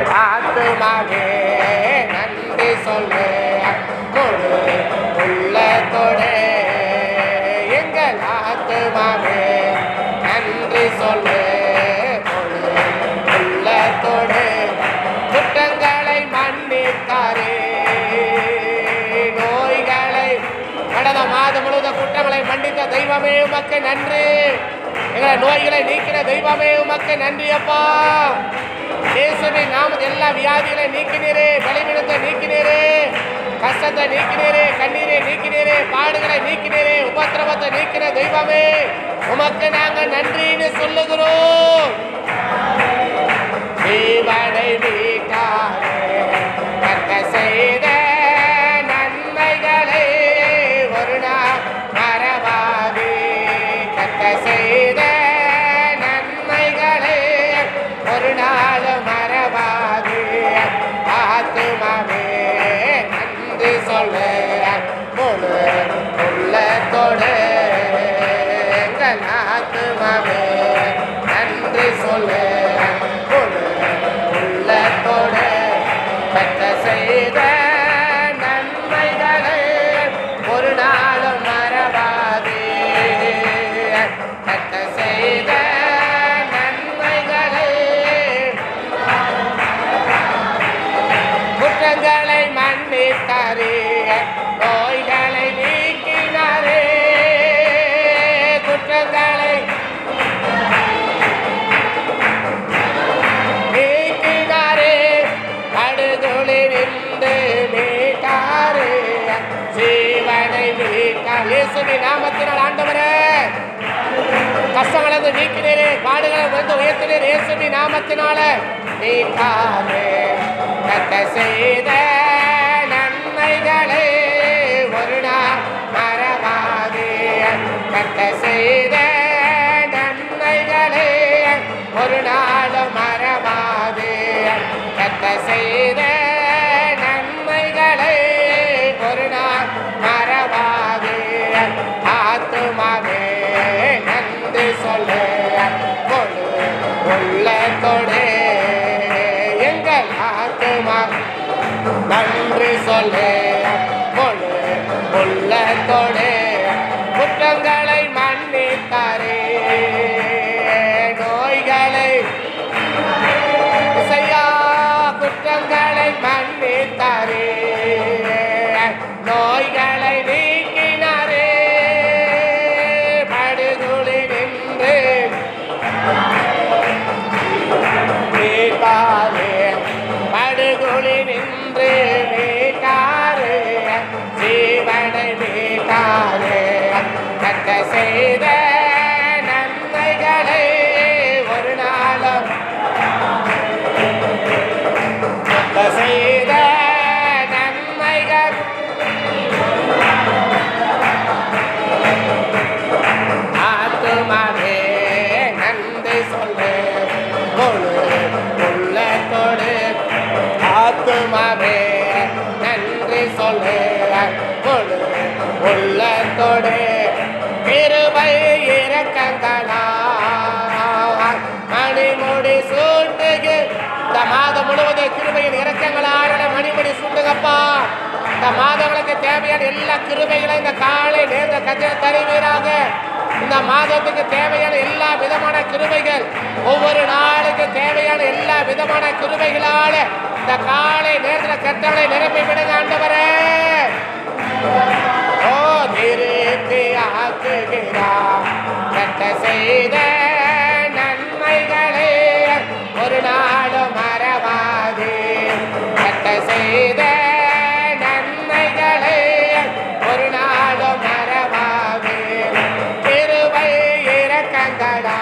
ஆத்துமாவே நன்றி சொல்லு முழு உள்ளத்தோடு எங்கள் ஆத்துமாவே நன்றி சொல்லு முழு உள்ளத்தோடு குற்றங்களை மன்னித்தாரே நோய்களை கடந்த மாதம் முழுவதும் குற்றங்களை மன்னித்த தெய்வமே உமக்கு நன்றி எங்களை நோய்களை நீக்கிற தெய்வமே உமக்கு நன்றி அப்பா இயேசுவை நாம எல்லா வியாதிகளை நீக்கினீரே பலிமிடத்தை நீக்கினீரே கஷ்டத்தை நீக்கினீரே கண்ணீரை நீக்கினீரே பாடுகளை நீக்கினீரே உபத்திரவத்தை நீக்கிற தெய்வமே உமக்கு நாங்க நன்றின்னு சொல்லுகிறோம் ஜீவனை மீட்டாரே கத்த செய்த நன்மைகளை ஒரு நாள் மறவாதே கத்த செய்த நன்மைகளை ஒரு நாள் மறவாதே ஆத்துமாவே நன்றி சொல்ல முழு உள்ளத்தோடு எங்கள் ஆத்துமாவே நன்றி சொல்லு முழு உள்ளத்தோடு கத்த செய்த நன்மைகளை ஒரு நாளும் மறவாதே கத்த செய்த நன்மைகளை குற்றங்களை மன்னித்தாரே நோய்களை நீக்கினாரே குற்றங்களை நீக்கினாரே படுகொலை நின்று மீட்டாரே ஜீவனை மீட்டார் இயேசுவி நாமத்தினால் ஆண்டவரே கஷ்டங்களை வந்து நீக்கினீரே பாடுகளை வந்து உயர்த்தினீர் இயேசுவி நாமத்தினால நீக்காரே கத்த செய்த நன்மைகளை ஒரு நாள் மறவாதே கத்த செய்த நன்மைகளை ஒரு நாள் மறவாதே கத்த செய்த நன்மைகளை ஒரு நாள் மறவாதே ஆத்துமாவே நன்றி சொல்லு கொடு உள்ளத்தோடு எங்கள் ஆத்துமா நன்றி சொல்லு கொடு உள்ளத்தோடு குற்றங்களை மன்னித்தாரே நோய்களை இசையா குற்றங்களை மன்னித்தாரே நோய்களை நீக்கினாரே படுகுழி நின்று மீட்டாரே படுகுழி நின்று மீட்டாரே ஜீவனை மீட்டாரே கத்த செய்த நன்மைகளை ஒரு நாளும் கத்த செய்த நன்மைகள் ஆத்துமாவே நன்றி சொல்லு முழு உள்ளத்தோடு ஆத்துமாவே நன்றி சொல்லு முழு உள்ளத்தோடு கிருபை இறக்கங்களா மணிமுடி சூட்டுகு இந்த மாதம் முழுவதும் கிருபையின் இறக்கங்களால் மணிமுடி சூட்டுங்கப்பா இந்த மாதங்களுக்கு தேவையான எல்லா கிருபைகளையும் இந்த காலை நேர்ந்த கதிர தருவீராக இந்த மாதத்துக்கு தேவையான எல்லா விதமான கிருபைகள் ஒவ்வொரு நாளுக்கு தேவையான எல்லா விதமான கிருபைகளால இந்த காலை நேரத்தில் கத்தவளை நிரப்பி விடுங்க ஆண்டவரே ஓ திருப்பி ஆக்குகிறா கட்ட செய்த நன்மைகளே ஒரு நாளும் மறவாதே கட்ட செய்த நன்மைகளே ஒரு நாளும் மறவாதே கிருபை இறக்கங்கடா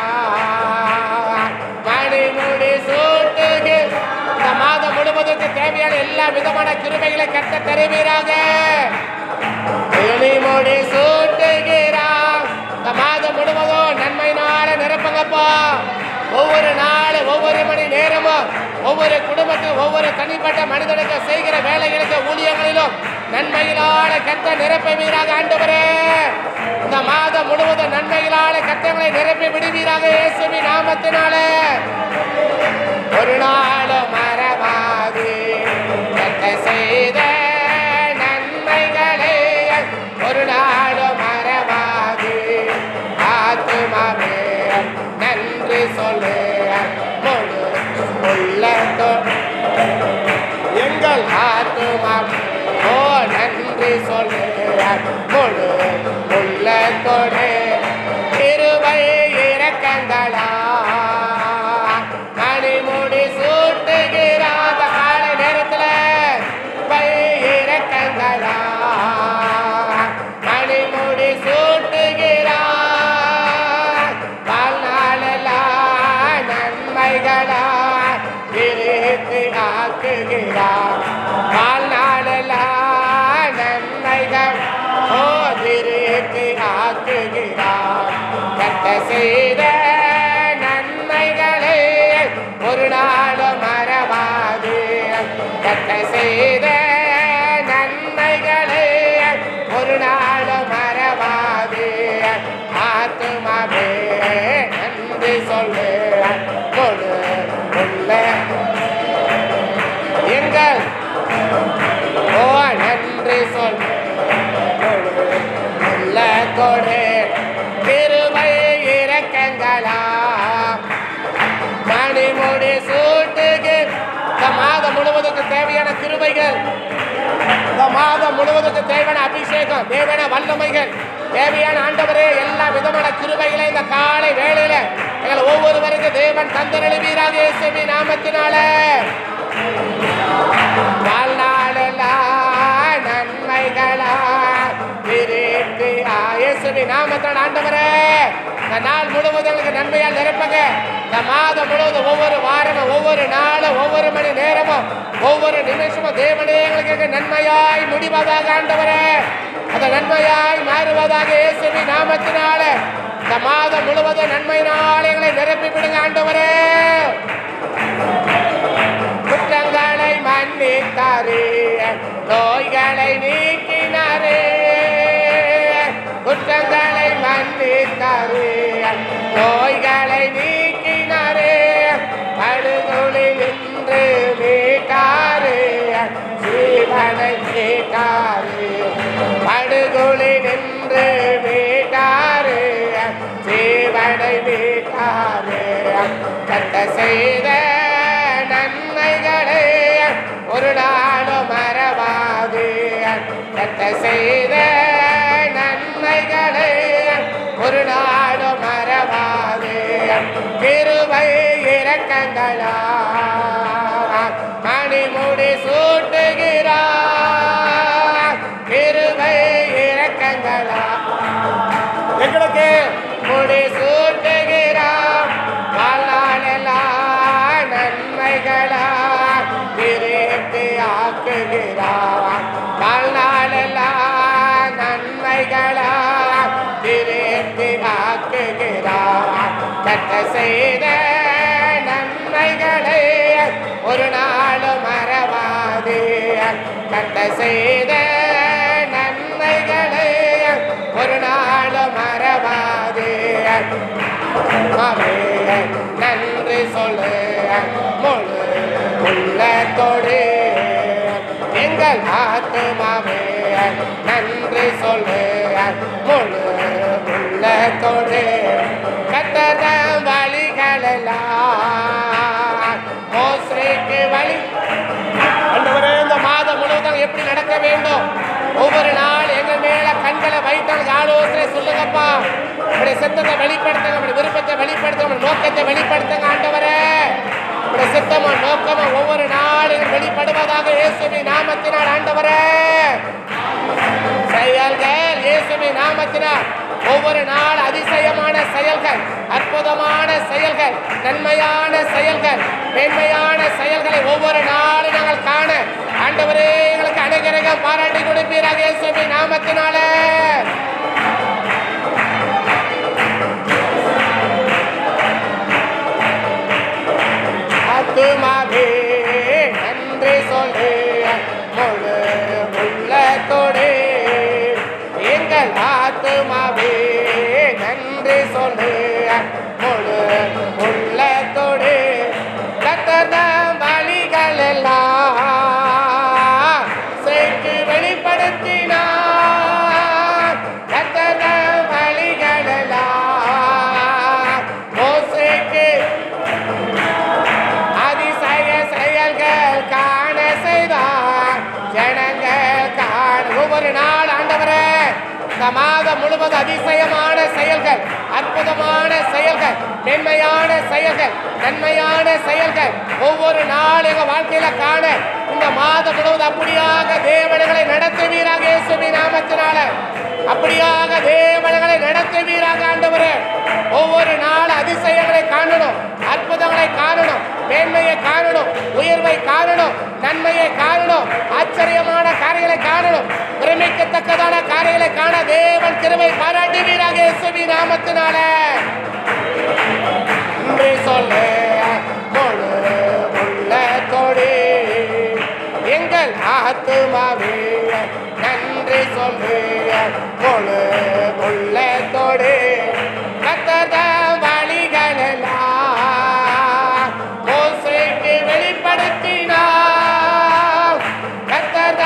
மணிமுடி சூட்டுகு இந்த மாதம் முழுவதற்கு தேவையான எல்லா விதமான கிருபைகளை கட்ட தருவீராக வெளிமொழி சூட்டுகிறான் இந்த மாதம் முழுவதும் நன்மையினால நிரப்புங்கப்பா ஒவ்வொரு நாளும் ஒவ்வொரு மணி நேரமும் ஒவ்வொரு குடும்பத்துக்கும் ஒவ்வொரு தனிப்பட்ட மனிதனுக்கு செய்கிற வேலைகளுக்கு ஊழியங்களிலும் நன்மையிலான கத்த நிரப்புவீராக ஆண்டவரே இந்த மாதம் முழுவதும் நன்மையிலான கத்தங்களை நிரப்பி விடுவீராக இயேசுவின் நாமத்தினாலே ஒரு நாளும் மறவா தொ- எங்கள் ஆத்துமா ஓ நன்றி சொல்லுகிறார் முழு உள்ளத்தோடு இருவை இறக்கங்களா மணிமுடி சூட்டுகிறாத காலை நேரத்துல பை இறக்கங்களா மணிமுடி சூட்டுகிறா வாழ்நாளெல்லாம் நன்மைகளா விரித்து ஆக்குகிறார் வாழ்நாளெல்லாம் நன்மைகள் ஓ விரித்து ஆக்குகிறார் கத்த செய்த நன்மைகளை ஒரு நாளும் மறவாது கத்த செய்த நன்மைகளை ஒரு நாளும் மறவாது ஆத்துமாவே நன்றி சொல்லு கொடு உள்ள எங்கள் ஓ நன்றி சொல்லு உள்ள கொடு திருமை இறக்கங்களா மணிமுடி சூட்டுக்கு இந்த மாதம் முழுவதுக்கு தேவையான கிருபைகள் இந்த மாதம் முழுவதுக்கு தேவையான அபிஷேகம் தேவையான வல்லமைகள் தேவையான ஆண்டவரே எல்லா விதமான கிருபைகளை இந்த காலை வேளையில எங்கள் ஒவ்வொருவருக்கு தேவன் தந்தருளுவீராக இயேசுவி நாமத்தினால வாழ்நாளெல்லாம் நன்மைகளா விரித்து இயேசுவி நாமத்தினால ஆண்டவரே இந்த நாள் முழுவதும் எங்களுக்கு நன்மையால் நிரப்புங்க இந்த மாதம் முழுவதும் ஒவ்வொரு வாரமும் ஒவ்வொரு நாளும் ஒவ்வொரு மணி நேரமும் ஒவ்வொரு நிமிஷமும் தேவனே எங்களுக்கு நன்மையாய் முடிவதாக ஆண்டவரே அந்த நன்மையாய் மாறுவதாக இயேசுவி நாமத்தினால இந்த மாதம் முழுவதும் நன்மையினால் எங்களை நிரப்பி விடுங்க ஆண்டவரே குற்றங்களை மன்னித்தாரே நோய்களை நீக்கினாரே குற்றங்களை மன்னித்தாரே நோய்களை நீக்கினாரே படுகொலி நின்று மீட்டாரே ஜீவனை மீட்டாரே படுகொலி நின்று மீட்டாரே ஜீவனை மீட்டாரே கத்த செய்த நன்மைகளே ஒரு நாளும் மறவாது கத்த செய்த நன்மைகளே ஒரு நாளும் மறவாது கிருபை இறக்கங்களா மணிமுடி சூட்டுகிறா கிருபை இறக்கங்களா எங்களுக்கு முடி சூட்டுகிறார் வாழ்நாளெல்லாம் நன்மைகளா விரித்து ஆக்குகிறார் வாழ்நாளெல்லாம் நன்மைகளா விரித்து ஆக்குகிறார் கட்ட செய்த நன்மைகளை ஒரு நாளும் மறவாது கட்ட செய்த நன்மைகளை ஒரு நாளும் மறவாது ஆமே நன்றி சொல்லு முழு உள்ளத்தோடு எங்கள் ஆத்துமாவே நன்றி சொல்லு முழு உள்ளத்தோடு கத்தத வழிகளெல்லாம் மோசைக்கு வழி ஆண்டவரே இந்த மாதம் முழுவதும் எப்படி நடக்க வேண்டும் ஒவ்வொரு நாள் எங்கள் மேல கண்களை வைத்தாங்க ஆலோசனை சொல்லுங்கப்பா உடைய சித்தத்தை வெளிப்படுத்துங்க உடைய விருப்பத்தை வெளிப்படுத்துங்க உடைய நோக்கத்தை வெளிப்படுத்துங்க ஆண்டவரே உடைய சித்தமும் நோக்கமும் ஒவ்வொரு நாள் எங்கள் வெளிப்படுவதாக இயேசுவின் நாமத்தினால் ஆண்டவரே செயல்கள் இயேசுவின் நாமத்தினால் ஒவ்வொரு நாள் அதிசயமான செயல்கள் அற்புதமான செயல்கள் நன்மையான செயல்கள் மேன்மையான செயல்களை ஒவ்வொரு நாளும் நாங்கள் காண ஆண்டவரே எங்களுக்கு அனுகிரகம் பாராட்டி கொடுப்பீராக இயேசுவின் நாமத்தினால ஆத்துமாவே நன்றி சொல்லு முழு உள்ளத்தோடு எங்கள் ஆத்துமாவே நன்றி சொல்லு முழு உள்ளத்தோடு கத்தத வழிகள் எல்லாம் சேர்த்து வெளிப்படுத்தினார் ஒவ்வொரு நாள் ஆண்டவரே இந்த மாதம் முழுவதும் அதிசயமான செயல்கள் அற்புதமான செயல்கள் மென்மையான செயல்கள் நன்மையான செயல்கள் ஒவ்வொரு நாள் எங்க வாழ்க்கையில காண இந்த மாதம் முழுவதும் அப்படியாக தேவனைகளை நடத்துவீராக இயேசுவின் நாமத்தினால அப்படியாக தேவனைகளை நடத்துவீராக ஆண்டவரே ஒவ்வொரு நாள் அதிசயங்களை காணணும் அற்புதங்களை காணணும் மேன்மையை காணணும் உயர்வை காணணும் நன்மையை காணணும் ஆச்சரியமான காரியங்களை காணணும் பிரமிக்கத்தக்கதான காரியங்களை காண தேவன் கிருபை பாராட்டுவீராக இயேசுவி நாமத்தினால நன்றி சொல்லு முழு உள்ளத்தோடு எங்கள் ஆத்துமாவே நன்றி சொல்லு முழு உள்ளத்தோடு கத்தத வழிகளெல்லாம் மோசைக்கு வெளிப்படுத்தினார் கத்தத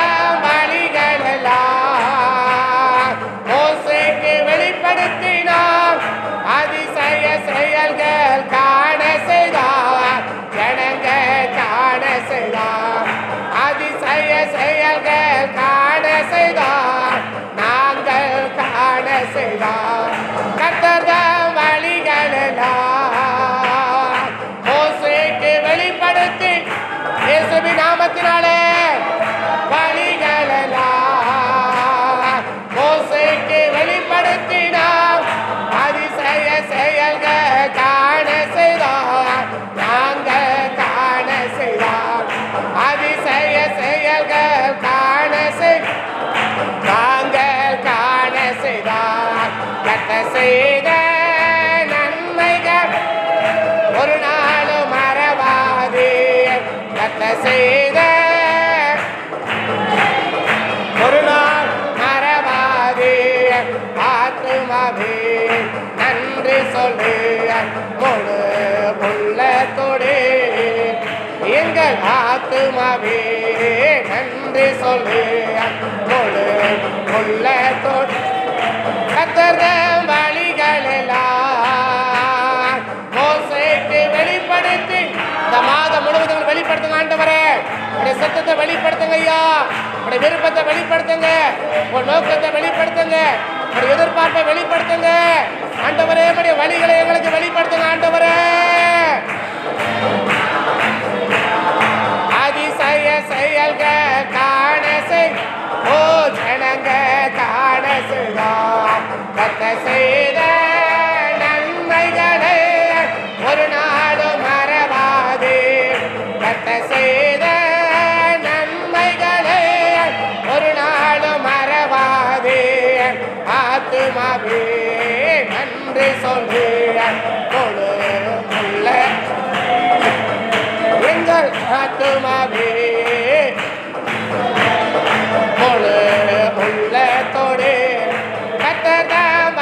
வழிகளெல்லாம் மோசைக்கு வெளிப்படுத்தினார் அதிசய செயல்கள் காண செய்தார் ஜனங்க காண செய்தார் அதிசய செயல்கள் காண செய்தார் நாங்கள் காண செய்தார் கத்தத வழிகளெல்லாம் மோசேக்கு வெளிப்படுத்தி இயேசுவின் நாமத்தினாலே வழிகளெல்லாம் மோசேக்கு வெளிப்படுத்தினார் அதிசய செயல்கள் காண செய்தார் நாங்கள் காண செய்தார் அதிசய செயல்கள் காண செய் நாங்கள் காண செய்தார் கட்ட செய்த நன்மைகள் ஒரு நாளும் மறவாது கட்ட செய்த ஒரு நாள் மறவாது ஆத்துமாவே நன்றி சொல்லு முழு உள்ளத்தோடு எங்கள் ஆத்துமாவே நன்றி சொல்லு முழு உள்ளத்தோடு கத்தர வழிகளெல்லாம் மோசேக்கு வெளிப்படுத்தி இந்த மாதம் முழுவதும் வெளிப்படுத்துங்க ஆண்டவரே உடைய சத்தத்தை வெளிப்படுத்துங்க ஐயா உடைய விருப்பத்தை வெளிப்படுத்துங்க உன் நோக்கத்தை வெளிப்படுத்துங்க உடைய எதிர்பார்ப்பை வெளிப்படுத்துங்க ஆண்டவரே உடைய வழிகளை எங்களுக்கு வெளிப்படுத்துங்க ஆண்டவரே அதிசய செயல்கள் காண செய் ஓ ஜனங்க காண செய்தார் கத்த செய்த நன்மைகளை ஒரு நாளும் மறவாது கத்த செய்த நன்மைகளை ஒரு நாளும் மறவாது ஆத்துமாவே நன்றி சொல்லு கொடு உள்ள எங்கள் ஆத்துமாவே முழு உள்ளத்தோடு கத்தத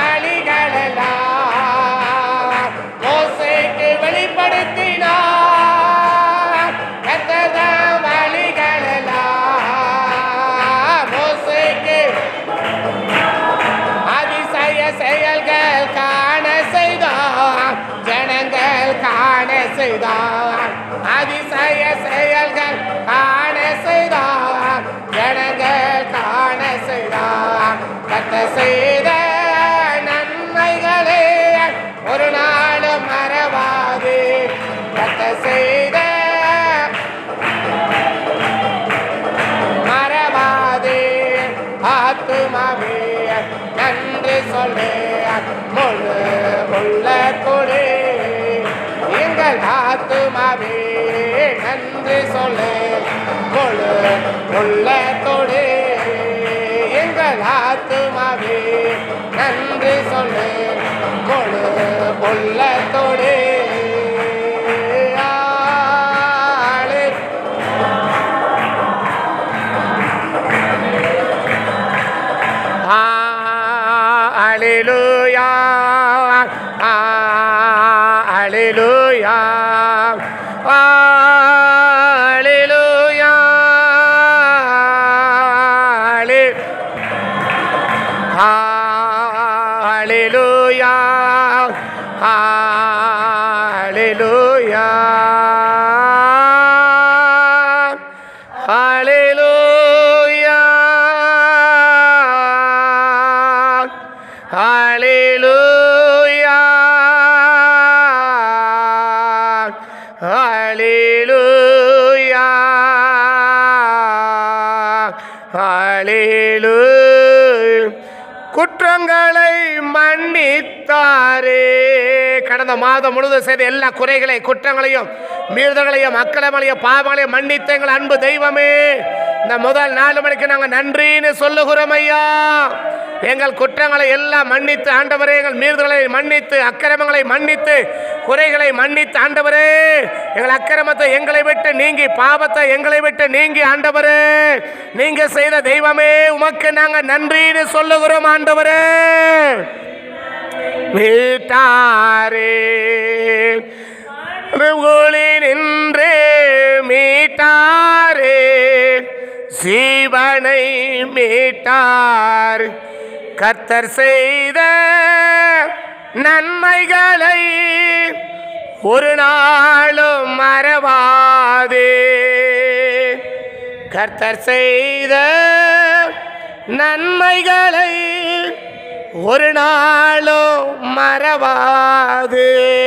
வழிகளெல்லாம் மோசைக்கு வெளிப்படுத்தினார் கத்தத வழிகளெல்லாம் மோசைக்கு அதிசய செயல்கள் காண செய்தார் ஜனங்கள் காண செய்தார் அதிசய செயல்கள் காண செய்தார் ஜனங்கள் காண செய்தார் கத்த செய்த நன்மைகளே ஒரு நாளும் மறவாது கத்த செய்த மறவாதே ஆத்துமாவே நன்றி சொல்லு முழு உள்ள கொடு எங்கள் ஆத்துமாவே நன்றி சொல்லு முழு உள்ள கொடு எங்கள் ஆத்துமாவே நன்றி சொல்லு முழு உள்ளத்தோடு ஆளே Hallelujah. Hallelujah. Hallelujah. Hallelujah. ஹalleluya குற்றங்களை மன்னித்தாரே கடந்த மாதம் முழுவதும் செய்த எல்லா குறைகளை குற்றங்களையும் மீறுதல்களையும் அக்கிரமங்களையும் பாவங்களையும் மன்னித்த எங்கள் அன்பு தெய்வமே இந்த முதல் நாலு மணிக்கு நாங்கள் நன்றின்னு சொல்லுகிறோம் ஐயா எங்கள் குற்றங்களை எல்லாம் மன்னித்து ஆண்டவரே எங்கள் மீறுதல்களை மன்னித்து அக்கிரமங்களை மன்னித்து குறைகளை மன்னித்து ஆண்டவரே எங்கள் அக்கிரமத்தை எங்களை விட்டு நீங்கி பாவத்தை எங்களை விட்டு நீங்கி ஆண்டவரே நீங்க செய்த தெய்வமே உமக்கு நாங்க நன்றின்னு சொல்லுகிறோம் ஆண்டவரே மீட்டாரே ஒளி நின்று மீட்டாரே ஜீவனை மீட்டார் கர்த்தர் செய்த நன்மைகளை ஒரு நாளும் மறவாதே கர்த்தர் செய்த நன்மைகளை ஒரு நாளும் மறவாது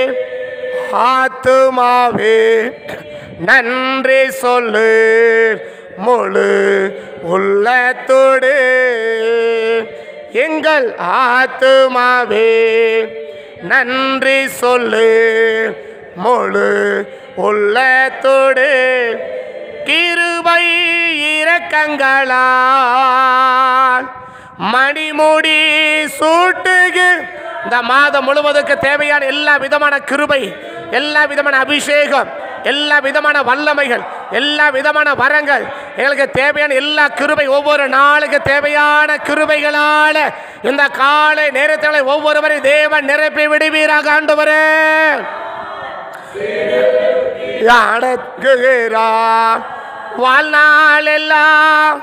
ஆத்துமாவே நன்றி சொல்லு முழு உள்ளத்தோடு எங்கள் ஆத்துமாவே நன்றி சொல்லு முழு உள்ளத்தோடு கிருபை இரக்கங்களால் மணிமுடி சூட்டுகு இந்த மாதம் முழுவதுக்கு தேவையான எல்லா விதமான கிருபை எல்லா விதமான அபிஷேகம் எல்லா விதமான வல்லமைகள் எல்லா விதமான வரங்கள் எங்களுக்கு தேவையான எல்லா கிருபை ஒவ்வொரு நாளுக்கு தேவையான கிருபைகளால இந்த காலை நேரத்தில் ஒவ்வொருவரை தேவன் நிரப்பி விடுவீராக ஆண்டவரே அடக்குகிறா வாழ்நாள் எல்லாம்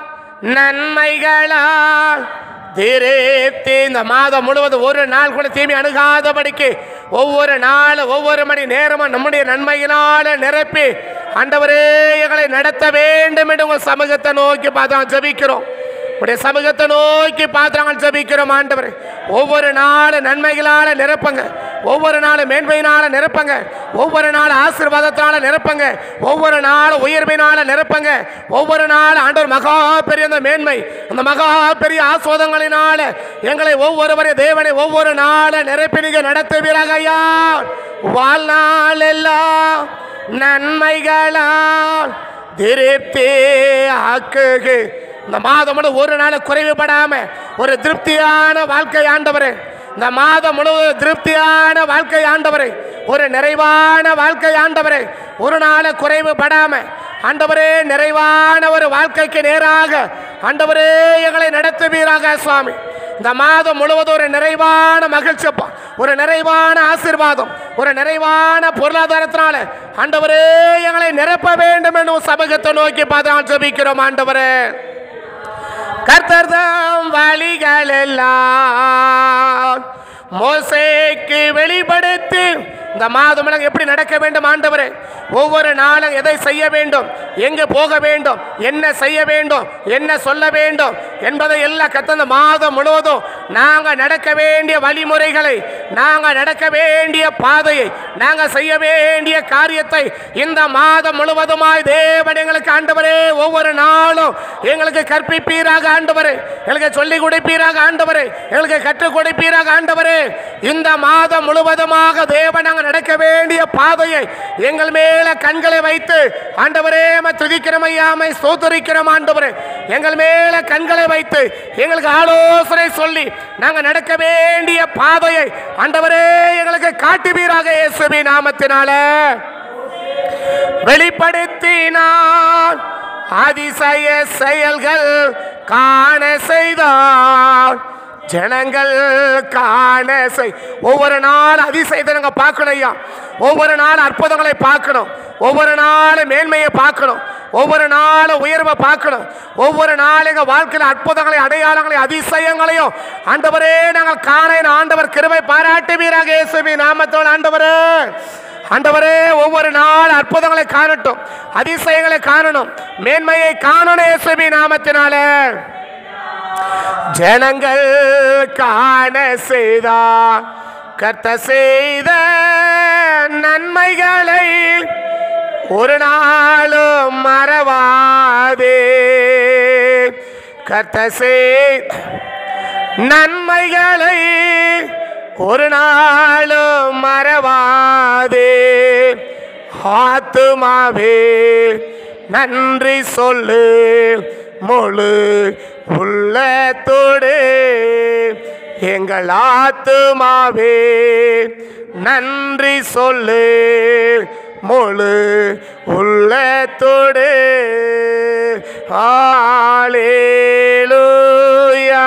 நன்மைகளால் திருப்தி இந்த மாதம் முழுவதும் ஒரு நாள் கூட தீமை அணுகாதபடிக்கு ஒவ்வொரு நாளும் ஒவ்வொரு மணி நேரமும் நம்முடைய நன்மையினால நிரப்பி ஆண்டவரே எங்களை நடத்த வேண்டும் என்று உங்கள் சமூகத்தை நோக்கி பார்த்து ஜபிக்கிறோம் உடைய சமூகத்தை நோக்கி பார்த்து நாங்கள் ஜபிக்கிறோம் ஆண்டவரே ஒவ்வொரு நாளும் நன்மைகளால நிரப்புங்க ஒவ்வொரு நாளும் மேன்மையினால நிரப்புங்க ஒவ்வொரு நாள் ஆசீர்வாதத்தினால நிரப்புங்க ஒவ்வொரு நாளும் உயர்வினால நிரப்புங்க ஒவ்வொரு நாள் ஆண்டவர் மகா பெரிய அந்த மேன்மை அந்த மகா பெரிய ஆஸ்வாதங்களினால எங்களை ஒவ்வொருவரை தேவனை ஒவ்வொரு நாளும் நிரப்பி நீங்க நடத்துவீராக ஐயா வாழ்நாள் எல்லாம் நன்மைகளால் திருப்தி ஆக்குகு இந்த மாதம் முழு ஒரு நாள் குறைவுபடாம ஒரு திருப்தியான வாழ்க்கை ஆண்டவரே இந்த மாதம் முழுவதும் திருப்தியான வாழ்க்கை ஆண்டவரே ஒரு நிறைவான வாழ்க்கை ஆண்டவரே ஒரு நாள் குறைவுபடாம ஆண்டவரே நிறைவான ஒரு வாழ்க்கைக்கு நேராக ஆண்டவரே எங்களை நடத்துவீராக சுவாமி இந்த மாதம் முழுவதும் ஒரு நிறைவான மகிழ்ச்சி அப்பா. ஒரு நிறைவான ஆசீர்வாதம் ஒரு நிறைவான பொருளாதாரத்தினால ஆண்டவரே எங்களை நிரப்ப வேண்டும் என்னும் சமூகத்தை நோக்கி பார்த்து நான் ஜெபிக்கிறோம் ஆண்டவரே கர்த்தர்தாம் வழிகள் எல்லாம் மோசேக்கு வெளிப்படுத்தி இந்த மாதம் எல்லாம் எப்படி நடக்க வேண்டும் ஆண்டவரே ஒவ்வொரு நாளும் எதை செய்ய வேண்டும் எங்கே போக வேண்டும் என்ன செய்ய வேண்டும் என்ன சொல்ல வேண்டும் என்பதை எல்லாம் கத்த இந்த மாதம் முழுவதும் நாங்கள் நடக்க வேண்டிய வழிமுறைகளை நாங்கள் நடக்க வேண்டிய பாதையை நாங்கள் செய்ய வேண்டிய காரியத்தை இந்த மாதம் முழுவதுமாய் தேவன் எங்களுக்கு ஆண்டவரே ஒவ்வொரு நாளும் எங்களுக்கு கற்பிப்பீராக ஆண்டவரே எங்களுக்கு சொல்லிக் கொடுப்பீராக ஆண்டவரே எங்களுக்கு கற்றுக் கொடுப்பீராக ஆண்டவரே இந்த மாதம் முழுவதுமாக தேவன் நாங்கள் நடக்க வேண்டிய பாதையை எங்கள் மேல கண்களை வைத்து ஆண்டவரே ம துதிக்கிறோம் ஐயாமை சோதரிக்கிறோம் ஆண்டவரே எங்கள் மேல கண்களை வைத்து எங்களுக்கு ஆலோசனை சொல்லி நாங்கள் நடக்க வேண்டிய பாதையை ஆண்டவரே எங்களுக்கு காட்டுவீராக இயேசுவி நாமத்தினால வெளிப்படுத்தினான் அதிசய செயல்கள் காண செய்தார் ஜனங்கள் காண செய் ஒவ்வொரு நாள் அதிசயத்தை நாங்கள் பார்க்கணும் ஐயா ஒவ்வொரு நாள் அற்புதங்களை பார்க்கணும் ஒவ்வொரு நாள் மேன்மையை பார்க்கணும் ஒவ்வொரு நாளும் உயர்வை பார்க்கணும் ஒவ்வொரு நாள் எங்கள் வாழ்க்கையில் அற்புதங்களை அடையாளங்களை அதிசயங்களையும் ஆண்டவரே நாங்கள் காண என் ஆண்டவர் கிருபை பாராட்டுவீராக இயேசுவி நாமத்தோடு ஆண்டவரே ஆண்டவரே ஒவ்வொரு நாள் அற்புதங்களை காணட்டும் அதிசயங்களை காணணும் மேன்மையை காணணும் இயேசுவி நாமத்தினால ஜனங்கள் காண செய்தா கர்த்த செய்த நன்மைகளை ஒரு நாளும் மறவாதே கர்த்தசே நன்மைகளை ஒரு நாளும் மறவாதே ஆத்துமாவே நன்றி சொல்லு முழு உள்ளத்தோடு எங்கள் ஆத்துமாவே நன்றி சொல்லு முழு உள்ளத்தோடு ஆலேலூயா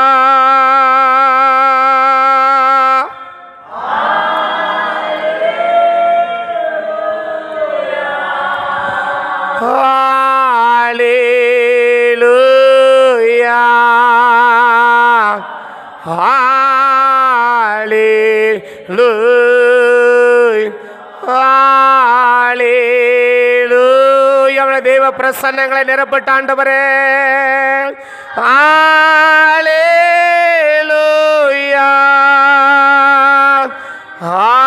Hallelujah. Hallelujah. Hallelujah. அவருடைய தேவ பிரசன்னங்களை நிரப்பட்ட ஆண்டவரே Hallelujah.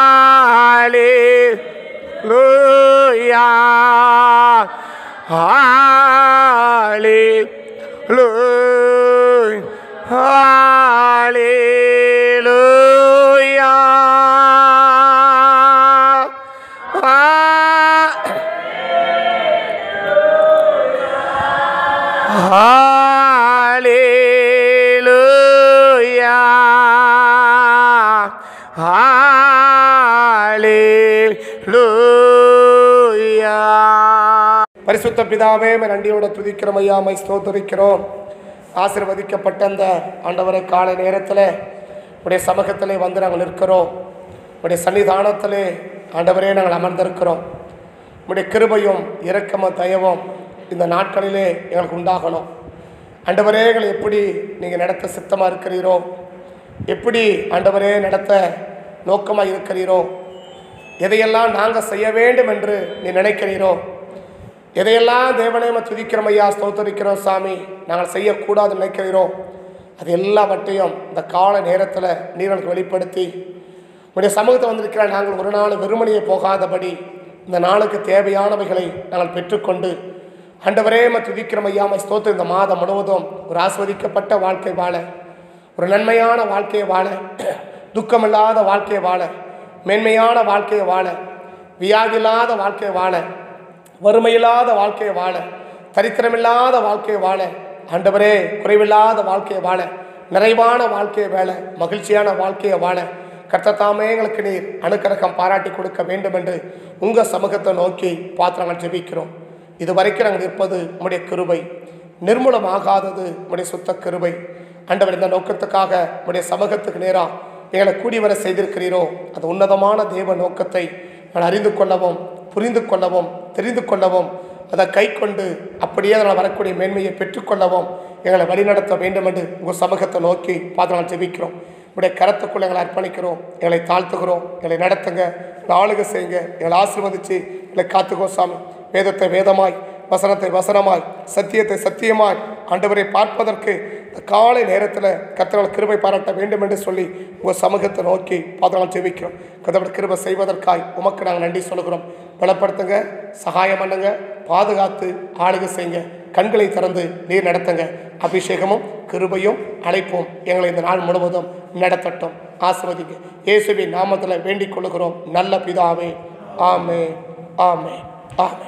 Hallelujah. Hallelujah. Hallelujah. Hallelujah. Hallelujah. பரிசுத்த பிதாவே உம்மை நன்றியோட துதிக்கிறோம் ஐயா மை ஸ்தோத்தரிக்கிறோம் ஆசீர்வதிக்கப்பட்ட அந்த ஆண்டவரை காலை நேரத்தில் உடைய சமூகத்திலே வந்து நாங்கள் நிற்கிறோம் உடைய சன்னிதானத்திலே ஆண்டவரே நாங்கள் அமர்ந்திருக்கிறோம் உடைய கிருபையும் இரக்கமும் தயவும் இந்த நாட்களிலே எங்களுக்கு உண்டாகணும் ஆண்டவரே எங்களை எப்படி நீங்கள் நடத்த சித்தமாக இருக்கிறீரோ எப்படி ஆண்டவரே நடத்த நோக்கமாக இருக்கிறீரோ எதையெல்லாம் நாங்கள் செய்ய வேண்டும் என்று நீ நினைக்கிறீரோ எதையெல்லாம் தேவனே நம்ம துதிக்கிறோம் ஐயா ஸ்தோத்தரிக்கிறோம் சாமி நாங்கள் செய்யக்கூடாதுன்னு நினைக்கிறீரோ அது எல்லாவற்றையும் இந்த கால நேரத்தில் நீர் எனக்கு வெளிப்படுத்தி உடைய சமூகத்தை வந்திருக்கிற நாங்கள் ஒரு நாள் வெறுமனையே போகாதபடி இந்த நாளுக்கு தேவையானவைகளை நாங்கள் பெற்றுக்கொண்டு ஆண்டவரே ம துதிக்கிறோம் ஐயா மை ஸ்தோத்திரம் இந்த மாதம் முழுவதும் ஒரு ஆஸ்வதிக்கப்பட்ட வாழ்க்கை வாழ ஒரு நன்மையான வாழ்க்கையை வாழ துக்கமில்லாத வாழ்க்கையை வாழ மேன்மையான வாழ்க்கையை வாழ வியாதியில்லாத வாழ்க்கையை வாழ வறுமையில்லாத வாழ்க்கையை வாழ தரித்திரமில்லாத வாழ்க்கையை வாழ ஆண்டவரே குறைவில்லாத வாழ்க்கையை வாழ நிறைவான வாழ்க்கையை வாழ மகிழ்ச்சியான வாழ்க்கையை வாழ கர்த்தத்தாமே எங்களுக்கு நீர் அணுக்கரகம் பாராட்டி கொடுக்க வேண்டும் என்று உங்கள் சமூகத்தை நோக்கி பார்த்து நாங்கள் ஜெபிக்கிறோம் இது வரைக்கும் நாங்கள் நிற்பது உம்முடைய கிருபை நிர்மூலமாகாதது உம்முடைய சுத்த கிருபை ஆண்டவர் இந்த நோக்கத்துக்காக உம்முடைய சமூகத்துக்கு நேராக எங்களை கூடி வர செய்திருக்கிறீரோ அது உன்னதமான தேவ நோக்கத்தை நான் அறிந்து கொள்ளவும் புரிந்து கொள்ளவும் தெரிந்து கொள்ளவும் அதை கை கொண்டு அப்படியே அதில் வரக்கூடிய மேன்மையை பெற்றுக்கொள்ளவும் எங்களை வழிநடத்த வேண்டும் என்று உங்கள் சமூகத்தை நோக்கி பார்த்து நாங்கள் ஜெபிக்கிறோம் உடைய கரத்துக்குள்ள எங்களை அர்ப்பணிக்கிறோம் எங்களை தாழ்த்துகிறோம் எங்களை நடத்துங்க எங்களை ஆளுகை செய்யுங்க எங்களை ஆசீர்வதிச்சு எங்களை காத்துக்கோ சாமி வேதத்தை வேதமாய் வசனத்தை வசனமாய் சத்தியத்தை சத்தியமாய் ஆண்டவரை பார்ப்பதற்கு இந்த காலை நேரத்தில் கத்தர்கள் கிருபை பாராட்ட வேண்டும் என்று சொல்லி உங்கள் சமூகத்தை நோக்கி பாதனால் ஜெபிக்கிறோம் கதவர் கிருபை செய்வதற்காய் உமக்கு நாங்கள் நன்றி சொல்கிறோம் பலப்படுத்துங்க சகாயம் பண்ணுங்க பாதுகாத்து ஆளுகை செய்யுங்க கண்களை திறந்து நீர் நடத்துங்க அபிஷேகமும் கிருபையும் அழைப்பும் எங்களை இந்த நாள் முழுவதும் நடத்தட்டும் ஆசிர்வதிங்க இயேசுவின் நாமத்தில் வேண்டிக் கொள்கிறோம் நல்ல பிதாவே ஆமே ஆமே ஆமே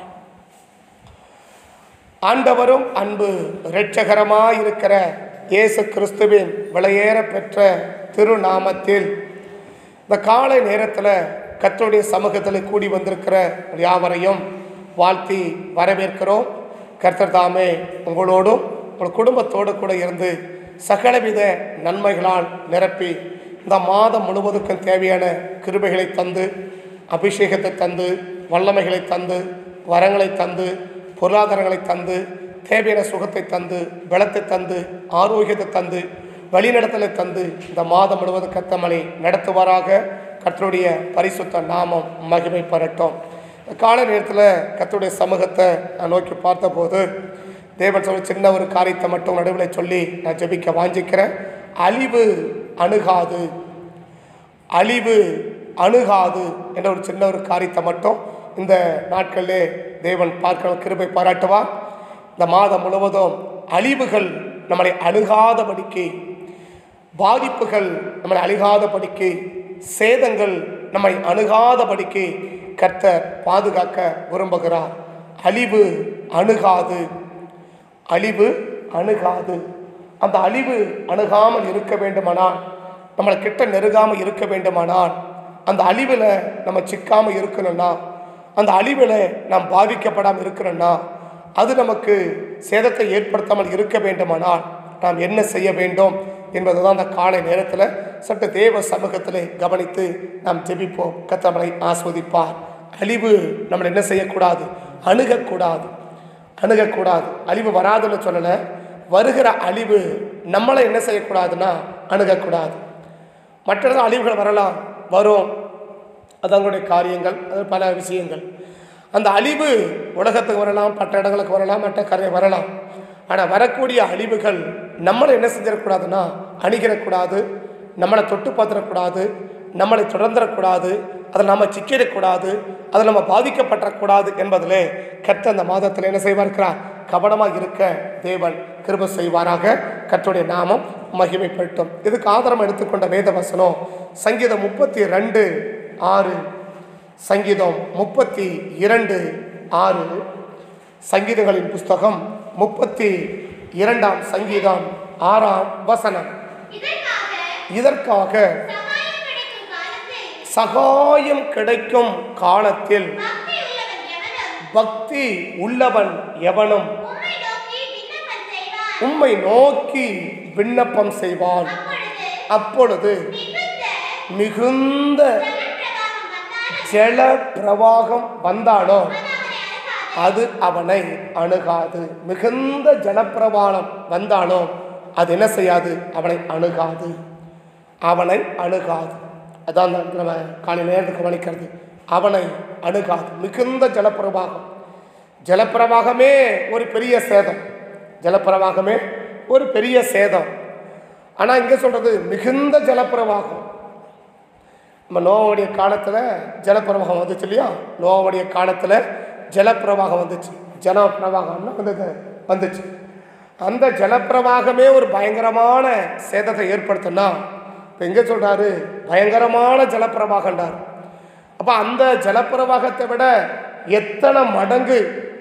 ஆண்டவரும் அன்பு இரட்சகரமாயிருக்கிற இயேசு கிறிஸ்துவின் விலையேற பெற்ற திருநாமத்தில் இந்த காலை நேரத்தில் கர்த்தருடைய சமூகத்தில் கூடி வந்திருக்கிற யாவரையும் வாழ்த்தி வரவேற்கிறோம் கர்த்தர் தாமே உங்களோடும் உங்கள் குடும்பத்தோடு கூட இருந்து சகலவித நன்மைகளால் நிரப்பி இந்த மாதம் முழுவதுக்கும் தேவையான கிருபைகளை தந்து அபிஷேகத்தை தந்து வல்லமைகளை தந்து வரங்களை தந்து பொருளாதாரங்களை தந்து தேவையான சுகத்தை தந்து பலத்தை தந்து ஆரோக்கியத்தை தந்து வழிநடத்தலை தந்து இந்த மாதம் முழுவதும் கத்தமலை நடத்துவாராக கர்த்தருடைய பரிசுத்த நாமம் மகிமை பெறட்டும் இந்த கால நேரத்தில் கர்த்தருடைய சமூகத்தை நான் நோக்கி பார்த்தபோது தேவன் சொல்ல சின்ன ஒரு காரியத்தை மட்டும் நடுவில் சொல்லி நான் ஜெபிக்க வாஞ்சிக்கிறேன் அழிவு அணுகாது அழிவு அணுகாது என்ற ஒரு சின்ன ஒரு காரியத்தை மட்டும் இந்த நாட்களிலே தேவன் பார்க்க கிருபை பாராட்டுவார் இந்த மாதம் முழுவதும் அழிவுகள் நம்மளை அணுகாதபடிக்கு பாதிப்புகள் நம்மளை அணுகாதபடிக்கு சேதங்கள் நம்மை அணுகாதபடிக்கு கர்த்தர் பாதுகாக்க விரும்புகிறார் அழிவு அணுகாது அழிவு அணுகாது அந்த அழிவு அணுகாமல் இருக்க வேண்டுமானால் நம்மளை கிட்ட நெருங்காமல் இருக்க வேண்டுமானால் அந்த அழிவில் நம்ம சிக்காமல் இருக்கணும்னா அந்த அழிவில் நாம் பாதிக்கப்படாமல் இருக்கணும்னா அது நமக்கு சேதத்தை ஏற்படுத்தாமல் இருக்க வேண்டுமானால் நாம் என்ன செய்ய வேண்டும் என்பது தான் அந்த காலை நேரத்தில் சற்று தேவ சமூகத்தில் கவனித்து நாம் ஜெபிப்போம் கத்தமலை ஆஸ்வதிப்பார் அழிவு நம்மளை என்ன செய்யக்கூடாது அணுகக்கூடாது அணுகக்கூடாது அழிவு வராதுன்னு சொல்லலை வருகிற அழிவு நம்மளை என்ன செய்யக்கூடாதுன்னா அணுகக்கூடாது மற்றது அழிவுகள் வரலாம் வரும் அது அவங்களுடைய காரியங்கள் அது பல விஷயங்கள் அந்த அழிவு உலகத்துக்கு வரலாம் மற்ற இடங்களுக்கு வரலாம் மற்ற கரை வரலாம் ஆனால் வரக்கூடிய அழிவுகள் நம்மளை என்ன செஞ்சிடக்கூடாதுன்னா அணிகிடக்கூடாது நம்மளை தொட்டு பார்த்துடக்கூடாது நம்மளை தொடர்ந்துடக்கூடாது அதில் நம்ம சிக்கிடக்கூடாது அதில் நம்ம பாதிக்கப்பட்டக்கூடாது என்பதிலே கற்ற அந்த மாதத்தில் என்ன செய்வார்க்கிறார் கவனமாக இருக்க தேவன் கிருப செய்வாராக கர்த்தருடைய நாமம் மகிமைப்பட்டும் இதுக்கு ஆதாரம் எடுத்துக்கொண்ட வேத வசனம் சங்கீதம் முப்பத்தி ரெண்டு ஆறு சங்கீதம் முப்பத்தி இரண்டு ஆறு சங்கீதங்களின் புஸ்தகம் முப்பத்தி இரண்டாம் சங்கீதம் ஆறாம் வசனம் இதற்காக இதற்காக சகாயம் கிடைக்கும் காலத்தில் சகாயம் கிடைக்கும் காலத்தில் பக்தி உள்ளவன் எவனும் பக்தி உள்ளவன் எவனும் உம்மை நோக்கி விண்ணப்பம் செய்வான் உம்மை நோக்கி விண்ணப்பம் செய்வான் அப்பொழுது அப்பொழுது மிகுந்த ஜலப்பிரவாகம் வந்தாலும் ஜல பிரவாகம் வந்தாலோ அது அவனை அணுகாது. அது அவனை அணுகாது மிகுந்த ஜலப்பிரவாளம் வந்தாலும் அது என்ன செய்யாது அவனை அணுகாது அவனை அணுகாது அதான் அந்த நம்ம காலை நேரத்துக்கு கவனிக்கிறது அவனை அணுகாது மிகுந்த ஜலப்பிரவாகம் ஜலப்பிரவாகமே ஒரு பெரிய சேதம் ஜலப்பிரவாகமே ஒரு பெரிய சேதம் ஆனால் இங்கே சொல்கிறது மிகுந்த ஜலப்பிரவாகம் நம்ம நோவாவுடைய காலத்தில் ஜலப்பிரவாகம் வந்துச்சு இல்லையா நோவாவுடைய காலத்தில் ஜலப்பிரவாகம் வந்துச்சு ஜலப்பிரவாகம்னா வந்தது வந்துச்சு அந்த ஜலப்பிரவாகமே ஒரு பயங்கரமான சேதத்தை ஏற்படுத்தினா இப்போ எங்கே சொல்கிறாரு பயங்கரமான ஜலப்பிரவாகண்டார் அப்போ அந்த ஜலப்பிரவாகத்தை விட எத்தனை மடங்கு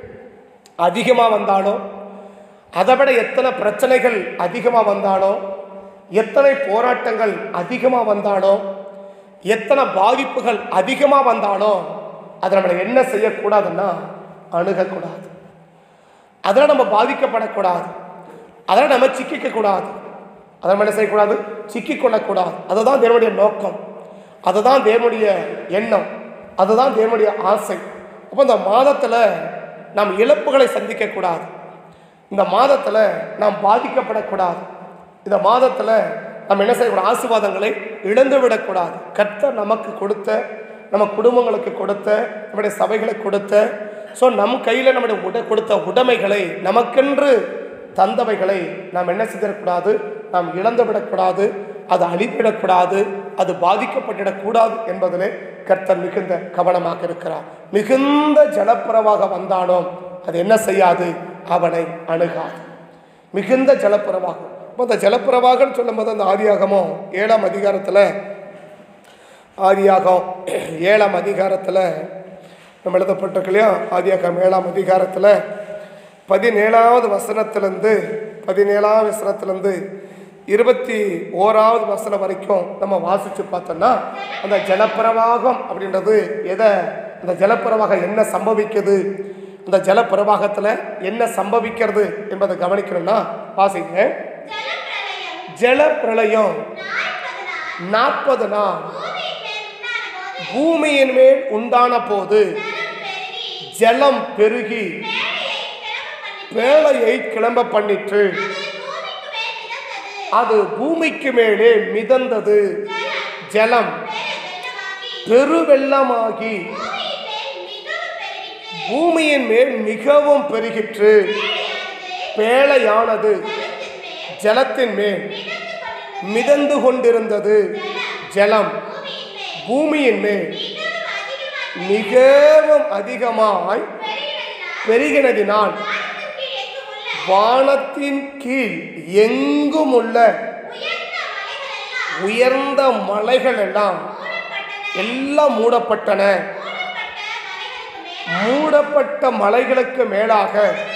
அதிகமாக வந்தாலும் அதை விட எத்தனை பிரச்சனைகள் அதிகமாக வந்தாலும் எத்தனை போராட்டங்கள் அதிகமாக வந்தாலும் எத்தனை பாதிப்புகள் அதிகமாக வந்தாலும் அதை நம்மளை என்ன செய்யக்கூடாதுன்னா அணுகக்கூடாது அதில் நம்ம பாதிக்கப்படக்கூடாது அதில் நம்ம சிக்கிக்கக்கூடாது அதை நம்ம என்ன செய்யக்கூடாது சிக்கிக்கொள்ளக்கூடாது அதுதான் தேவனுடைய நோக்கம் அதுதான் தேவனுடைய எண்ணம் அதுதான் தேவனுடைய ஆசை அப்போ இந்த மாதத்தில் நாம் இழப்புகளை சந்திக்கக்கூடாது இந்த மாதத்தில் நாம் பாதிக்கப்படக்கூடாது இந்த மாதத்தில் நம்ம என்ன செய்யக்கூடாது ஆசீர்வாதங்களை இழந்து விடக்கூடாது கர்த்தர் நமக்கு கொடுத்த நம்ம குடும்பங்களுக்கு கொடுத்த நம்முடைய சபைகளுக்கு கொடுத்த ஸோ நம் கையில் நம்முடைய உட கொடுத்த உடைமைகளை நமக்கென்று தந்தவைகளை நாம் என்ன செஞ்சிடக்கூடாது நாம் இழந்து விடக்கூடாது அது அழிப்பிடக்கூடாது அது பாதிக்கப்பட்டிடக்கூடாது என்பதிலே கர்த்தர் மிகுந்த கவனமாக இருக்கிறார் மிகுந்த ஜலப்பிரவாக வந்தாலும் அது என்ன செய்யாது அவனை அணுகாது மிகுந்த ஜலப்பிரவாகம் இப்போ அந்த ஜலப்பிரவாகம்னு சொல்லும்போது அந்த ஆதியாகமும் ஏழாம் அதிகாரத்தில் ஆதியாகம் ஏழாம் அதிகாரத்தில் நம்ம எழுதப்பட்டிருக்கு இல்லையா ஆதியாகம் ஏழாம் அதிகாரத்தில் பதினேழாவது வசனத்திலேருந்து பதினேழாவது வசனத்திலேருந்து இருபத்தி ஓராவது வசனம் வரைக்கும் நம்ம வாசித்து பார்த்தோம்னா அந்த ஜலப்பிரவாகம் அப்படின்றது எதை அந்த ஜலப்பிரவாகம் என்ன சம்பவிக்குது அந்த ஜலப்பிரவாகத்தில் என்ன சம்பவிக்கிறது என்பதை கவனிக்கணும்னா வாசிங்க ஜலப்பிரளயம் ஜலப்பிரளயம் நாற்பது நாள் நாற்பது நாள் பூமியின் மேல் உண்டான போது பூமியின் மேல் உண்டான போது ஜலம் ஜலம் பெருகி பெருகி பேழையை கிளம்ப பண்ணிற்று பேழையை கிளம்ப பண்ணிற்று அது பூமிக்கு மேலே மிதந்தது ஜலம் பெருவெள்ளமாகி பெருவெள்ளமாகி பூமியின் மேல் மிகவும் பெருகிற்று பூமியின் மேல் மிகவும் பெருகிற்று பேழையானது பேழையானது ஜலத்தின் மேல் ஜலத்தின் மேல் மிதந்து கொண்டிருந்தது மிதந்து கொண்டிருந்தது ஜலம் பூமியின் மேல் பூமியின் மேல் மிகவும் அதிகமாக மிகவும் அதிகமாய் பெருகினதினால் பெருகினதினால் வானத்தின் கீழ் எங்கும் உள்ள உயர்ந்த மலைகள் எல்லாம் உயர்ந்த மலைகள் எல்லாம் மூடப்பட்டன எல்லாம் மூடப்பட்டன மூடப்பட்ட மலைகளுக்கு மூடப்பட்ட மலைகளுக்கு மேல் மேலாக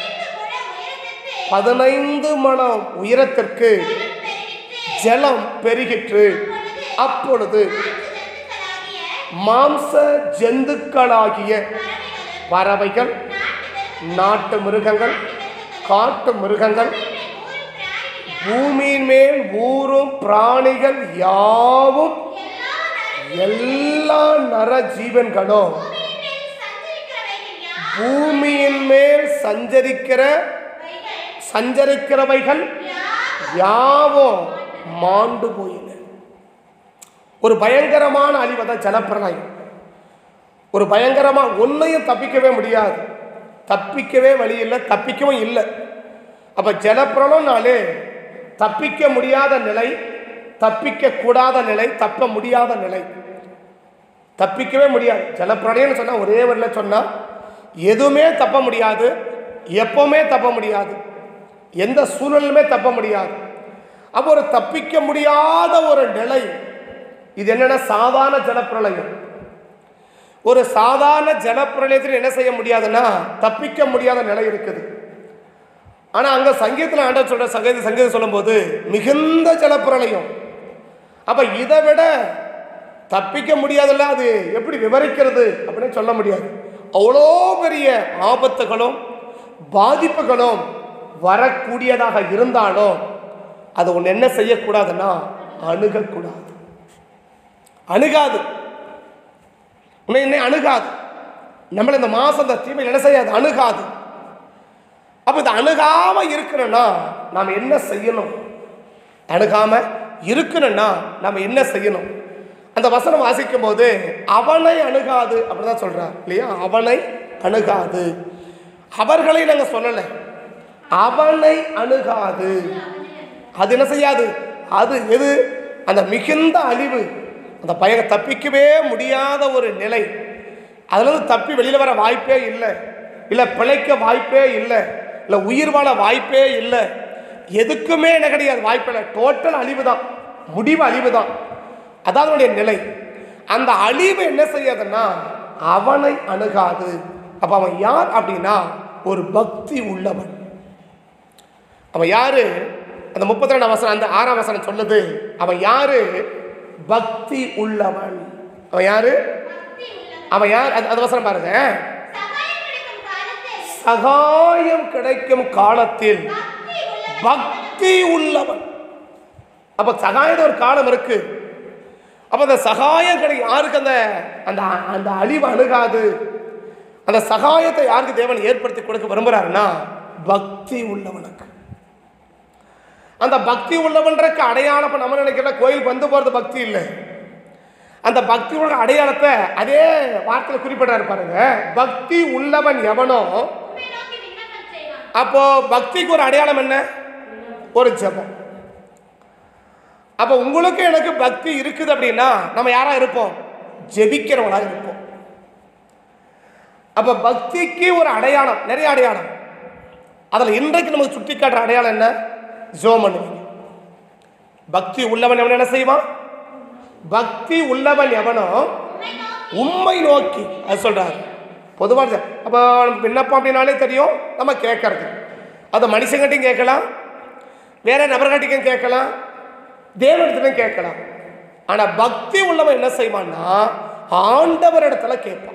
பதினைந்து முழ உயரத்திற்கு பதினைந்து மணம் உயரத்திற்கு பெருகிற்று. ஜலம் பெருகிற்று அப்பொழுது மாம்ச மாம்ச ஜந்துக்களாகிய பறவைகளும் பறவைகள் நாட்டு நாட்டு மிருகங்களும் மிருகங்கள் காட்டு மிருகங்கள் பூமியின் மேல் ஊரும் பிராணிகள் பூமியின் மேல் ஊறும் பிராணிகள் யாவும் எல்லா எல்லா நர ஜீவன்களும் பூமியின் மேல் சஞ்சரிக்கிறவைகள் பூமியின் மேல் சஞ்சரிக்கிற சஞ்சரிக்கிறவைகள் யாவும் மாண்டு போயின ஒரு பயங்கரமான அழிவதான் ஜலப்பிரளயம் ஒரு பயங்கரமா ஒன்றையும் தப்பிக்கவே முடியாது தப்பிக்கவே வழி இல்லை தப்பிக்கவும் இல்லை அப்ப ஜலப்பிரளம்னாலே தப்பிக்க முடியாத நிலை தப்பிக்க கூடாத நிலை தப்ப முடியாத நிலை தப்பிக்கவே முடியாது ஜலப்பிரளயம்னு சொன்னா ஒரே வரியில் சொன்னா எதுவுமே தப்ப முடியாது எப்பவுமே தப்ப முடியாது எந்த சூழலுமே தப்ப முடியாது அப்போ ஒரு தப்பிக்க முடியாத ஒரு நிலை இது என்னன்னா சாதாரண ஜலப்பிரளயம் ஒரு சாதாரண ஜலப்பிரளயத்தில் என்ன செய்ய முடியாதுன்னா தப்பிக்க முடியாத நிலை இருக்குது ஆனா அங்க சங்கீதத்தில் ஆண்டவர் சொல்ற சங்கீத சங்கீதம் சொல்லும்போது மிகுந்த ஜலப்பிரளயம் அப்ப இதை விட தப்பிக்க முடியாதுல்ல அது எப்படி விவரிக்கிறது அப்படின்னு சொல்ல முடியாது அவ்வளோ பெரிய ஆபத்துகளும் பாதிப்புகளும் வரக்கூடியதாக இருந்தாலும் அது ஒன்று என்ன செய்யக்கூடாதுன்னா அணுகக்கூடாது அணுகாது உன்னை என்னை அணுகாது நம்மளை இந்த மாசம் இந்த தீமையில் என்ன செய்யாது அணுகாது அப்ப இது அணுகாம இருக்கணும்னா நாம் என்ன செய்யணும் அணுகாம இருக்கணும்னா நாம் என்ன செய்யணும் அந்த வசனம் வாசிக்கும் போது அவனை அணுகாது அப்படிதான் சொல்றார் இல்லையா அவனை அணுகாது அவர்களை நாங்க சொல்லலை அவனை அணுகாது அது என்ன செய்யாது அது எது அந்த மிகுந்த அழிவு அந்த பய தப்பிக்கவே முடியாத ஒரு நிலை அதுலேருந்து தப்பி வெளியில் வர வாய்ப்பே இல்லை இல்லை பிழைக்க வாய்ப்பே இல்லை இல்லை உயிர் வாழ வாய்ப்பே இல்லை எதுக்குமே என்ன கிடையாது வாய்ப்பே இல்லை டோட்டல் அழிவு தான் முடிவு அழிவு தான் அதான் அதனுடைய நிலை அந்த அழிவு என்ன செய்யாதுன்னா அவனை அணுகாது அப்போ அவன் யார் அப்படின்னா ஒரு பக்தி உள்ளவன் அவன் யாரு அந்த முப்பத்தி ரெண்டாம் வசனம் அந்த ஆறாம் வசனம் சொல்லுது அவன் யாரு பக்தி உள்ளவன் அவன் யாரு அவன் யார் அந்த அந்த வசனம் பாருங்க சகாயம் கிடைக்கும் காலத்தில் சகாயம் கிடைக்கும் காலத்தில் பக்தி உள்ளவன் பக்தி உள்ளவன் அப்ப சகாயத ஒரு காலம் இருக்கு அப்ப அந்த சகாயம் கிடைக்கும் யாருக்கு அந்த அந்த அந்த அழிவு அணுகாது அந்த சகாயத்தை யாருக்கு தேவன் ஏற்படுத்தி கொடுக்க விரும்புறாருன்னா பக்தி உள்ளவனுக்கு அந்த பக்தி உள்ளவன்றக்கு அடையாளம் இப்ப நம்ம நினைக்கிற கோயிலுக்கு வந்து போறது பக்தி இல்லை அந்த பக்தி உள்ள அடையாளத்தை அதே வார்த்தையில் குறிப்பிடுறாரு பாருங்க பக்தி உள்ளவன் எவனோ உம்மை நோக்கி விண்ணப்பம் செய்வான் அப்போ பக்திக்கு ஒரு அடையாளம் என்ன ஒரு ஜெபம் அப்போ உங்களுக்கு எனக்கு பக்தி இருக்குது அப்படின்னா நம்ம யாரா இருப்போம் ஜெபிக்கிறவங்களா இருப்போம் அப்போ பக்திக்கு ஒரு அடையாளம் நிறைய அடையாளம் அதில் இன்றைக்கு நமக்கு சுட்டி காட்டுற அடையாளம் என்ன ஜோம் பண்ணுவீங்க பக்தி உள்ளவன் எவன் என்ன செய்வான் பக்தி உள்ளவன் எவனோ உம்மை நோக்கி அது சொல்றாரு பொதுவாக அப்போ விண்ணப்பம் அப்படின்னாலே தெரியும் நம்ம கேட்கறது அது மனுஷங்கிட்டையும் கேட்கலாம் வேற நபர்கிட்டையும் கேட்கலாம் தேவனிடத்திலையும் கேட்கலாம் ஆனால் பக்தி உள்ளவன் என்ன செய்வான்னா ஆண்டவர் இடத்துல கேட்பான்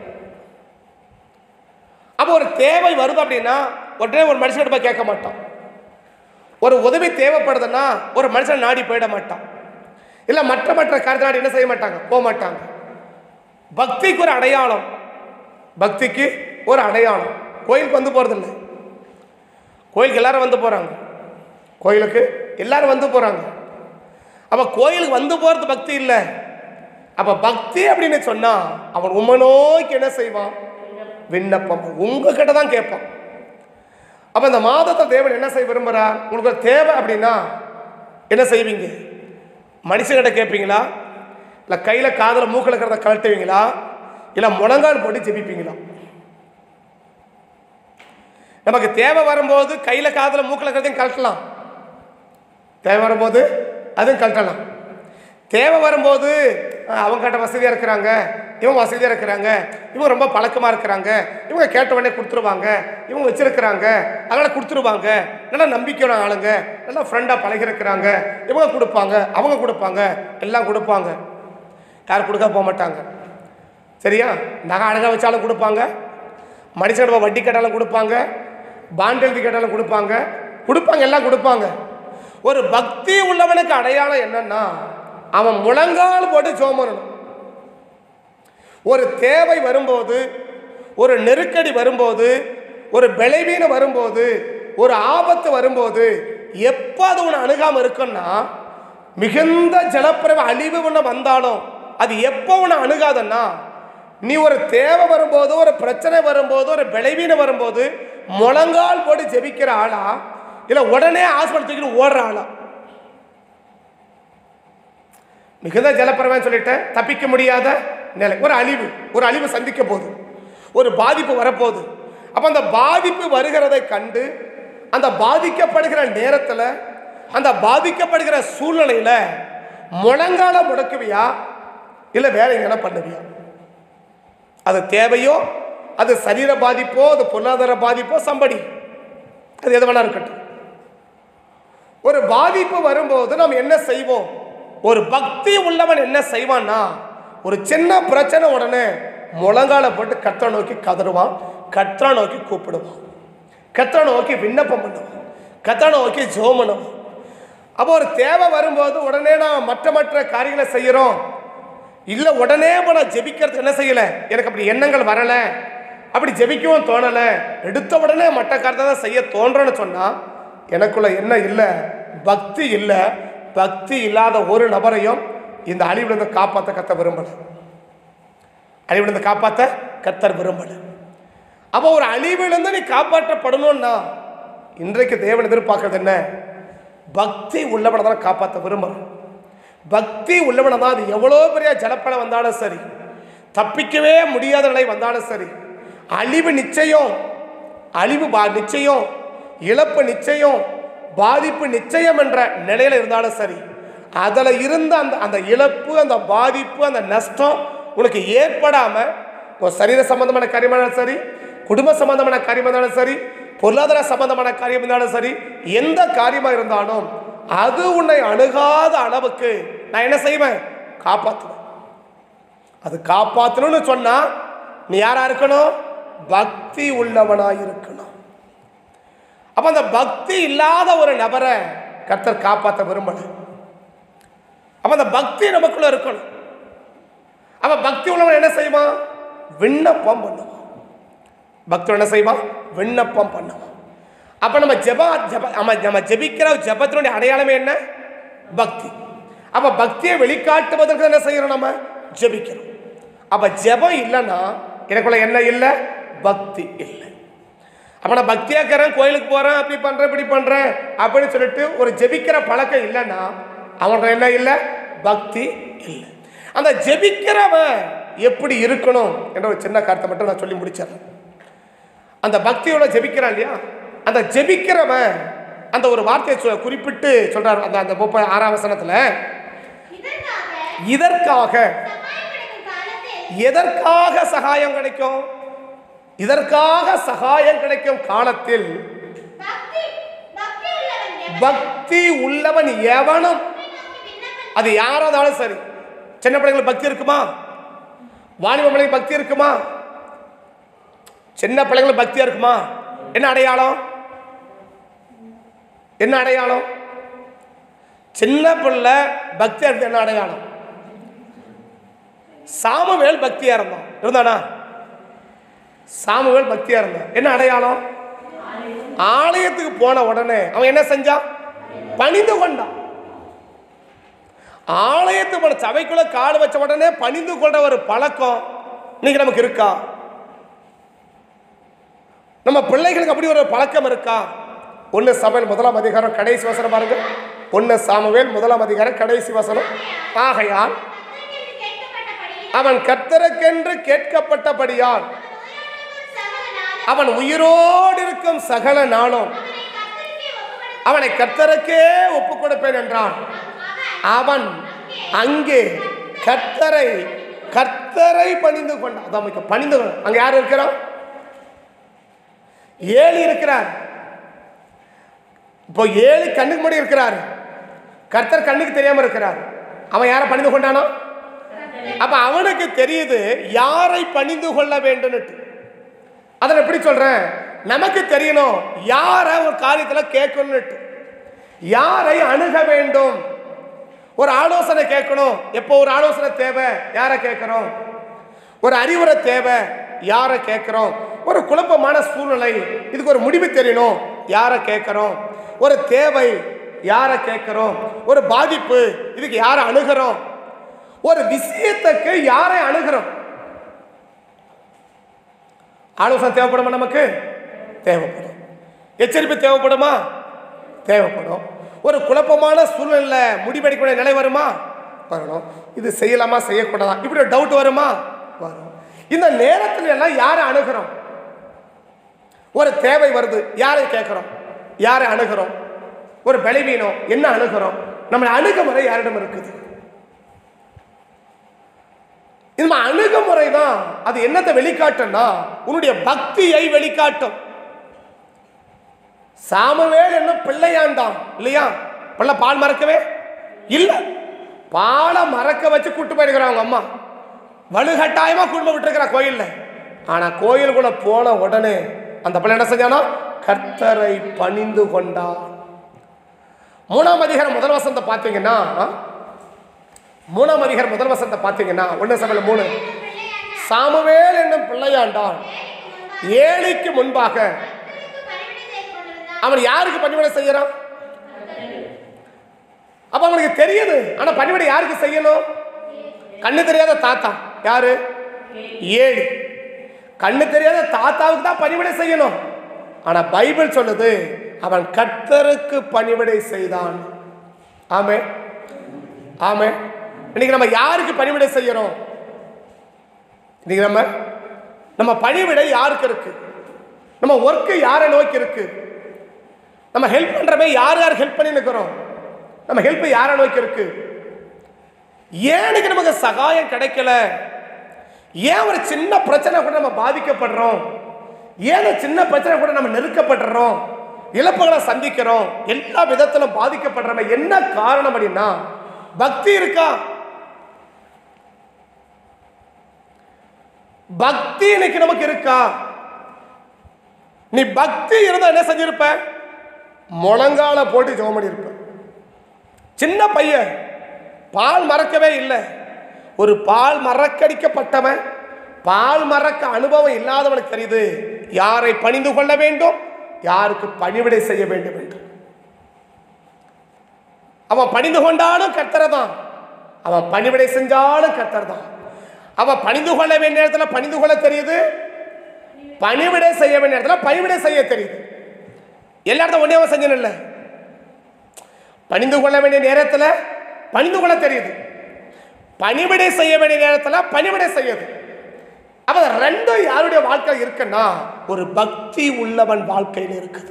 அப்போ ஒரு தேவை வருது அப்படின்னா உடனே ஒரு மனுஷன்கிட்ட போய் கேட்க மாட்டான் ஒரு உதவி தேவைப்படுதுன்னா ஒரு மனுஷன் நாடி போயிட மாட்டான் இல்லை மற்ற மற்ற காரியத்தை நாடி என்ன செய்ய மாட்டாங்க போக மாட்டாங்க பக்திக்கு ஒரு அடையாளம் பக்திக்கு ஒரு அடையாளம் கோயிலுக்கு வந்து போகிறதில்ல கோயிலுக்கு எல்லாரும் வந்து போகிறாங்க கோயிலுக்கு எல்லாரும் வந்து போகிறாங்க அப்போ கோயிலுக்கு வந்து போகிறது பக்தி இல்லை அப்போ பக்தி அப்படின்னு சொன்னால் அவன் உம்மை நோக்கி என்ன செய்வான் விண்ணப்பம் உங்ககிட்ட தான் கேட்பான் அப்போ இந்த மாதத்தை தேவன் என்ன செய்ய விரும்புகிறார் உங்களுக்கு ஒரு தேவை அப்படின்னா என்ன செய்வீங்க மனுஷங்கிட்ட கேட்பீங்களா இல்லை கையில் காதில் மூக்கில் இருக்கிறத கழட்டுவீங்களா இல்லை முழங்கால் போட்டு ஜெபிப்பீங்களா நமக்கு தேவை வரும்போது கையில் காதில் மூக்கில் இருக்கிறதையும் கழட்டலாம் தேவை வரும்போது அதுவும் கழட்டலாம் தேவை வரும்போது அஹ், அவங்க கிட்ட வசதியாக இருக்கிறாங்க இவங்க வசதியாக இருக்கிறாங்க இவங்க ரொம்ப பழக்கமாக இருக்கிறாங்க இவங்க கேட்ட உடனே கொடுத்துருவாங்க இவங்க வச்சிருக்கிறாங்க அதனால் கொடுத்துருவாங்க நல்லா நம்பிக்கையான ஆளுங்க நல்லா ஃப்ரெண்டாக பழகிருக்கிறாங்க இவங்க கொடுப்பாங்க அவங்க கொடுப்பாங்க எல்லாம் கொடுப்பாங்க யாரும் கொடுக்க போக மாட்டாங்க சரியா நகை அழகாக வச்சாலும் கொடுப்பாங்க மனுஷன் வட்டி கேட்டாலும் கொடுப்பாங்க பாண்ட் எழுதி கேட்டாலும் கொடுப்பாங்க கொடுப்பாங்க எல்லாம் கொடுப்பாங்க ஒரு பக்தி உள்ளவனுக்கு அடையாளம் என்னன்னா அவன் முழங்கால் போட்டு ஜெபம் பண்ணணும் ஒரு தேவை வரும்போது ஒரு நெருக்கடி வரும்போது ஒரு பலவீனம் வரும்போது ஒரு ஆபத்து வரும்போது எப்போ அது உன்னை அணுகாமல் இருக்குன்னா மிகுந்த ஜலப்பிரவ அழிவு உன்னை வந்தாலும் அது எப்போ உன்னை அணுகாதன்னா நீ ஒரு தேவை வரும்போது ஒரு பிரச்சனை வரும்போது ஒரு பலவீனம் வரும்போது முழங்கால் போட்டு ஜெபிக்கிற ஆளா இல்லை உடனே ஹாஸ்பிட்டல் தூக்கிட்டு ஓடுற ஆளா மிகுந்த ஜலப்பிரவன் சொல்லிட்டேன் தப்பிக்க முடியாத நிலை ஒரு அழிவு ஒரு அழிவு சந்திக்க போகுது ஒரு பாதிப்பு வரப்போகுது அப்போ அந்த பாதிப்பு வருகிறதை கண்டு அந்த பாதிக்கப்படுகிற நேரத்தில் அந்த பாதிக்கப்படுகிற சூழ்நிலையில் முழங்கால முடக்குவியா இல்லை வேற எங்கன்னா பண்ணுவியா அது தேவையோ அது சரீர பாதிப்போ அது பொருளாதார பாதிப்போ சம்படி அது எது வேணா இருக்கட்டும் ஒரு பாதிப்பு வரும்போது நாம் என்ன செய்வோம் ஒரு பக்தி உள்ளவன் என்ன செய்வான்னா ஒரு சின்ன பிரச்சனை உடனே முழங்கால போட்டு கத்தரை நோக்கி கதறுவான் கத்தரை நோக்கி கூப்பிடுவான் கத்தரை நோக்கி விண்ணப்பம் பண்ணுவான் கத்தரை நோக்கி ஜோம் பண்ணுவான் அப்போ ஒரு தேவை வரும்போது உடனே நான் மற்ற மற்ற காரியங்களை செய்கிறோம் இல்லை உடனே இப்போ நான் ஜெபிக்கிறது என்ன செய்யலை எனக்கு அப்படி எண்ணங்கள் வரலை அப்படி ஜெபிக்கவும் தோணலை எடுத்த உடனே மற்ற காரியத்தை தான் செய்ய தோன்றோன்னு சொன்னால் எனக்குள்ள என்ன இல்லை பக்தி இல்லை பக்தி இல்லாத ஒரு நபரையும் இந்த அழிவிலிருந்து காப்பாற்ற கத்த விரும்பலை அழிவிலிருந்து காப்பாற்ற கத்தர் விரும்பலை அப்போ ஒரு அழிவிலிருந்து நீ காப்பாற்றப்படணும்னா இன்றைக்கு தேவன் எதிர்பார்க்கறது என்ன பக்தி உள்ளவனை தான் காப்பாற்ற விரும்புகிறோம் பக்தி உள்ளவனை தான் அது எவ்வளோ பெரிய ஜலப்பழம் வந்தாலும் சரி தப்பிக்கவே முடியாத நிலை வந்தாலும் சரி அழிவு நிச்சயம் அழிவு பா நிச்சயம் இழப்பு நிச்சயம் பாதிப்பு நிச்சயம் என்ற நிலையில் இருந்தாலும் சரி அதில் இருந்த அந்த அந்த இழப்பு அந்த பாதிப்பு அந்த நஷ்டம் உனக்கு ஏற்படாமல் உன் சரீர சம்பந்தமான காரியமாக இருந்தாலும் சரி குடும்ப சம்பந்தமான காரியமாக இருந்தாலும் சரி பொருளாதார சம்பந்தமான காரியம் இருந்தாலும் சரி எந்த காரியமாக இருந்தாலும் அது உன்னை அணுகாத அளவுக்கு நான் என்ன செய்வேன் காப்பாற்றுவேன் அது காப்பாற்றணும்னு சொன்னா நீ யாரா இருக்கணும் பக்தி உள்ளவனாய் இருக்கணும் அப்ப அந்த பக்தி இல்லாத ஒரு நபரை கர்த்தர் காப்பாற்ற விரும்பல அப்ப அந்த பக்தி நமக்குள்ள இருக்கணும் அப்ப பக்தி உள்ளவன் என்ன செய்வான் விண்ணப்பம் பண்ணுவான் பக்தன் என்ன செய்வான் விண்ணப்பம் பண்ணுவான் அப்ப நம்ம ஜெப ஜெப நம்ம நம்ம ஜெபிக்கிற ஜெபத்தினுடைய அடையாளமே என்ன பக்தி அப்ப பக்தியை வெளிக்காட்டுவதற்கு என்ன செய்யறோம் நம்ம ஜெபிக்கிறோம் அப்ப ஜெபம் இல்லைன்னா எனக்குள்ள என்ன இல்லை பக்தி இல்லை அப்ப நான் பக்தியா இருக்கிறேன் கோயிலுக்கு போறேன் அப்படி பண்றேன் இப்படி பண்றேன் அப்படின்னு சொல்லிட்டு ஒரு ஜெபிக்கிற பழக்கம் இல்லைன்னா அவனுக்கு என்ன இல்லை பக்தி இல்லை அந்த ஜெபிக்கிறவன் எப்படி இருக்கணும் என்ற ஒரு சின்ன கருத்தை மட்டும் நான் சொல்லி முடிச்சிடறேன் அந்த பக்தியோட ஜெபிக்கிறான் இல்லையா அந்த ஜெபிக்கிறவன் அந்த ஒரு வார்த்தையை சொ- குறிப்பிட்டு சொல்றாரு அந்த அந்த முப்ப ஆறாம் வசனத்துல இதற்காக இதற்காக சகாயம் கிடைக்கும் காலத்தில் எதற்காக சகாயம் கிடைக்கும் இதற்காக சகாயம் கிடைக்கும் காலத்தில் பக்தி பக்தி உள்ளவன் எவன் பக்தி உள்ளவன் எவனும் உம்மை நோக்கி விண்ணப்பம் அது யாரா இருந்தாலும் சரி சின்ன பிள்ளைங்களுக்கு பக்தி இருக்குமா வாலிப பிள்ளைங்களுக்கு பக்தி இருக்குமா சின்ன பிள்ளைங்களுக்கு பக்தியா இருக்குமா என்ன அடையாளம் என்ன அடையாளம் சின்ன பிள்ளை பக்தியா இருக்கு என்ன அடையாளம் சாமுவேல் பக்தியா இருந்தான் இருந்தானா சாமுவேல் பக்தியா இருந்தான் என்ன அடையாளம் ஆலயத்துக்கு போன உடனே அவன் என்ன செஞ்சான் பணிந்து கொண்டான் ஆலயத்து போன சபைக்குள்ள கால் வச்ச உடனே பணிந்து கொண்ட ஒரு பழக்கம் இன்னைக்கு நமக்கு இருக்கா நம்ம பிள்ளைகளுக்கு அப்படி ஒரு பழக்கம் இருக்கா ஒன்று சபையில் முதலாம் அதிகாரம் கடைசி வசனம் பாருங்க ஒன்று சாமுவேல் முதலாம் அதிகாரம் கடைசி வசனம் ஆகையால் கர்த்தருக்கு கேட்கப்பட்டபடி அவன் கர்த்தருக்கென்று கேட்கப்பட்டபடியால் நோயாளிக்கும் சகல அவன் உயிரோடு இருக்கும் சகல நாளும் அவனை கர்த்தருக்கே அவனை கர்த்தருக்கே ஒப்புக்கொடுத்தான். ஒப்பு கொடுப்பேன் என்றான் அவன் அவன் அங்கே கர்த்தரை கர்த்தரை பணிந்து கொண்டான் அதான் முக்கியம். பணிந்து கொண்டான். அங்க யார் இருக்கிறான் ஏழு இருக்கிறார் இப்போ ஏழு கண்ணுக்கு முன்னாடி இருக்கிறார் கர்த்தர் கண்ணுக்கு தெரியாம இருக்கிறார் அவன் யாரை பணிந்து கொண்டானோ அப்ப அவனுக்கு தெரியுது யாரை பணிந்து கொள்ள வேண்டும்னுட்டு அதை நான் எப்படி சொல்றேன் நமக்கு தெரியணும் யாரை ஒரு காரியத்துல கேட்கணும்னுட்டு யாரை அணுக வேண்டும் ஒரு ஆலோசனை கேட்கணும் எப்போ ஒரு ஆலோசனை தேவை யாரை கேட்கிறோம் ஒரு அறிவுரை தேவை யாரை கேட்கிறோம் ஒரு குழப்பமான சூழ்நிலை இதுக்கு ஒரு முடிவு தெரியணும் யாரை கேட்கிறோம் ஒரு தேவை யாரை கேட்கிறோம் ஒரு பாதிப்பு இதுக்கு யாரை அணுகிறோம் ஒரு விஷயத்துக்கு யாரை அணுகிறோம் ஆலோசனை தேவைப்படுமா நமக்கு தேவைப்படும் எச்சரிப்பு தேவைப்படுமா தேவைப்படும் ஒரு குழப்பமான சூழ்நிலை முடிவெடுக்கக்கூடிய நிலை வருமா வரணும் இது செய்யலாமா செய்யக்கூடாதா இப்படி ஒரு டவுட் வருமா வரும் இந்த நேரத்துல எல்லாம் யாரை அணுகிறோம் ஒரு தேவை வருது யாரை கேட்குறோம் யாரை அணுகிறோம் ஒரு பலவீனம் என்ன அணுகிறோம் நம்ம அணுகுமுறை யாரிடம் இருக்குது இது நம்ம அணுகுமுறை தான் அது என்னத்தை வெளிக்காட்டும்னா உன்னுடைய பக்தியை வெளிக்காட்டும் சாமுவேல் என்ன பிள்ளையாண்டான் இல்லையா பிள்ளை பால் மறக்கவே இல்லை பாலை மறக்க வச்சு கூட்டு போயிருக்கிறான் அவங்க அம்மா வலுகட்டாயமா குடும்பம் விட்டுருக்கிறா கோயில்ல ஆனா கோயிலுக்குள்ள போன உடனே அந்த பிள்ளை என்ன செஞ்சானா கர்த்தரை பணிந்து கொண்டான் மூணாம் அதிகாரம் முதல் வசனத்தை பார்த்தீங்கன்னா மூணாம் அதிகாரம் முதல் வசனத்தை பார்த்தீங்கன்னா ஒன்று சமையல் மூணு சாமுவேல் என்னும் பிள்ளையாண்டான் ஏழைக்கு முன்பாக கர்த்தருக்கு பணிவிடை செய்து கொண்டிருந்தான். அவன் யாருக்கு பணிவிடை செய்யறான் அப்ப அவனுக்கு தெரியுது ஆனா பணிவிடை யாருக்கு செய்யணும் கண்ணு தெரியாத தாத்தா யாரு ஏழு கண்ணு தெரியாத தாத்தாவுக்கு தான் பணிவிடை செய்யணும் ஆனா பைபிள் சொல்லுது அவன் கர்த்தருக்கு பணிவிடை செய்தான் ஆமே ஆமே இன்னைக்கு நம்ம யாருக்கு பணிவிடை செய்யறோம் இன்னைக்கு நம்ம நம்ம பணிவிடை யாருக்கு இருக்கு நம்ம ஒர்க்கு யாரை நோக்கி இருக்கு நம்ம ஹெல்ப் பண்றமே யார் யார் ஹெல்ப் பண்ணி நிற்கிறோம் நம்ம ஹெல்ப் யாரை நோக்கி இருக்கு ஏன் இன்னைக்கு நமக்கு சகாயம் கிடைக்கல ஏன் ஒரு சின்ன பிரச்சனை கூட நம்ம பாதிக்கப்படுறோம் ஏன் ஒரு சின்ன பிரச்சனை கூட நம்ம நெருக்கப்படுறோம் இழப்புகளை சந்திக்கிறோம் எல்லா விதத்திலும் பாதிக்கப்படுறோம் என்ன காரணம் அப்படின்னா பக்தி இருக்கா பக்தி இன்னைக்கு நமக்கு இருக்கா நீ பக்தி இருந்தா என்ன செஞ்சிருப்ப முழங்கால போட்டு ஜெபம் பண்ணியிருப்ப சின்ன பையன் பால் மறக்கவே இல்லை ஒரு பால் மறக்கடிக்கப்பட்டவன் பால் மறக்க அனுபவம் இல்லாதவனுக்கு தெரியுது யாரை பணிந்து கொள்ள வேண்டும் யாருக்கு பணிவிடை செய்ய வேண்டும் என்று அவன் பணிந்து கொண்டாலும் கர்த்தரை தான் அவன் பணிவிடை செஞ்சாலும் கர்த்தர் தான் அவன் பணிந்து கொள்ள வேண்டிய நேரத்தில் பணிந்து கொள்ள தெரியுது பணிவிடை செய்ய வேண்டிய இடத்துல பணிவிடை செய்ய தெரியுது எல்லா இடத்துல ஒன்றே செஞ்சன இல்லை பணிந்து கொள்ள வேண்டிய நேரத்தில் பணிந்து கொள்ள தெரியுது பணிவிடை செய்ய வேண்டிய நேரத்தில் பணிவிடை செய்யுது அப்ப அது ரெண்டும் யாருடைய வாழ்க்கையில் இருக்குன்னா ஒரு பக்தி உள்ளவன் வாழ்க்கையில் இருக்குது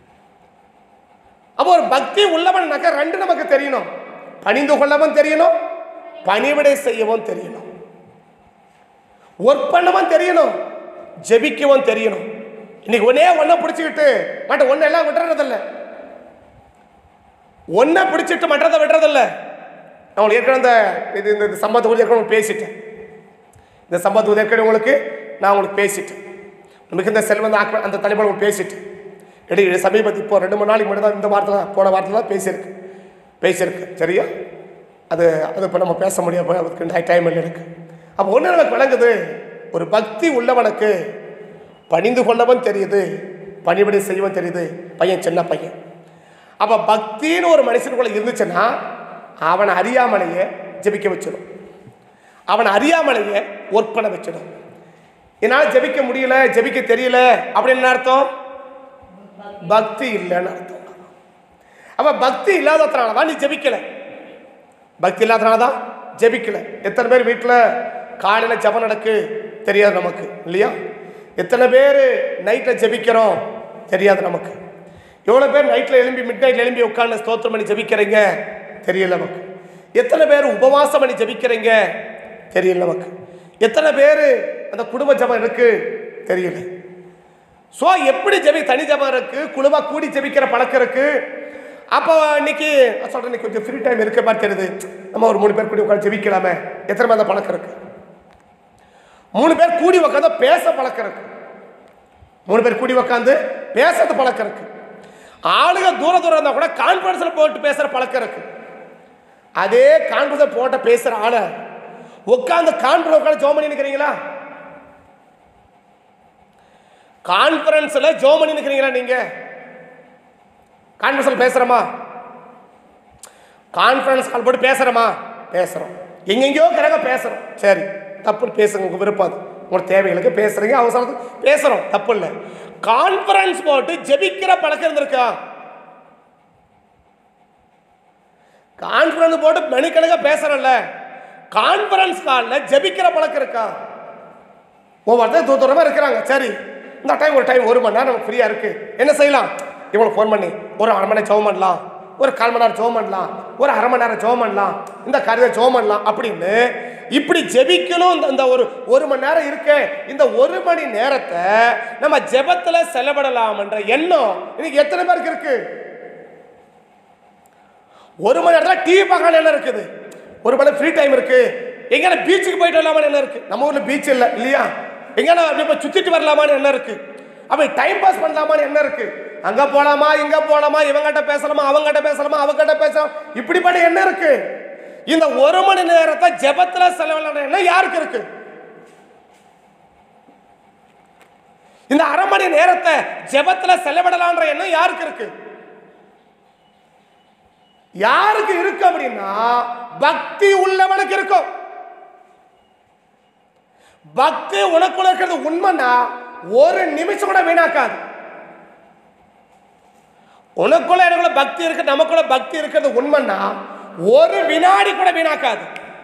அப்போ ஒரு பக்தி உள்ளவன்னாக்க ரெண்டு நமக்கு தெரியணும் பணிந்து கொள்ளவும் தெரியணும் பணிவிடை செய்யவும் தெரியணும் ஒர்க் பண்ணவும் தெரியணும் ஜெபிக்கவும் தெரியணும் இன்னைக்கு ஒன்னே ஒன்றை பிடிச்சிக்கிட்டு மற்ற ஒன்று எல்லாம் விட்டுறதில்ல ஒன்றை பிடிச்சிட்டு மற்றதை விடுறதில்ல நான் உங்களுக்கு ஏற்கனவே இந்த இது இந்த சம்பவத்தை குறித்து ஏற்கனவே உங்களுக்கு பேசிட்டேன் இந்த சம்பவத்தை குறித்து ஏற்கனவே உங்களுக்கு நான் உங்களுக்கு பேசிட்டேன் மிகுந்த செல்வந்த ஆக்க அந்த தலைமுறை உங்களுக்கு பேசிட்டேன் இடி சமீபத்து இப்போ ரெண்டு மூணு நாளைக்கு மட்டும் தான் இந்த வாரத்தில் தான் போன வாரத்தில் தான் பேசியிருக்கு பேசியிருக்கு சரியா அது அது இப்போ நம்ம பேச முடியாது அதுக்கு டைம் இல்லை எனக்கு அப்போ ஒன்று நமக்கு விளங்குது ஒரு பக்தி உள்ளவனுக்கு பணிந்து கொள்ளவும் தெரியுது பணிவிடை செய்யவும் தெரியுது பையன் சின்ன பையன் அப்போ பக்தின்னு ஒரு மனுஷனுக்குள்ள இருந்துச்சுன்னா அவனை அறியாமலேயே ஜெபிக்க வச்சிடும் அவனை அறியாமலேயே ஒர்க் பண்ண வச்சிடும் என்னால் ஜெபிக்க முடியல ஜெபிக்க தெரியல அப்படின்னு என்ன அர்த்தம் பக்தி இல்லைன்னு அர்த்தம் அப்ப பக்தி இல்லாததுனால தான் நீ ஜெபிக்கல பக்தி இல்லாதனால தான் ஜெபிக்கல எத்தனை பேர் வீட்டில் காலையில் ஜெபம் நடக்கு தெரியாது நமக்கு இல்லையா எத்தனை பேர் நைட்டில் ஜெபிக்கிறோம் தெரியாது நமக்கு எவ்வளோ பேர் நைட்டில் எழும்பி மிட் நைட்டில் எழும்பி உட்காந்து ஸ்தோத்திரம் பண்ணி ஜெபிக்கிறீங்க தெரியல நமக்கு எத்தனை பேர் உபவாசம் பண்ணி ஜெபிக்கிறீங்க தெரியல நமக்கு எத்தனை பேர் அந்த குடும்ப ஜபம் இருக்கு தெரியல ஸோ எப்படி ஜெபி தனி ஜபம் இருக்கு குழுவா கூடி ஜெபிக்கிற பழக்கம் இருக்கு அப்போ இன்னைக்கு நான் சொல்றேன் இன்னைக்கு கொஞ்சம் ஃப்ரீ டைம் இருக்கிற மாதிரி தெரியுது நம்ம ஒரு மூணு பேர் கூடி உட்காந்து ஜெபிக்கலாமே எத்தனை பேர் அந்த பழக்கம் இருக்கு மூணு பேர் கூடி உட்காந்து பேச பழக்கம் இருக்கு மூணு பேர் கூடி உட்காந்து பேசுறது பழக்கம் இருக்கு ஆளுங்க தூர தூரம் இருந்தா கூட கான்ஃபரன்ஸ்ல போட்டு பேசுற பழக்கம் இருக்கு அதே கான்ஃபரன்ஸ் போட்ட பேசுற ஆளை உட்காந்து கான்ஃபரன்ஸ் உட்காந்து ஜோம் பண்ணி நிக்கிறீங்களா கான்ஃபரன்ஸ்ல ஜோம் பண்ணி நிக்கிறீங்களா நீங்க கான்ஃபரன்ஸ்ல பேசுறோமா கான்ஃபரன்ஸ் கால் போட்டு பேசுறோமா பேசுறோம் எங்கெங்கயோ கிடக்க பேசுறோம் சரி தப்பு பேசுங்க உங்க விருப்பம் அது உங்களோட தேவைகளுக்கு பேசுறீங்க அவசரத்துக்கு பேசுறோம் தப்பு இல்லை கான்ஃபரன்ஸ் போட்டு ஜெபிக்கிற பழக்கம் இருந்திருக்கா கான்ஃபரன்ஸ் போட்டு மணிக்கணக்க பேசுறோம்ல கான்ஃபரன்ஸ் காலில் ஜெபிக்கிற பழக்கம் இருக்கா ஒவ்வொருத்தரும் தூர தூரமாக இருக்கிறாங்க சரி இந்த டைம் ஒரு டைம் ஒரு மணி நேரம் நமக்கு ஃப்ரீயாக இருக்குது என்ன செய்யலாம் இவங்களை ஃபோன் பண்ணி ஒரு அரை மணி நேரம் ஜெபம் பண்ணலாம் ஒரு கால் மணி நேரம் ஜெபம் பண்ணலாம் ஒரு அரை மணி நேரம் ஜெபம் பண்ணலாம் இந்த காரியத்தை ஜெபம் பண்ணலாம் அப்படின்னு இப்படி ஜெபிக்கணும் இந்த- இந்த ஒரு ஒரு மணி நேரம் இருக்கு இந்த ஒரு மணி நேரத்தை நம்ம ஜெபத்தில் செலவிடலாம்ன்ற எண்ணம் இன்னைக்கு எத்தனை பேருக்கு இருக்கு ஒரு மணி நேரத்தில் டிவி பார்க்கணும் என்ன இருக்குது ஒரு மணி ஃப்ரீ டைம் இருக்கு எங்கேயான பீச்சுக்கு போயிட்டு வரலாமான்னு என்ன இருக்கு நம்ம ஊர்ல பீச் இல்லை இல்லையா எங்கேயான அப்படி போய் சுத்திட்டு வரலாமான்னு என்ன இருக்கு அப்படி டைம் பாஸ் பண்ணலாமான்னு என்ன இருக்கு அங்க போலாமா இங்க போலாமா இவங்கிட்ட பேசலாமா அவங்ககிட்ட பேசலாமா அவங்ககிட்ட பேசலாம் இப்படிப்பட்ட என்ன இருக்கு இந்த ஒரு மணி நேரத்தை ஜெபத்துல செலவிட என்ன யாருக்கு இருக்கு இந்த அரை மணி நேரத்தை ஜெபத்துல செலவிடலான்ற எண்ணம் யாருக்கு இருக்கு யாருக்கு இருக்கு அப்படின்னா பக்தி உள்ளவனுக்கு இருக்கும் பக்தி உனக்குள்ள இருக்கிறது உண்மைன்னா ஒரு நிமிஷம் கூட வீணாக்காது உனக்குள்ள எனக்குள்ள பக்தி இருக்கு நமக்குள்ள பக்தி இருக்கிறது உண்மைன்னா ஒரு வினாடி கூட வீணாக்காது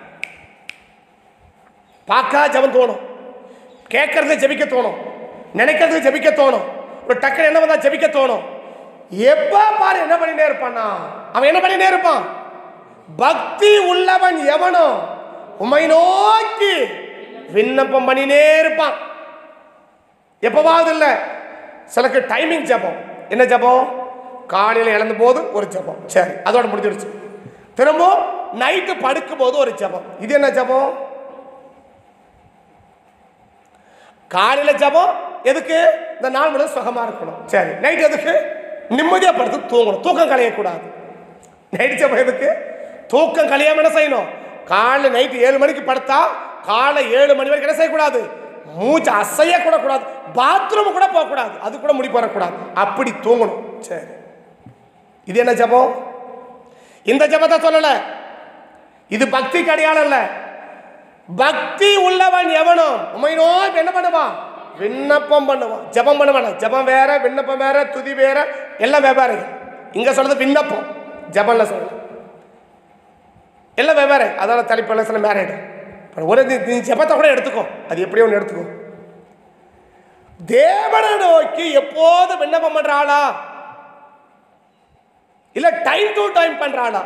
பார்க்கா ஜெபம் தோணும் கேட்கறது ஜெபிக்க தோணும் நினைக்கிறது ஜெபிக்க தோணும் ஒரு டக்குனு என்ன வந்தா ஜெபிக்க தோணும் எப்ப பாரு என்ன பண்ணிட்டே இருப்பானா அவன் என்ன பண்ணிட்டே இருப்பான் பக்தி உள்ளவன் எவனோ உமை நோக்கி விண்ணப்பம் பண்ணினே இருப்பான் எப்பவாவது இல்லை சிலக்கு டைமிங் ஜெபம் என்ன ஜெபம் காலையில் இழந்த போது ஒரு ஜெபம் சரி அதோட முடிஞ்சிடுச்சு திரும்ப நைட்டு படுக்கும் போது ஒரு ஜெபம் இது என்ன ஜெபம் காலையில ஜெபம் எதுக்கு இந்த நாள் முழுவதும் சுகமா இருக்கணும் சரி நைட் எதுக்கு நிம்மதியா படுத்து தூங்கணும் தூக்கம் கலையக்கூடாது நைட் ஜெபம் எதுக்கு தூக்கம் கலையாம என்ன செய்யணும் காலை நைட்டு ஏழு மணிக்கு படுத்தா காலை ஏழு மணி வரைக்கும் என்ன செய்யக்கூடாது மூச்சு அசைய கூட கூடாது பாத்ரூம் கூட போகக்கூடாது அது கூட முடி போடக்கூடாது அப்படி தூங்கணும் சரி இது என்ன ஜெபம் இந்த ஜெபத்தை சொல்லல இது பக்திக்கு அடையாளம் இல்லை பக்தி உள்ளவன் எவனோ உமை நோக்கி என்ன பண்ணுவான் விண்ணப்பம் பண்ணுவான் ஜெபம் பண்ணுவான் ஜெபம் வேற விண்ணப்பம் வேற துதி வேற எல்லாம் வெவ்வேறு இங்க சொல்றது விண்ணப்பம் ஜெபம்ல சொல்றது எல்லாம் வெவ்வேறு அதால தலைப்பில் சில மேரேடு ஒரு நீ- நீ ஜெபத்தை கூட எடுத்துக்கோ அது எப்படியோ ஒன்று எடுத்துக்கோ தேவனை நோக்கி எப்போது விண்ணப்பம் பண்ற ஆளா இல்ல டைம் டு டைம் பண்ற ஆளா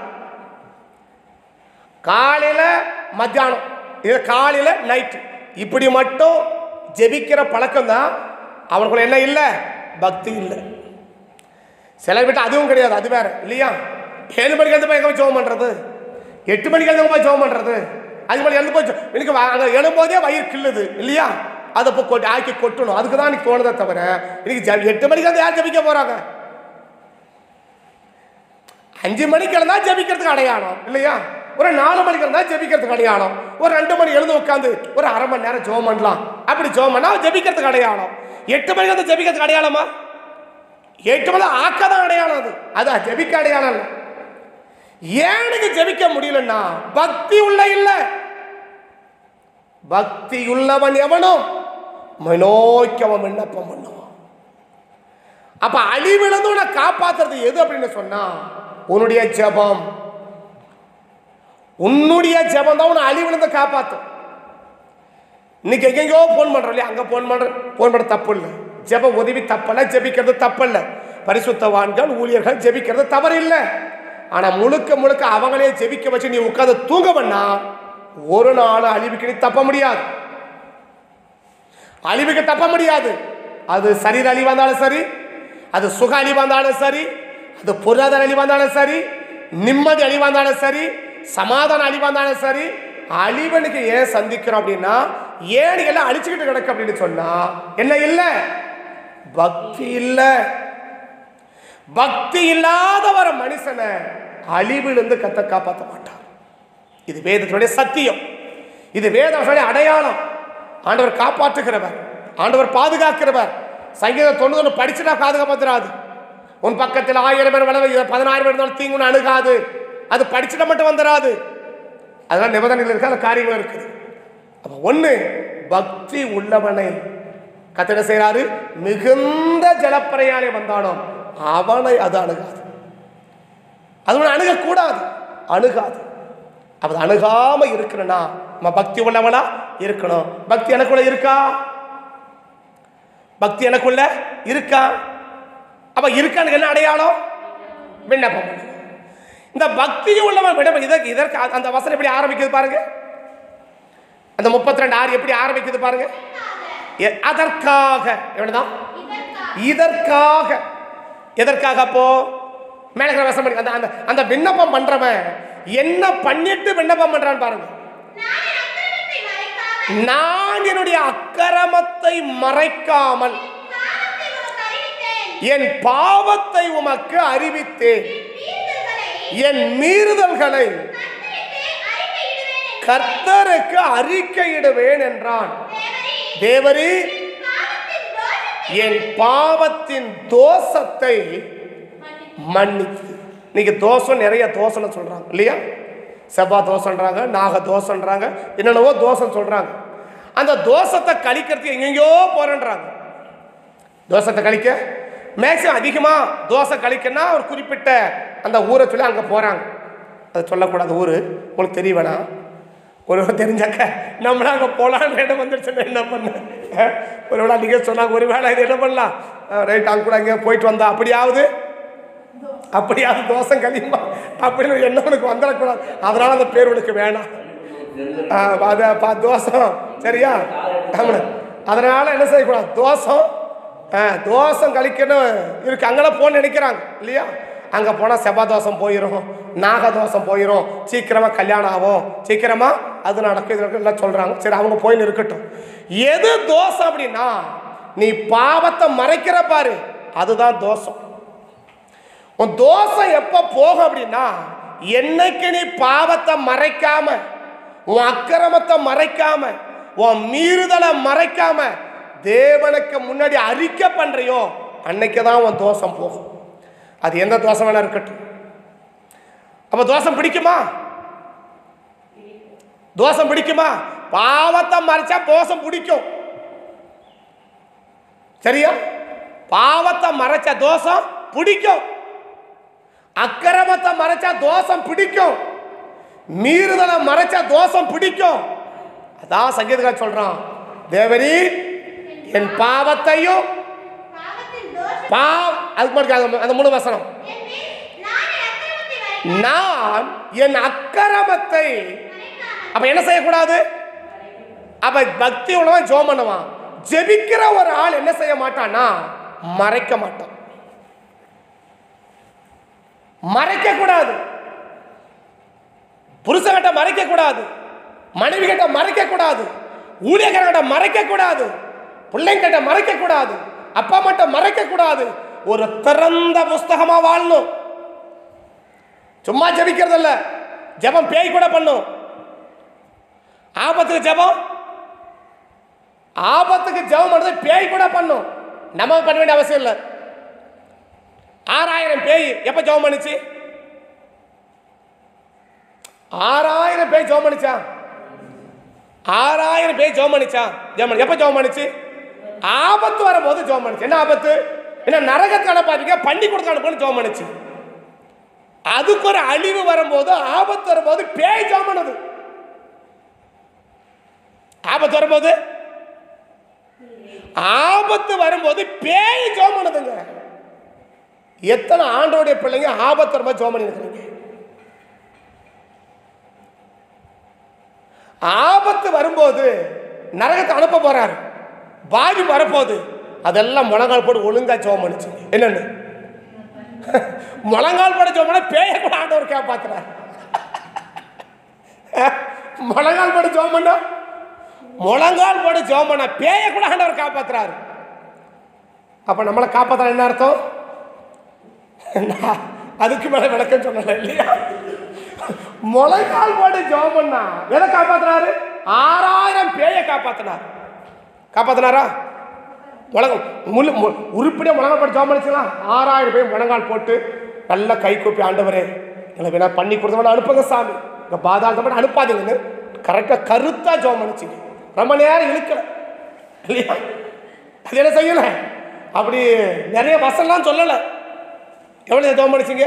காலையில் மத்தியானம் இது காலையில் நைட்டு இப்படி மட்டும் ஜெபிக்கிற பழக்கம் தான் அவனுக்குள்ள என்ன இல்லை பக்தி இல்லை சில வீட்டு அதுவும் கிடையாது அது வேற இல்லையா ஏழு மணிக்கு எழுந்து போய் எங்கே போய் ஜோம் பண்ணுறது எட்டு மணிக்கு எழுந்து போய் ஜோம் பண்ணுறது அஞ்சு மணிக்கு எழுந்து போய் ஜெபம். இன்னைக்கு வா- அங்கே எழும்போதே வயிறு கிள்ளுது இல்லையா அதை இப்போ கொட்டி ஆக்கி கொட்டணும் அதுக்கு தான் எனக்கு தோணுதே தவிர இன்னைக்கு ஜெ- எட்டு மணிக்கு வந்து யார் ஜெபிக்க போகிறாங்க அஞ்சு மணிக்கு எழுந்தா ஜெபிக்கிறதுக்கு அடையாளம் இல்லையா ஒரு நாலு மணிக்கு இருந்தா ஜெபிக்கிறதுக்கு அடையாளம் ஒரு ரெண்டு மணி எழுந்து உட்காந்து ஒரு அரை மணி நேரம் ஜெபம் பண்ணலாம் அப்படி ஜெபம் பண்ணா ஜெபிக்கிறதுக்கு அடையாளம் எட்டு மணிக்கு வந்து ஜெபிக்கிறதுக்கு அடையாளமா எட்டு மணி ஆக்க தான் அடையாளம் அது அதான் ஜெபிக்க அடையாளம் இல்லை ஏன் எனக்கு ஜெபிக்க முடியலன்னா பக்தி உள்ள இல்ல பக்தி உள்ளவன் எவனோ உம்மை நோக்கி அவன் விண்ணப்பம் பண்ணுவான் அப்ப அழிவிலிருந்து உன்னை காப்பாத்துறது எது அப்படின்னு சொன்னா உன்னுடைய ஜெபம் உன்னுடைய ஜெபம் தான் உன்னை அழிவிலிருந்து காப்பாத்தும் இன்னைக்கு எங்கெங்கோ ஃபோன் பண்றோம் இல்லையா அங்கே ஃபோன் பண்ணுற ஃபோன் பண்ண தப்பு இல்லை ஜெப உதவி தப்பல்ல ஜெபிக்கிறது தப்பல்ல பரிசுத்தவான்கள் ஊழியர்கள் ஜெபிக்கிறது தவறு இல்லை ஆனால் முழுக்க முழுக்க அவங்களே ஜெபிக்க வச்சு நீ உட்காந்து தூங்க பண்ணா ஒரு நாள் அழிவுக்கு நீ தப்ப முடியாது அழிவுக்கு தப்ப முடியாது அது சரீர அழிவு வந்தாலும் சரி அது சுக அழிவு வந்தாலும் சரி அது பொருளாதார அழிவு வந்தாலும் சரி நிம்மதி அழிவு வந்தாலும் சரி சமாதான அழிவு வந்தாலும் சரி அழிவனுக்கு ஏன் சந்திக்கிறோம் அப்படின்னா ஏன் நீ எல்லாம் அழிச்சுக்கிட்டு கிடக்கு அப்படின்னு சொன்னா என்ன இல்லை பக்தி இல்லை பக்தி இல்லாத ஒரு மனுஷனை அழிவிலிருந்து கத்த காப்பாற்ற மாட்டார் இது வேதத்தினுடைய சத்தியம் இது வேதத்தினுடைய அடையாளம் ஆண்டவர் காப்பாற்றுகிறவர் ஆண்டவர் பாதுகாக்கிறவர் சங்கீதம் தொண்ணூறு படிச்சுட்டா பாதுகாப்பாத்துறாது உன் பக்கத்தில் ஆயிரம் பேர் வளர பதினாயிரம் பேர் இருந்தாலும் தீங்குன்னு அணுகாது அது படிச்சுட்டா மட்டும் வந்துடாது அதெல்லாம் நிபந்தனைகள் இருக்கு அந்த காரியங்கள் இருக்குது அப்போ ஒன்று பக்தி உள்ளவனை கத்திட செய்கிறாரு மிகுந்த ஜலப்பிரயாணி வந்தானோ அவனை அது அணுகாது அது உன்னை அணுகக்கூடாது அணுகாது அப்ப அது அணுகாம இருக்கணும்னா நம்ம பக்தி உள்ளவனா இருக்கணும் பக்தி எனக்குள்ள இருக்கா பக்தி எனக்குள்ள இருக்கா அப்ப இருக்கான்னு என்ன அடையாளம் விண்ணப்பம் பண்ணு. இந்த பக்தி உள்ளவன் விட இதற்கு இதற்கு அந்த வசனம் எப்படி ஆரம்பிக்குது பாருங்க அந்த முப்பத்தி ரெண்டு ஆறு எப்படி ஆரம்பிக்குது பாருங்க எ- அதற்காக எவ்வளவுதான் இதற்காக எதற்காக அப்போ மேல இருக்கிற வசனம் படிங்க. அந்த அந்த அந்த விண்ணப்பம் பண்றவன் என்ன பண்ணிட்டு விண்ணப்பம் பண்றான்னு பாருங்க நான் நான் அக்கிரமத்தை மறைக்காமல் என்னுடைய அக்கிரமத்தை மறைக்காமல் பாவத்தை உமக்கு அறிவித்தேன். என் பாவத்தை உமக்கு அறிவித்தேன் மீறுதல்களை என் மீறுதல்களை கர்த்தருக்கு அறிக்கையிடுவேன் என்று கர்த்தருக்கு அறிக்கையிடுவேன் என்றான் தேவரே, தேவரீ பாவத்தின் தோஷத்தை என் பாவத்தின் தோஷத்தை மன்னித்து இன்னைக்கு தோஷம் நிறைய தோஷம்னு சொல்றாங்க இல்லையா செவ்வாய் தோஷன்றாங்க நாக தோஷன்றாங்க என்னென்னவோ தோஷம் சொல்றாங்க அந்த தோஷத்தை கழிக்கிறதுக்கு எங்கெங்கேயோ போறேன்றாங்க தோஷத்தை கழிக்க மேக்ஸிமம் அதிகமாக தோசை கழிக்கன்னா ஒரு குறிப்பிட்ட அந்த ஊரை சொல்லி அங்கே போகிறாங்க அது சொல்லக்கூடாது ஊர் உங்களுக்கு தெரிய வேணாம் ஒரு தெரிஞ்சாக்க நம்மள அங்கே போகலான்னு இடம் வந்துடுச்சுன்னா என்ன பண்ண அஹ், ஒரு வேளை நீங்கள் சொன்னாங்க ஒரு வேளை இது என்ன பண்ணலாம் ரைட் அங்கே கூட அங்கே போயிட்டு வந்தா அப்படியாவது அப்படியாவது தோசை கழியுமா அப்படின்னு என்ன உனக்கு வந்துடக்கூடாது அதனால அந்த பேர் உனக்கு வேணாம் ஆ, அது பா தோசம் சரியா ஆமாம் அதனால என்ன செய்யக்கூடாது தோசம் ஆ தோசம் கழிக்கணும் இருக்கு அங்கெல்லாம் போன்னு நினைக்கிறாங்க இல்லையா அங்கே போனால் செவ்வாய் தோசம் போயிடும் நாக தோசம் போயிடும் சீக்கிரமாக கல்யாணம் ஆகும் சீக்கிரமாக அது நடக்கும் இது நடக்கும் எல்லாம் சொல்கிறாங்க சரி அவங்க போயின்னு இருக்கட்டும் எது தோசம் அப்படின்னா நீ பாவத்தை மறைக்கிற பாரு அதுதான் தோஷம் உன் தோசை எப்போ போகும் அப்படின்னா என்னைக்கு நீ பாவத்தை மறைக்காம உன் அக்கிரமத்தை மறைக்காம உன் மீறுதலை மறைக்காம தேவனுக்கு முன்னாடி அறிக்கை பண்றியோ அன்னைக்கு தான் உன் தோஷம் போகும் அது எந்த தோஷம் வேணா இருக்கட்டும் அப்ப தோஷம் பிடிக்குமா தோஷம் பிடிக்குமா பாவத்தை மறைச்சா தோஷம் பிடிக்கும் சரியா பாவத்தை மறைச்ச தோஷம் பிடிக்கும் அக்கிரமத்தை மறைச்சா தோஷம் பிடிக்கும் மீறுதலை மறைச்சா தோஷம் பிடிக்கும் அதான் சங்கீதக்காரன் சொல்றான் தேவரி என் பாவத்தையும் பாவத்தின் தோஷம் பாவ் அதுக்கு மட்டும் அந்த- அந்த மூணு வசனம் என் மேல் நான் என் அக்கிரமத்தை மறைக்காமல் நான் என் அக்கிரமத்தை மறைக்காமல் அப்ப என்ன செய்யக்கூடாது அப்ப பக்தி உள்ளவன் ஜோம் பண்ணுவான் ஜெபிக்கிற ஒரு ஆள் என்ன செய்ய மாட்டான்னா மறைக்க மாட்டான் மறைக்க கூடாது புருஷன்கிட்ட மறைக்க கூடாது மனைவி கிட்ட மறைக்க கூடாது ஊழியர்கிட்ட மறைக்க கூடாது பிள்ளைங்கிட்ட மறைக்க கூடாது அப்பா மட்டும் மறைக்க கூடாது ஒரு திறந்த புஸ்தகமா வாழணும் சும்மா ஜெபிக்கிறது இல்ல ஜெபம் பேய் கூட பண்ணும் ஆபத்துக்கு ஜெபம் ஆபத்துக்கு ஜெபம் பண்ணுறது பேய் கூட பண்ணும் நம்ம பண்ண வேண்டிய அவசியம் இல்லை ஆறாயிரம் பேய் எப்ப ஜெபம் பண்ணுச்சு ஆறாயிரம் பேய் ஜெபம் பண்ணுச்சா ஆறாயிரம் பேய் ஜெபம் பண்ணுச்சா ஜெபம் பண்ணு. எப்ப ஜெபம் பண்ணுச்சு ஆபத்து வரும்போது ஜெபம் பண்ணுச்சு என்ன ஆபத்து என்ன நரகத்தை அனுப்பாதீங்க பள்ளி கொடுத்து அனுப்புன்னு ஜெபம் பண்ணுச்சு அதுக்கு ஒரு அழிவு வரும்போது ஆபத்து வரும்போது பேய் ஜெபம் பண்ணுது ஆபத்து வரும்போது ஆபத்து வரும்போது பேய் ஜோம் பண்ணுதுங்க எத்தனை ஆண்டோடைய பிள்ளைங்க ஆபத்து வரும்போது ஜோம் பண்ணிருக்கிறீங்க ஆபத்து வரும்போது நரகத்தை அனுப்ப போறாரு பாதி வரப்போகுது அதெல்லாம் முழங்கால் போட்டு ஒழுங்கா ஜோம் பண்ணுச்சு என்னன்னு முழங்கால் போட ஜோம் பண்ண பேய கூட ஆண்டவர் காப்பாத்துறாரு முழங்கால் போட ஜோம் பண்ணா முழங்கால் போட ஜோம் பண்ண பேய கூட ஆண்டவர் காப்பாத்துறாரு அப்ப நம்மளை காப்பாத்துற என்ன அர்த்தம் நான் அதுக்கு மேல விளக்கம் சொல்லல இல்லையா முழங்கால் போட்டு ஜோம் பண்ணா எதை காப்பாத்துறாரு ஆறாயிரம் பேயை காப்பாத்தினார் காப்பாத்தினாரா முழங்கால் முழு மு- உருப்படியா முழங்கால் போட்டு ஜோம் பண்ணிச்சுங்களா ஆறாயிரம் பேர் முழங்கால் போட்டு நல்லா கை கூப்பி ஆண்டவரே எனக்கு வேணா பண்ணி கொடுத்தவன அனுப்புங்க சாமி இங்க பாதாளத்தை மட்டும் அனுப்பாதீங்கன்னு கரெக்டாக கருத்தா ஜோம் பண்ணிச்சிங்க ரொம்ப நேரம் இழுக்கல இல்லையா அது என்ன செய்யல அப்படி நிறைய வசனம்லாம் சொல்லலை எவ்வளோ ஜோம் பண்ணிச்சிங்க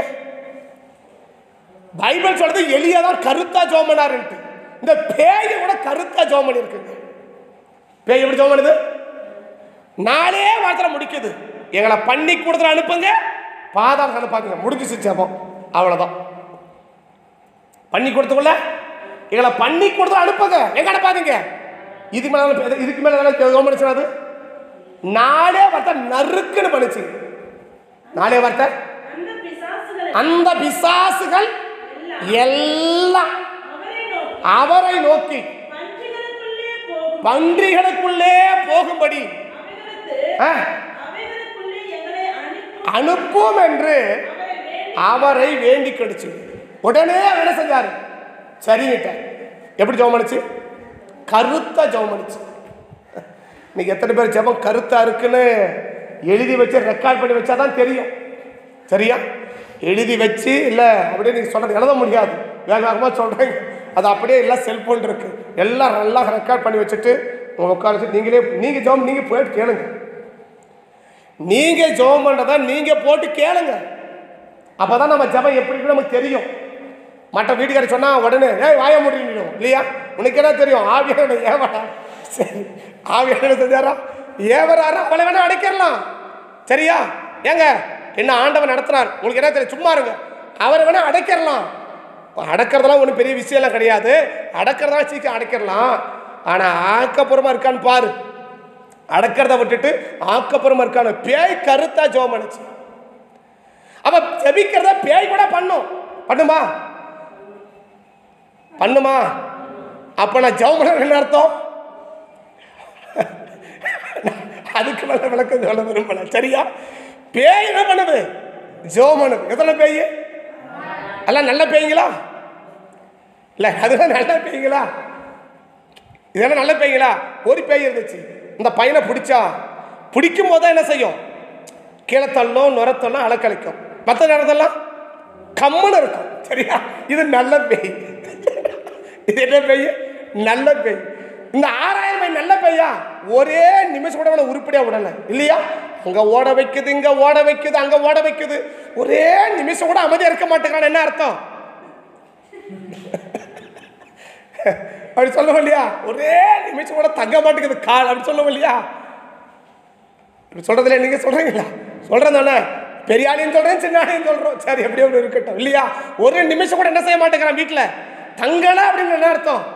பைபிள் சொல்றது எளியா தான் கருத்தா ஜோம் பண்ணாருன்ட்டு இந்த பேய் கூட கருத்தா ஜோம் பண்ணியிருக்குங்க பேய் எப்படி ஜோம் பண்ணுது நாளே வார்த்தை முடிக்குது எங்களை பண்ணி கொடுத்துட்டு அனுப்புங்க பாதாளம் அனுப்பாதீங்க முடிஞ்சிச்சு ஜெபம் அவ்வளோதான் பண்ணி கொடுத்துக்குள்ள எங்களை பண்ணி கொடுத்து அனுப்புங்க எங்க அனுப்பாதீங்க இதுக்கு மேல இதுக்கு மேல எதனா ஜோம் பண்ணிச்சு அது நாளே வார்த்தை நறுக்குன்னு பண்ணுச்சு நாளே வார்த்தை அந்த பிசாசுகளை அந்த பிசாசுகள் எல்லாம் அவரை நோக்கி அவரை நோக்கி பன்றிகளுக்குள்ளே போகும் பன்றிகளுக்குள்ளே போகும்படி அவைகளுக்கு ஆ, அவைகளுக்குள்ளே எங்களை அனுப்பும் அனுப்பும் என்று அவரை வேண்டி அவரை வேண்டி கடிச்சு உடனே அவர் என்ன செஞ்சாரு சரின்னுட்டார் எப்படி ஜெபம் பண்ணுச்சு கருத்தா ஜெபம் பண்ணுச்சு இன்னைக்கு எத்தனை பேர் ஜெபம் கருத்தா இருக்குன்னு எழுதி வச்சு ரெக்கார்ட் பண்ணி வச்சா தான் தெரியும் சரியா எழுதி வச்சு இல்லை அப்படியே நீங்கள் சொல்கிறது எழுத முடியாது வேக வேகமாக சொல்கிறீங்க அது அப்படியே எல்லாம் செல்ஃபோன் இருக்கு எல்லாம் நல்லா ரெக்கார்ட் பண்ணி வச்சுட்டு உங்க உட்கார வச்சு நீங்களே நீங்கள் ஜெபம் நீங்கள் போயிட்டு கேளுங்க நீங்கள் ஜெபம் பண்ணுறதா நீங்கள் போட்டு கேளுங்க அப்போ தான் நம்ம ஜெபம் எப்படி இருக்குன்னு நமக்கு தெரியும் மற்ற வீட்டுக்காரர் சொன்னா உடனே ஏய் வாய முடியும் இல்லையா உனக்கு என்ன தெரியும் ஆவியான ஏவரா சரி ஆவியான செஞ்சாரா ஏவராரா அவளை வேணா அடைக்கிறலாம் சரியா ஏங்க என்ன ஆண்டவன் நடத்துறார் உங்களுக்கு என்ன தெரியும் சும்மா இருங்க அவரை வேணா அடைக்கிறலாம் அடக்கிறதெல்லாம் ஒன்றும் பெரிய விஷயம்லாம் கிடையாது அடக்கிறதெல்லாம் சீக்கிரம் அடைக்கிறலாம் ஆனால் ஆக்கப்பூர்வமாக இருக்கான்னு பாரு அடக்கிறத விட்டுட்டு ஆக்கப்பூர்வமாக இருக்கான்னு பேய் கருத்தா ஜோம் பண்ணுச்சு அப்ப ஜெபிக்கிறத பேய் கூட பண்ணும் பண்ணுமா பண்ணுமா அப்ப நான் ஜெபம் பண்ண என்ன அர்த்தம் அதுக்கு மேல விளக்கம் சொல்ல விரும்பல சரியா பேய் என்ன பண்ணுது ஜெபம் பண்ணுது எத்தனை பேய் எல்லாம் நல்ல பேய்ங்களா இல்ல அதெல்லாம் நல்ல பேய்ங்களா இதெல்லாம் நல்ல பேய்ங்களா ஒரு பேய் இருந்துச்சு இந்த பையனை பிடிச்சா பிடிக்கும் போது என்ன செய்யும் கீழே தள்ளும் நுரத்தள்ளும் அலக்கழிக்கும் மற்ற நேரத்தெல்லாம் கம்முன்னு இருக்கும் சரியா இது நல்ல பேய் இது என்ன பேய் நல்ல பேய் இந்த ஆறாயிரம் பேய் நல்ல பேயா ஒரே நிமிஷம் கூட அவனை உருப்படியா விடல இல்லையா அங்க ஓட வைக்குது இங்க ஓட வைக்குது அங்க ஓட வைக்குது ஒரே நிமிஷம் கூட அமைதியா இருக்க மாட்டேங்கிறான் என்ன அர்த்தம் அப்படி சொல்லுவோம் இல்லையா ஒரே நிமிஷம் கூட தங்க மாட்டேங்குது கால் அப்படி சொல்லுவோம் இல்லையா இப்படி சொல்றதுல நீங்க சொல்றீங்களா சொல்றேன் தானே பெரிய ஆளையும் சொல்றேன் சின்ன ஆளையும் சொல்றோம் சரி எப்படி அப்படி இருக்கட்டும் இல்லையா ஒரு நிமிஷம் கூட என்ன செய்ய மாட்டேங்கிறான் வீட்டில் தங்கல அப்படின்னு என்ன அர்த்தம்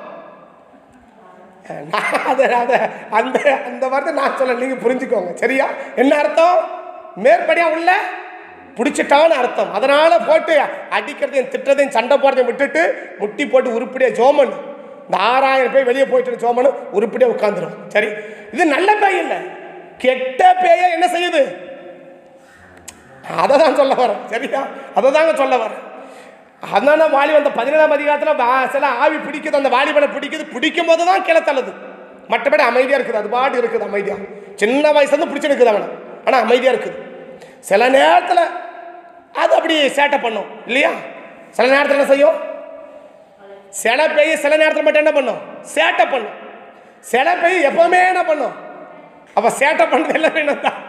நான் அதை அதை அந்த அந்த வார்த்தை நான் சொல்ல நீங்க புரிஞ்சுக்கோங்க சரியா என்ன அர்த்தம் மேற்படியா உள்ள பிடிச்சிட்டான்னு அர்த்தம் அதனால போட்டு அடிக்கிறதையும் திட்டுறதையும் சண்டை போடுறதையும் விட்டுட்டு முட்டி போட்டு உருப்படியா ஜோமன் இந்த ஆறாயிரம் பேர் வெளியே போயிட்டு ஜோமனு உருப்படியா உட்காந்துரும் சரி இது நல்ல பேய் இல்லை கெட்ட பேய என்ன செய்யுது அதை தான் சொல்ல வரேன் சரியா அதை தாங்க சொல்ல வரேன் அதனால வாலி அந்த பதினேழாம் அதிகாரத்தில் சில ஆவி பிடிக்குது அந்த வாலிபனை பிடிக்குது பிடிக்கும் போது தான் கீழே தள்ளுது மற்றபடி அமைதியாக இருக்குது அது பாட்டு இருக்குது அமைதியாக சின்ன வயசுலேருந்து பிடிச்சிருக்குது அவனை ஆனால் அமைதியாக இருக்குது சில நேரத்தில் அது அப்படி சேட்டை பண்ணும் இல்லையா சில நேரத்தில் என்ன செய்யும் சில பேய் சில நேரத்தில் மட்டும் என்ன பண்ணும் சேட்டை பண்ணும் சில பேய் எப்பவுமே என்ன பண்ணும் அப்ப சேட்டை பண்றது எல்லாமே என்னதான்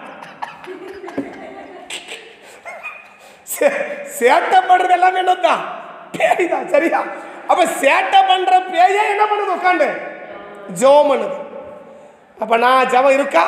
சே- சேட்டை பண்றது எல்லாமே என்னதான் பேய் தான் சரியா அப்ப சேட்டை பண்ற பேயே என்ன பண்ணுது உட்காந்து ஜெபம் பண்ணுது அப்போ நான் ஜெபம் இருக்கா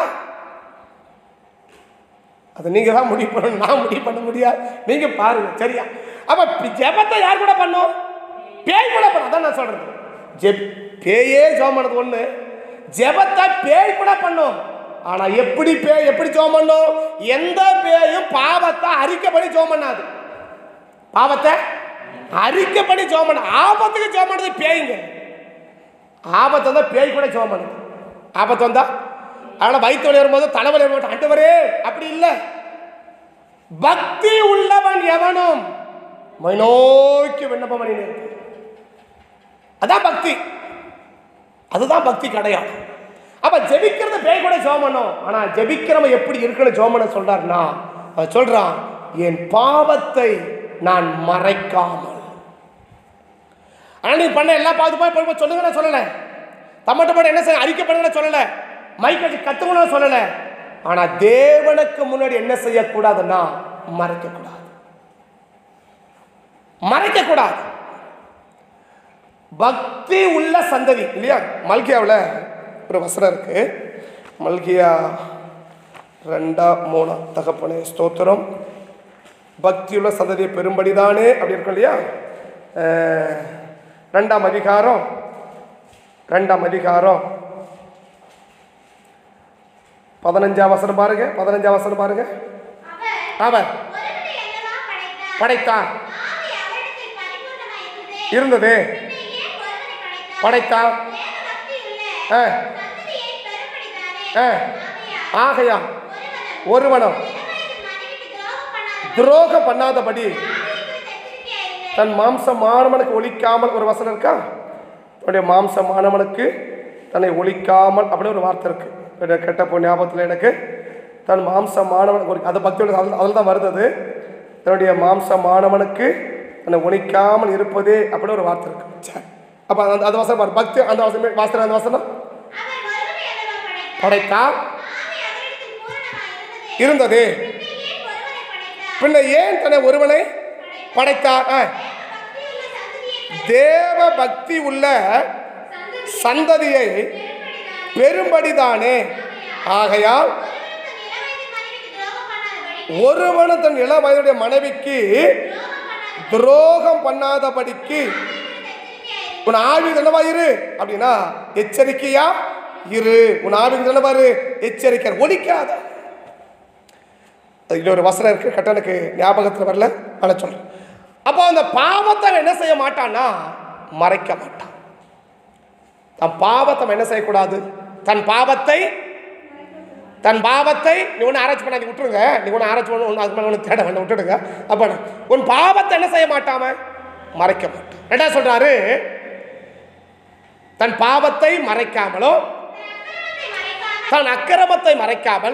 அது நீங்கள் தான் முடிவு பண்ணணும் நான் முடிவு பண்ண முடியாது நீங்கள் பாருங்க சரியா அப்போ ஜெபத்தை யார் கூட பண்ணும் பேய் கூட பண்ணும் அதான் நான் சொல்கிறது ஜெப் பேயே ஜெபம் பண்ணது ஒன்று ஜெபத்தை பேய் கூட பண்ணும் ஆனால் எப்படி பேய் எப்படி ஜெபம் பண்ணும் எந்த பேயும் பாவத்தை அறிக்கைப்படி ஜெபம் பண்ணாது பாவத்தை அறிக்கைப்படி ஜெபம் பண்ண ஆபத்துக்கு ஜெபம் பண்ணது பேய்ங்க ஆபத்து வந்தா பேய் கூட ஜெபம் பண்ணுது ஆபத்து வந்தா அதனால் வயிற்று வலி வரும்போது தலைவலி வரும்போது ஆண்டவரே அப்படி இல்லை பக்தி உள்ளவன் எவனும் உம்மை நோக்கி விண்ணப்பம் பண்ணி நிற்பு. அதான் பக்தி அதுதான் பக்தி கிடையாது அப்ப ஜெபிக்கிறது பேய் கூட ஜெபம் பண்ணும் ஆனா ஜெபிக்கிறவன் எப்படி இருக்கணும் ஜெபம் பண்ண சொல்றாருன்னா அவன் சொல்றான் என் பாவத்தை நான் மறைக்காமல் ஆனா நீ பண்ண எல்லா பாவத்து போய் போய் சொல்லுங்க நான் சொல்லல தம்மட்ட போய் என்ன செய்ய அறிக்கை பண்ணுங்க சொல்லல மைக் வச்சு கத்துக்கணும் சொல்லல ஆனா தேவனுக்கு முன்னாடி என்ன செய்யக்கூடாதுன்னா மறைக்கக்கூடாது மறைக்கக்கூடாது பக்தி உள்ள சந்ததி இல்லையா மல்கியாவில் ஒரு வசனம் இருக்கு மல்கியா ரெண்டா மூணா தகப்பனே ஸ்தோத்திரம் பக்தியுள்ள சந்ததியை பெரும்படிதானே அப்படி இருக்கும் இல்லையா அஹ், ரெண்டாம் அதிகாரம் ரெண்டாம் அதிகாரம் பதினஞ்சாம் வசனம் பாருங்க பதினஞ்சாம் வசனம் பாருங்க அவர் அவர் ஒருவனை எல்லாம் படைத்தார் படைத்தார் ஆவி அவரிடத்தில் பரிபூர்ணமாயிருந்தது இருந்தது பின்னே ஏன் ஒருவனை படைத்தார் படைத்தார் தேவபக்தி உள்ள ஆ, சந்ததியை பெரும்படிதானே ஆ. ஆகையால் ஆகையா ஒருவனும் ஒருவனும் இளவயது மனைவிக்கு துரோகம் பண்ணாத துரோகம் பண்ணாதபடி ஆவியை குறித்து எச்சரிக்கையாயிருங்கள் தன் மாம்சமானவனுக்கு ஒழிக்காமல் ஒரு வசனம் இருக்கா தன்னுடைய மாம்சமானவனுக்கு தன்னை ஒழிக்காமல் அப்படின்னு ஒரு வார்த்தை இருக்கு என்னுடைய கெட்ட பொண்ணு ஞாபகத்தில் எனக்கு தன் மாம்சமானவனுக்கு ஒழி- அது பக்தியோட அதில் அதில் தான் வருது அது. தன்னுடைய மாம்சமானவனுக்கு தன்னை ஒழிக்காமல் இருப்பதே அப்படின்னு ஒரு வார்த்தை இருக்கு சரி அப்போ அந்த அந்த வசனம் பாரு பக்தி அந்த வசனம் வாசன அந்த வசனம் அவர் ஒருவனை எல்லாம் படைத்தார் படைத்தார் ஆவி அவரிடத்தில் பூரணமாயிருந்தது இருந்தது பின்னே ஏன் ஒருவனை படைத்தார் பின்ன ஏன் தன்னை ஒருவனை படைத்தார் ஆ. தேவ பக்தி உள்ள சந்ததியை தேவ பக்தி உள்ள சந்ததி சந்ததியை பெரும்படிதானே பெரும்படிதானே ஆகையால் ஒருவன் தன் இளவயது மனைவிக்கு துரோகம் பண்ணாதபடி ஒருவன் தன் இள வயதுடைய மனைவிக்கு துரோகம் பண்ணாத துரோகம் பண்ணாதபடிக்கு எச்சரிக்கையாயிருங்கள் உன் ஆவி என்னவா இரு அப்படின்னா எச்சரிக்கையா இரு உன் ஆவி என்னவா இரு எச்சரிக்கை ஒழிக்காத அதில் ஒரு வசனம் இருக்கு கட்ட எனக்கு ஞாபகத்தில் வரல ஆனால் சொல்றேன் அப்போ அந்த பாவத்தை அவன் என்ன செய்ய மாட்டான்னா மறைக்க மாட்டான் தன் பாவத்தை அவன் என்ன செய்யக்கூடாது தன் பாவத்தை தன் பாவத்தை நீ ஒன்று ஆராய்ச்சி பண்ணாது விட்டுருங்க நீ ஒன்று ஆராய்ச்சி பண்ண ஒன்று அது மேலே ஒன்று தேட வேண்டாம் விட்டுடுங்க அப்போ உன் பாவத்தை என்ன செய்ய மாட்டாம மறைக்க மாட்டான் ரெண்டாவது சொல்றாரு தன் பாவத்தை மறைக்காமலோ தன் அக்கிரமத்தை மறைக்காமல் தன் அக்கிரமத்தை மறைக்காமல்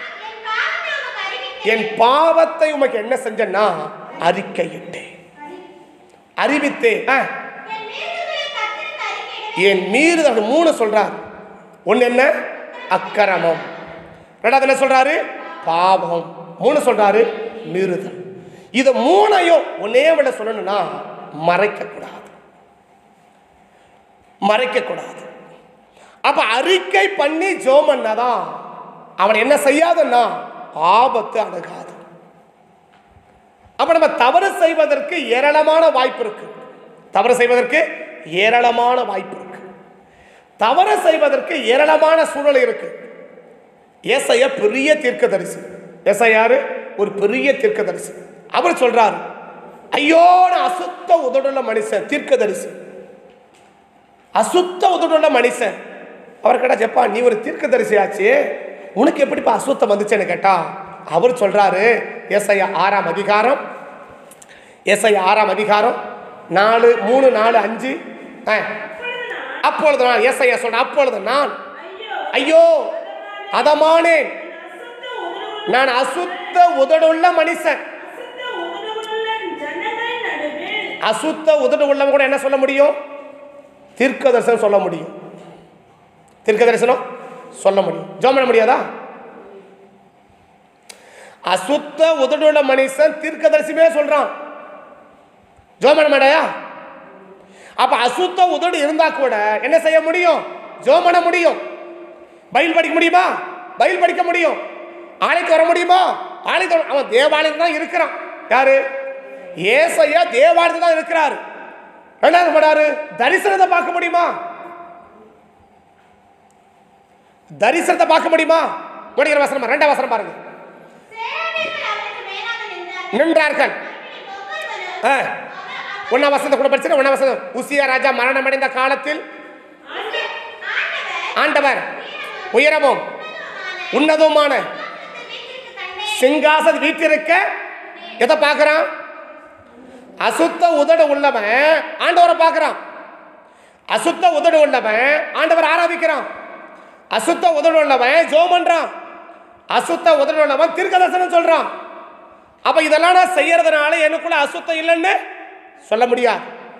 என் பாவத்தை உமக்கு அறிவித்தேன் என் பாவத்தை உமக்கு என்ன செஞ்சேன்னா அறிக்கையிட்டேன் அறிவித்தேன் ஆ, என் மீறுதலை கர்த்தருக்கு அறிக்கையிடுவேன் என் மீறுதல் மூணு சொல்றார் ஒன்று என்ன அக்கிரமம் ரெண்டாவது என்ன சொல்றாரு பாவம் மூணு சொல்றாரு மீறுதல் இது மூணையும் ஒன்னே விட சொல்லணும்னா மறைக்கக்கூடாது மறைக்கக்கூடாது அப்ப அறிக்கை பண்ணி ஜோம் பண்ணாதான் அவன் என்ன செய்யாதுன்னா ஆபத்து அணுகாது அப்ப நம்ம தவறு செய்வதற்கு ஏராளமான வாய்ப்பு இருக்கு தவறு செய்வதற்கு ஏராளமான வாய்ப்பு இருக்கு தவறு செய்வதற்கு ஏராளமான சூழல் இருக்கு ஏசைய பெரிய தீர்க்கதரிசி ஏசை யாரு ஒரு பெரிய தீர்க்கதரிசி அவர் சொல்றாரு ஐயோட அசுத்த உதடுள்ள மனுஷன் தீர்க்கதரிசி அசுத்த உதடுள்ள மனுஷன் அவர் கேட்டா ஜப்பா நீ ஒரு தீர்க்கதரிசி ஆச்சு உனக்கு எப்படிப்பா அசுத்தம் வந்துச்சுன்னு கேட்டா அவர் சொல்றாரு ஏசையா ஆறாம் அதிகாரம் ஏசையா ஆறாம் அதிகாரம் நாலு மூணு நாலு அஞ்சு ஆ. அப்பொழுது நான் ஏசையா சொல்றேன் அப்பொழுது நான் ஐயோ அதமானேன் அசுத்த உதடுகள் நான் அசுத்த உதடுள்ள மனுஷன் அசுத்த உதடுகளுள்ள ஜனங்கள் நடுவில் அசுத்த உதடு உள்ளவங்க கூட என்ன சொல்ல முடியும் தீர்க்க தரிசனம் சொல்ல முடியும் தீர்க்க தரிசனம் சொல்ல முடியும் ஜோம் பண்ண முடியாதா அசுத்த உதடுள்ள மனுஷன் தீர்க்கதரிசிமே சொல்றான் ஜோம் பண்ண மாட்டாயா அப்ப அசுத்த உதடு இருந்தா கூட என்ன செய்ய முடியும் ஜோம் பண்ண முடியும் பைபிள் படிக்க முடியுமா பைபிள் படிக்க முடியும் ஆலயத்துக்கு வர முடியுமா ஆலயத்து அவன் தேவாலயத்தில் தான் இருக்கிறான் யாரு ஏசையா தேவாலயத்தில் தான் இருக்கிறாரு ரெண்டாவது படாரு தரிசனத்தை பார்க்க முடியுமா தரிசனத்தை பார்க்க முடியுமா முடிக்கிற வசனம் ரெண்டாம் வசனம் பாருங்க சேவகர்கள் அவருக்கு மேலாக நின்றார்கள் நின்றார்கள் ஒவ்வொருவரும் ஆ. ஒண்ணாம் வசனத்தை கூட படிச்சு ஒண்ணாம் வசனம் உசியா ராஜா மரணம் அடைந்த காலத்தில் ஆண்டவர் ஆண்டவர் உயரமும் உன்னதமான வீட்டிற்கு கண்டே சிங்காசன வீட்டிருக்க எதை பார்க்கறான் அசுத்த உதடு உள்ளவன் ஆண்டவரை பார்க்கறான் அசுத்த உதடு உள்ளவன் ஆண்டவர் ஆராதிக்கிறான் அசுத்த உதடு உள்ளவன் ஜோம் பண்றான் அசுத்த உதடு உள்ளவன் தீர்க்கதரிசனம் சொல்றான் அப்ப இதெல்லாம் நான் செய்யறதுனால எனக்குள்ள அசுத்தம் இல்லைன்னு சொல்ல முடியாது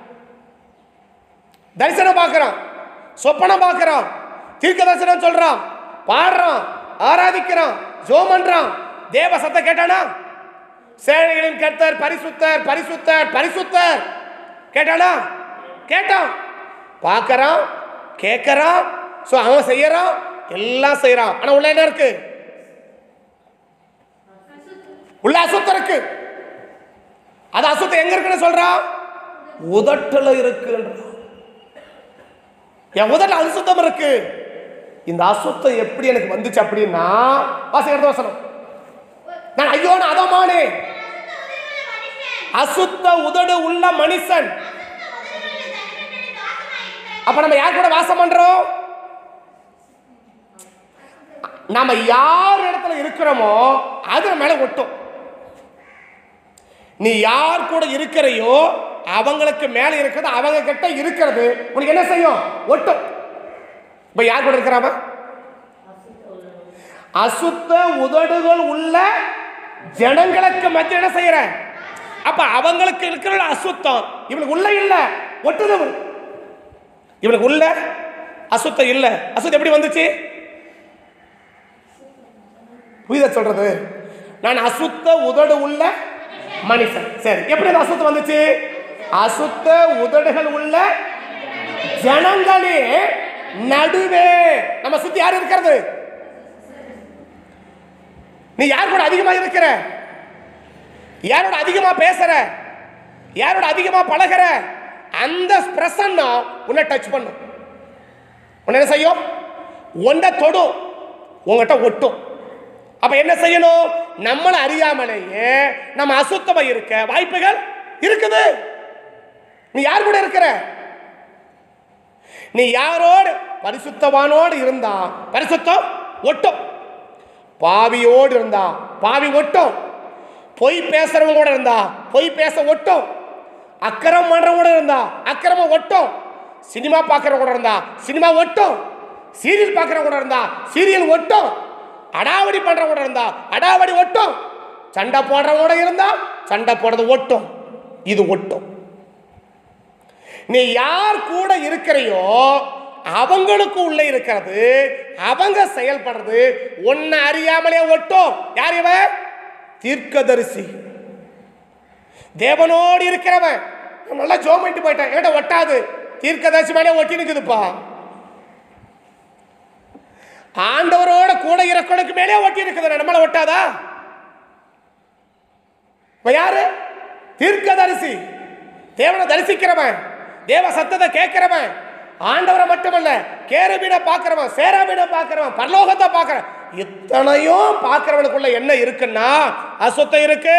தரிசனம் பார்க்கறான் சொப்பனம் பார்க்கறான் தீர்க்க தரிசனம் சொல்றான் பாடுறான் ஆராதிக்கிறான் ஜோம் பண்றான் தேவ சத்தம் கேட்டானா சேனைகளின் கர்த்தர் பரிசுத்தர் பரிசுத்தர் பரிசுத்தர் கேட்டானா கேட்டான் பார்க்கறான் கேட்கறான் ஸோ அவன் செய்யறான் எல்லாம் செய்யறான் ஆனா உள்ள என்ன இருக்கு உள்ள அசுத்தம் இருக்கு அது அசுத்தம் எங்க இருக்குன்னு சொல்றான் உதட்டுல இருக்குன்றான் என் உதட்டுல அசுத்தம் இருக்கு இந்த அசுத்தம் எப்படி எனக்கு வந்துச்சு அப்படின்னா வாசிக்கிறது வசனம் நான் ஐயோ நான் அதமானே அசுத்த உதடு உள்ள மனுஷன் அப்ப நம்ம யார் கூட வாசம் பண்றோம் நாம யார் இடத்துல இருக்கிறோமோ அது நம்ம மேல ஒட்டும் நீ யார் கூட இருக்கிறையோ அவங்களுக்கு மேல இருக்கிறது அவங்க கிட்ட இருக்கிறது உனக்கு என்ன செய்யும் ஒட்டும் இப்ப யார் கூட இருக்கிறாம அசுத்த உதடுகள் உள்ள ஜனங்களுக்கு மத்திய என்ன செய்யற அப்ப அவங்களுக்கு இருக்கிற அசுத்தம் இவனுக்கு உள்ள இல்ல ஒட்டுது இவனுக்கு. இவனுக்கு உள்ள அசுத்தம் இல்ல அசுத்தம் எப்படி வந்துச்சு புரியுதா சொல்றது நான் அசுத்த உதடு உள்ள மனுஷன் சரி எப்படி அந்த அசுத்தம் வந்துச்சு அசுத்த உதடுகள் உள்ள ஜனங்களே நடுவே நம்ம சுத்தி யார் இருக்கிறது நீ யார் கூட அதிகமா இருக்கிற யாரோட அதிகமா பேசுற யாரோட அதிகமா பழகுற அந்த பிரசன்னம் உன்னை டச் பண்ணும் உன்னை என்ன செய்யும் உன்னை தொடும் உங்ககிட்ட ஒட்டும் அப்ப என்ன செய்யணும் நம்மளை அறியாமலேயே நம்ம அசுத்தமா இருக்க வாய்ப்புகள் இருக்குது நீ யார் கூட இருக்கிற நீ யாரோடு பரிசுத்தவானோடு இருந்தா பரிசுத்தம் ஒட்டும் பாவியோடு இருந்தா பாவி ஒட்டும் பொய் பேசுறவங்க கூட இருந்தா பொய் பேச ஒட்டும் அக்கிரமம் பண்றவங்க கூட இருந்தா அக்கிரமம் ஒட்டும் சினிமா பார்க்கறவங்க கூட இருந்தா சினிமா ஒட்டும் சீரியல் பார்க்கறவங்க கூட இருந்தா சீரியல் ஒட்டும் அடாவடி பண்றவங்க கூட இருந்தா அடாவடி ஒட்டும் சண்டை போடுறவங்க கூட இருந்தா சண்டை போடுறது ஒட்டும் இது ஒட்டும் நீ யார் கூட இருக்கிறையோ அவங்களுக்கு உள்ள இருக்கிறது அவங்க செயல்படுறது உன்னை அறியாமலே ஒட்டும் யார் இவன் தீர்க்கதரிசி தேவனோடு இருக்கிறவன் நான் நல்லா ஜோம் பண்ணிட்டு போயிட்டேன் என்கிட்ட ஒட்டாது தீர்க்கதரிசி மேலே ஒட்டி நிக்குதுப்பா ஆண்டவரோட கூட இருக்கிறவனுக்கு மேலே ஒட்டி இருக்குது நம்மள ஒட்டாதா இவன் யாரு தீர்க்கதரிசி தேவனை தரிசிக்கிறவன் தேவ சத்தத்தை கேட்கிறவன் ஆண்டவரை மட்டுமல்ல கேரபீட பார்க்கிறவன் சேராபீட பார்க்கிறவன் பரலோகத்தை பார்க்கிறவன் இத்தனையும் பார்க்கிறவனுக்குள்ள என்ன இருக்குன்னா அசுத்தம் இருக்கு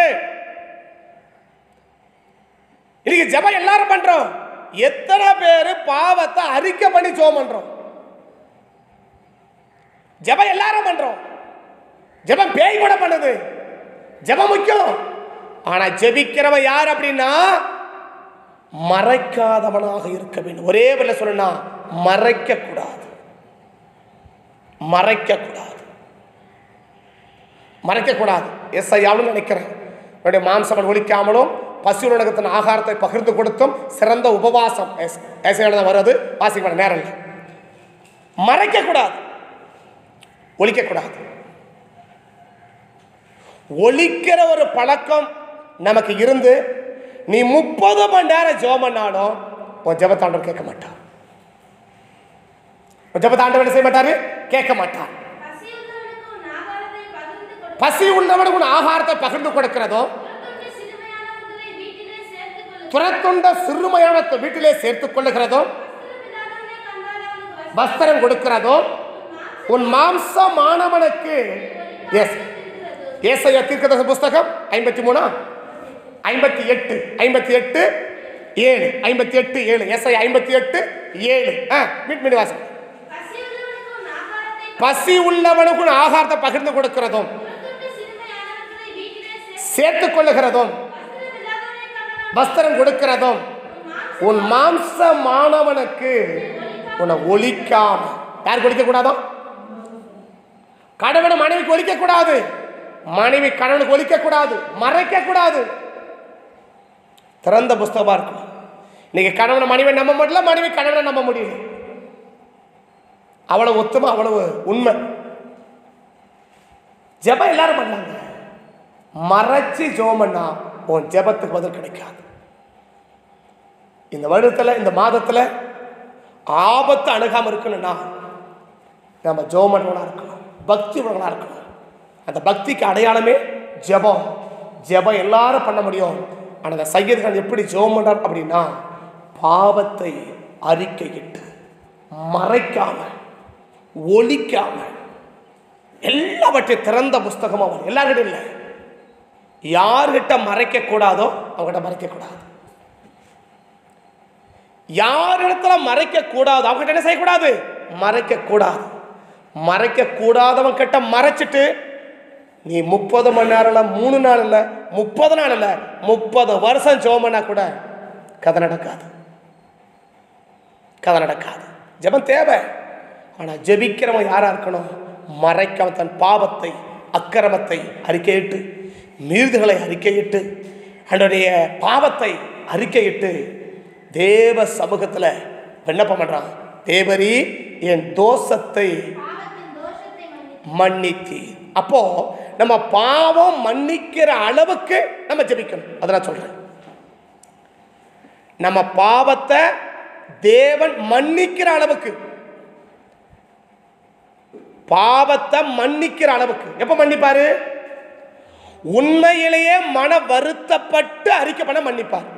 இன்னைக்கு ஜெபம் எல்லாரும் பண்றோம் எத்தனை பேர் பாவத்தை அறிக்கை பண்ணி ஜெபம் பண்றோம் ஜெபம் எல்லாரும் பண்றோம் ஜெபம் பேய் கூட பண்ணுது ஜெபம் முக்கியம் ஆனா ஜெபிக்கிறவன் யார் அப்படின்னா மறைக்காதவனாக இருக்க வேண்டும் ஒரே வழியில சொல்லணும்னா மறைக்க கூடாது மறைக்க கூடாது மறைக்க கூடாது எஸ் ஐயாவும் நினைக்கிறேன் என்னுடைய மாம்சம் ஒழிக்காமலும் பசு உலகத்தின் ஆகாரத்தை பகிர்ந்து கொடுத்தும் சிறந்த உபவாசம் எஸ் தான் வருது வாசிக்க வேண்டிய நேரம் இல்லை மறைக்க கூடாது ஒழிக்கக்கூடாது ஒழிக்கிற ஒரு பழக்கம் நமக்கு இருந்து நீ முப்பது மணி நேரம் ஜெபம் பண்ணாலும் உன் ஜெபத்தாண்டவர் கேட்க மாட்டான் ஜபத்தை ஆண்டவர் என்ன செய்ய மாட்டாரு கேட்க மாட்டார் பசியுள்ளவனுக்கு உன் ஆகாரத்தை பகிர்ந்து கொடு பசி உள்ளவனுக்கு உன் ஆகாரத்தை பகிர்ந்து கொடுக்கிறதோ துரத்துண்டு சிறுமையானவர்களை வீட்டிலே சேர்த்துக் கொள்ளு துரத்துண்ட சிறுமையான வீட்டிலே சேர்த்துக் கொள்ளுகிறதோ வஸ்திரமில்லாதவனை கண்டால் அவனுக்கு வஸ்திரம் கொடுக்கிறதோ உன் மாம்சமானவனுக்கு எஸ் ஏசையா தீர்க்கதரிசி புஸ்தகம் ஐம்பத்தி மூணா ஐம்பத்தி எட்டு ஐம்பத்தி எட்டு ஏழு ஐம்பத்தி எட்டு ஏழு எஸ்ஐ ஐம்பத்தி எட்டு ஏழு ஆ மீட் மீட் வாசம் பசியுள்ளவனுக்கு உன் ஆகாரத்தை பசி உள்ளவனுக்கு உன் ஆகாரத்தை பகிர்ந்து கொடுக்கிறதும் துரத்துண்டு சிறுமையானவர்களை வீட்டிலே சேர்த்து சேர்த்துக் கொள்ளுகிறதும் வஸ்திரமில்லாதவனை கண்டால் வஸ்திரம் கொடுக்கிறதும் உன் மாம்சமானவனுக்கு உன்னை ஒழிக்காம யாருக்கு ஒழிக்க கூடாதோ கணவன் மனைவிக்கு ஒழிக்க கூடாது மனைவி கணவனுக்கு ஒழிக்க கூடாது மறைக்க கூடாது திறந்த புஸ்தகமா இருக்கும் இன்னைக்கு கணவனை மனைவி நம்ப முடியல மனைவி கணவனை நம்ப முடியல அவ்வளவு ஒத்துமை அவ்வளவு உண்மை ஜெபம் எல்லாரும் பண்ணாங்க மறைச்சு ஜெபம் பண்ணா உன் ஜெபத்துக்கு பதில் கிடைக்காது இந்த வருடத்தில் இந்த மாதத்தில் ஆபத்து அணுகாமல் இருக்கணும்னா நம்ம ஜெபம் பண்ணவங்களா இருக்கணும் பக்தி உள்ளவங்களா இருக்கணும் அந்த பக்திக்கு அடையாளமே ஜெபம் ஜெபம் எல்லாரும் பண்ண முடியும் ஆனால் அந்த சையதுகள் எப்படி ஜெபம் பண்றார் அப்படின்னா பாவத்தை அறிக்கையிட்டு மறைக்காம ஒழிக்காம எல்லாவற்றையும் திறந்த புஸ்தகம் அவர் எல்லார்கிட்ட இல்லை யார்கிட்ட மறைக்க கூடாதோ அவங்ககிட்ட மறைக்க கூடாது யார் இடத்துல மறைக்க கூடாது அவங்ககிட்ட என்ன செய்யக்கூடாது மறைக்க கூடாது மறைக்க கூடாதவன் கிட்ட மறைச்சிட்டு நீ முப்பது மணி நேரம் இல்லை மூணு நாள் இல்லை முப்பது நாள் இல்லை முப்பது வருஷம் ஜெபம் பண்ணா கூட கதை நடக்காது கதை நடக்காது ஜெபம் தேவை ஆனால் ஜெபிக்கிறவன் யாரா இருக்கணும் மறைக்காம தன் பாவத்தை அக்கிரமத்தை அறிக்கையிட்டு மீறுதல்களை அறிக்கையிட்டு அவனுடைய பாவத்தை அறிக்கையிட்டு தேவ சமூகத்தில் விண்ணப்பம் பண்றான் தேவரி என் தோஷத்தை பாவத்தின் தோஷத்தை மன்னித்து மன்னித்தி அப்போ நம்ம பாவம் மன்னிக்கிற அளவுக்கு நம்ம ஜெபிக்கணும் அதை நான் சொல்றேன் நம்ம பாவத்தை தேவன் மன்னிக்கிற அளவுக்கு பாவத்தை மன்னிக்கிற அளவுக்கு எப்ப மன்னிப்பாரு உண்மையிலேயே மன வருத்தப்பட்டு அறிக்கை பண்ண மன்னிப்பார்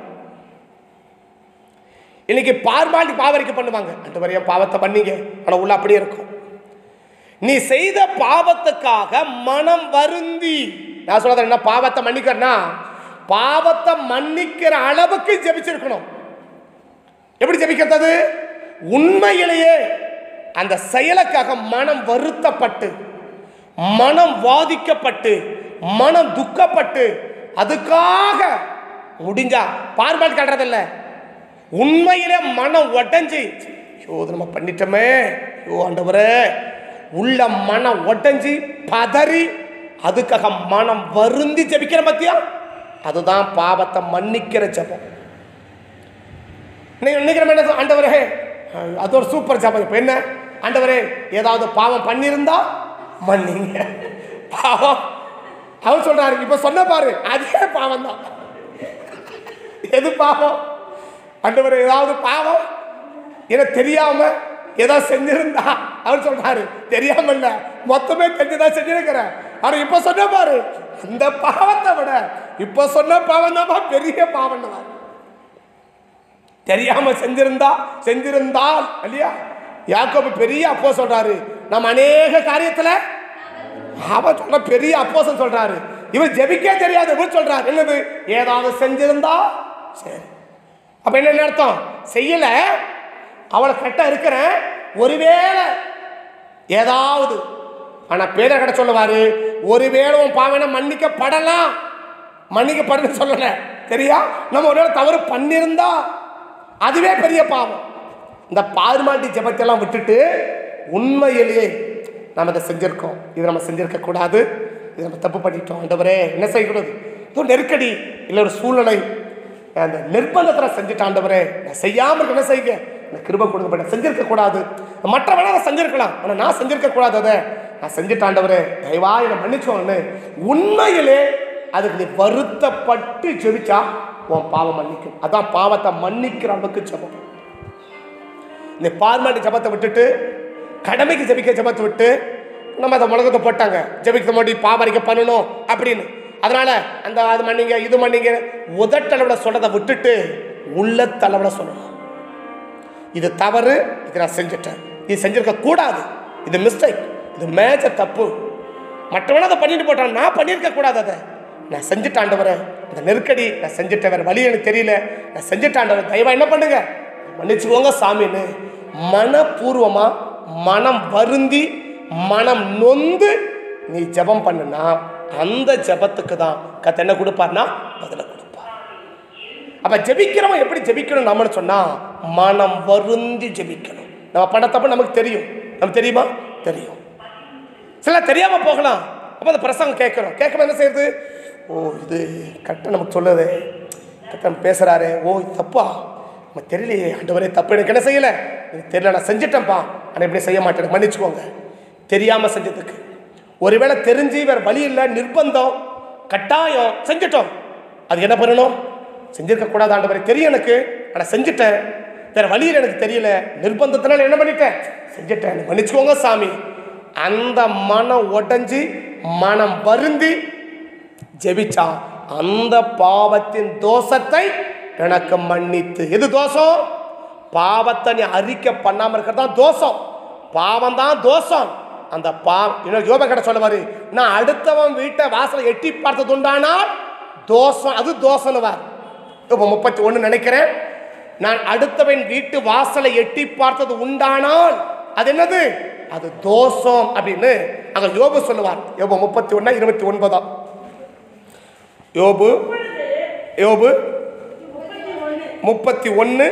இன்னைக்கு பார்மாண்டி பாவரிக்கை பண்ணுவாங்க அந்த வரையும் பாவத்தை பண்ணீங்க ஆனா உள்ள அப்படியே இருக்கும் நீ செய்த பாவத்துக்காக மனம் வருந்தி நான் சொல்றது என்ன பாவத்தை மன்னிக்கிறனா பாவத்தை மன்னிக்கிற அளவுக்கு ஜெபிச்சிருக்கணும் எப்படி ஜெபிக்கிறது உண்மையிலேயே அந்த செயலுக்காக மனம் வருத்தப்பட்டு மனம் வாதிக்கப்பட்டு மனம் துக்கப்பட்டு அதுக்காக முடிஞ்சா பார்மால் காட்டுறதில்ல உண்மையிலே மனம் உடஞ்சி ஐயோ இது நம்ம பண்ணிட்டோமே ஐயோ ஆண்டவரே உள்ள மனம் உடஞ்சி பதறி அதுக்காக மனம் வருந்தி ஜெபிக்கிற பத்தியா அதுதான் பாவத்தை மன்னிக்கிற ஜெபம் நீங்க நினைக்கிற என்ன ஆண்டவரே அஹ், அது ஒரு சூப்பர் ஜபம் இப்போ என்ன ஆண்டவரே ஏதாவது பாவம் பண்ணியிருந்தா மன்னிங்க பாவம் அவர் சொல்றாரு இப்ப சொன்ன பாரு அதே பாவம் தான் எது பாவம் ஆண்டவரே ஏதாவது பாவம் எனக்கு தெரியாம ஏதோ செஞ்சிருந்தா அவர் சொல்றாரு தெரியாம இல்ல மொத்தமே தெரிஞ்சுதான் செஞ்சிருக்கிறேன் ஆனா இப்ப சொன்ன பாரு அந்த பாவத்தை விட இப்ப சொன்ன பாவம் தான் பெரிய பாவம் தான் தெரியாம செஞ்சிருந்தா செஞ்சிருந்தால் இல்லையா யாக்கோபு பெரிய அப்போ சொல்றாரு நம்ம அநேக காரியத்துல அவன் சொல்ற பெரிய அப்போசன் சொல்றாரு இவர் ஜெபிக்கே தெரியாது இவர் சொல்றாரு என்னது ஏதாவது செஞ்சிருந்தா சரி அப்ப என்ன அர்த்தம் செய்யல அவளை கரெக்டா இருக்கிறேன் ஒருவேளை ஏதாவது ஆனா பேதர் கடை சொல்லுவாரு ஒருவேளை உன் பாவனை மன்னிக்கப்படலாம் மன்னிக்கப்படணும் சொல்லல சரியா நம்ம ஒருவேளை தவறு பண்ணியிருந்தா அதுவே பெரிய பாவம் இந்த பாதுமாட்டி ஜெபத்தெல்லாம் விட்டுட்டு உண்மையிலேயே நம்ம இதை செஞ்சிருக்கோம் இதை நம்ம செஞ்சிருக்க கூடாது இதை நம்ம தப்பு பண்ணிட்டோம் ஆண்டவரே என்ன செய்யக்கூடாது இது ஒரு நெருக்கடி இல்லை ஒரு சூழ்நிலை அந்த நிர்பந்தத்தில் செஞ்சுட்டு ஆண்டவரே நான் செய்யாமல் இருக்க என்ன செய்யுங்க எனக்கு கிருபை கொடுக்கப்பட்ட செஞ்சிருக்க கூடாது மற்ற வேணா நான் செஞ்சிருக்கலாம் ஆனால் நான் செஞ்சிருக்க கூடாது அதை நான் செஞ்சுட்டு ஆண்டவரே தயவா என்னை மன்னிச்சோன்னு உண்மையிலே அதுக்கு நீ வருத்தப்பட்டு ஜெபிச்சா உன் பாவம் மன்னிக்கும் அதான் பாவத்தை மன்னிக்கிற அளவுக்கு ஜெபம் இந்த பார்மாட்டி ஜபத்தை விட்டுட்டு கடமைக்கு ஜெபிக்க ஜெபத்தை விட்டு நம்ம அதை முழக்கத்தை போட்டாங்க ஜெபிக்க மாட்டி பாவரிக்க பண்ணணும் அப்படின்னு அதனால அந்த அது மன்னிங்க இது மன்னிங்க உதட்டளவுல சொல்றதை விட்டுட்டு உள்ளத்தளவுல சொல்லணும் இது தவறு இது நான் செஞ்சுட்டேன் இது செஞ்சிருக்க கூடாது இது மிஸ்டேக் இது மேஜர் தப்பு மற்றவன அதை பண்ணிட்டு போட்டான் நான் பண்ணியிருக்க கூடாது அதை நான் செஞ்சுட்டாண்டவரை இந்த நெருக்கடி நான் செஞ்சுட்டேன் வேற வழி எனக்கு தெரியல நான் செஞ்சுட்டாண்டவர் தயவா என்ன பண்ணுங்க மன்னிச்சுக்கோங்க சாமின்னு மனப்பூர்வமா மனம் வருந்தி மனம் நொந்து நீ ஜெபம் பண்ணுனா அந்த ஜெபத்துக்கு தான் கத்த என்ன கொடுப்பார்னா பதில கொடுப்பார் அப்ப ஜெபிக்கிறவன் எப்படி ஜெபிக்கணும் நம்மன்னு சொன்னா மனம் வருந்தி ஜெபிக்கணும் நம்ம பண்ண தப்பு நமக்கு தெரியும் நமக்கு தெரியுமா தெரியும் சில தெரியாம போகலாம் அப்ப அந்த பிரசங்கம் கேட்கிறோம் கேட்கணும் என்ன செய்யறது ஓ இது கரெக்டாக நமக்கு சொல்லுது கரெக்டாக பேசுறாரு ஓ இது தப்பா நம்ம தெரியலையே ஆண்டவரே தப்பு எனக்கு என்ன செய்யல எனக்கு தெரியல நான் செஞ்சிட்டேன்ப்பா ஆனால் இப்படி செய்ய மாட்டேன் எனக்கு மன்னிச்சுக்கோங்க தெரியாம செஞ்சதுக்கு ஒருவேளை தெரிஞ்சு வேற வழி இல்லை நிர்பந்தம் கட்டாயம் செஞ்சிட்டோம் அது என்ன பண்ணணும் செஞ்சிருக்க கூடாது ஆண்டவரே தெரியும் எனக்கு ஆனால் செஞ்சுட்டேன் வேற வழியில் எனக்கு தெரியல நிர்பந்தத்தினால என்ன பண்ணிட்டேன் செஞ்சுட்டேன் எனக்கு மன்னிச்சுக்கோங்க சாமி அந்த மனம் உடைஞ்சு மனம் வருந்தி ஜெபிச்சா அந்த பாவத்தின் தோஷத்தை எனக்கு மன்னித்து எது தோஷம் பாவத்தை நீ அறிக்கை பண்ணாம இருக்கிறது தான் தோஷம் பாவம் தான் தோஷம் அந்த பா இன்னொரு யோப கடை சொல்லுவாரு நான் அடுத்தவன் வீட்டை வாசலை எட்டி பார்த்தது உண்டானால் தோஷம் அது தோஷம்னுவார் இப்போ முப்பத்தி ஒன்று நினைக்கிறேன் நான் அடுத்தவன் வீட்டு வாசலை எட்டி பார்த்தது உண்டானால் அது என்னது அது தோஷம் அப்படின்னு அங்க யோபு சொல்லுவார் யோபு முப்பத்தி ஒன்னா இருபத்தி ஒன்பதாம் யோபு யோபு முப்பத்தி ஒன்று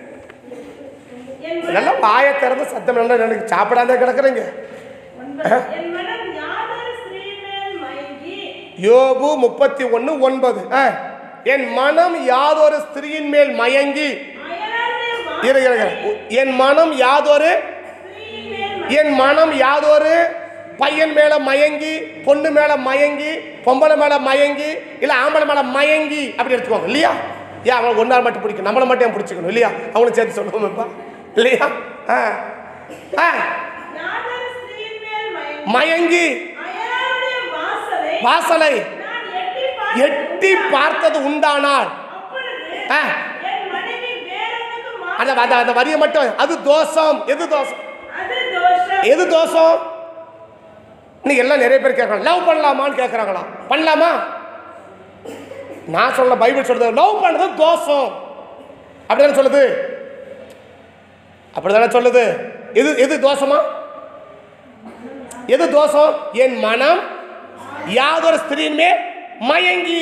என் நல்லா வாயை திறந்து சத்தம் நல்லா எனக்கு சாப்பிடாத கிடக்குறீங்க ஒன்பது. என் மனம் யாதொரு ஸ்திரீ மேல் மயங்கி யோபு முப்பத்தி ஒன்று ஒன்பது ஆ. என் மனம் யாதொரு ஸ்திரீயின் மேல் மயங்கி அயலாருடைய இரு இரு, இரு. என் மனம் யாதொரு வார்த்தையின் மேல் என் மனம் யாதொரு பையன் மேல மயங்கி பொண்ணு மேல மயங்கி பொம்பளை மேல மயங்கி இல்ல ஆம்பளை மேல மயங்கி அப்படி எடுத்துக்கோங்க இல்லையா ஏன் அவன் ஒன்னார் மட்டும் பிடிக்கும் நம்மளை மட்டும் ஏன் பிடிச்சிக்கணும் இல்லையா அவனும் சேர்த்து சொல்லுவோம்ப்பா இல்லையா ஆ ஆ யாதொரு ஸ்திரீயின் மேல் மயங்கி மயங்கி அயலாருடைய வாசலை வாசலை நான் எட்டி பார்த்தேன். எட்டி பார்த்தது உண்டானால் அப்பொழுது ஆ. என் மனைவி வேறொன்றுக்கு மா- அந்த அந்த அந்த வரியை மட்டும் அது தோஷம் எது தோஷம் அது தோஷம் எது தோஷம் இன்னைக்கு எல்லாம் நிறைய பேர் கேட்கறாங்க லவ் பண்ணலாமான்னு கேட்குறாங்களா பண்ணலாமா நான் சொல்ல பைபிள் சொல்றது லவ் பண்ணது தோஷம் அப்படிதானே சொல்லுது அப்படிதானே சொல்லுது எது எது தோஷமா எது தோஷம் என் மனம் யாதொரு ஸ்திரீன் மேல் மயங்கி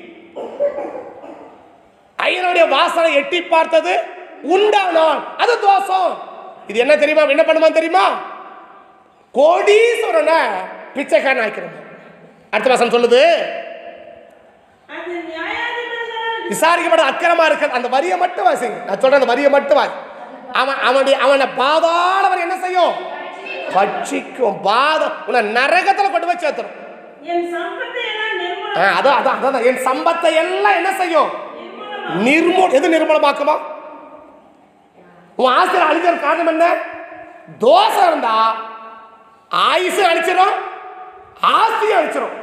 ஐயனுடைய வாசனை எட்டி பார்த்தது உண்டானால் அது தோஷம் இது என்ன தெரியுமா என்ன பண்ணுமா தெரியுமா கோடீஸ்வரனை பிச்சைக்காரன் ஆக்கிறோம் அடுத்த வசனம் சொல்லுது அது நியாயாதிபதிகளால் விசாரிக்கப்பட அக்கிரமா இருக்கு அந்த வரியை மட்டும் வாசிங்க நான் சொல்றேன் அந்த வரியை மட்டும் வாசி அவன் அவனுடைய அவனை பாதாளவர் என்ன செய்யும் பட்சிக்கும் பாதம் உன்னை நரகத்துல கொண்டு போய் சேர்த்துரும் என் சம்பத்தை எல்லாம் நிர்மூலம் ஆ, அதான் அதான் அதான் என் சம்பத்தை எல்லாம் என்ன செய்யும் நிர்மூல எது நிர்மூலமாக்குமா உன் ஆசிரியர் அழிக்கிற காரணம் என்ன தோசை இருந்தா ஆயுசு அழிச்சிடும் ஆஸ்தியும் அழிச்சிடும்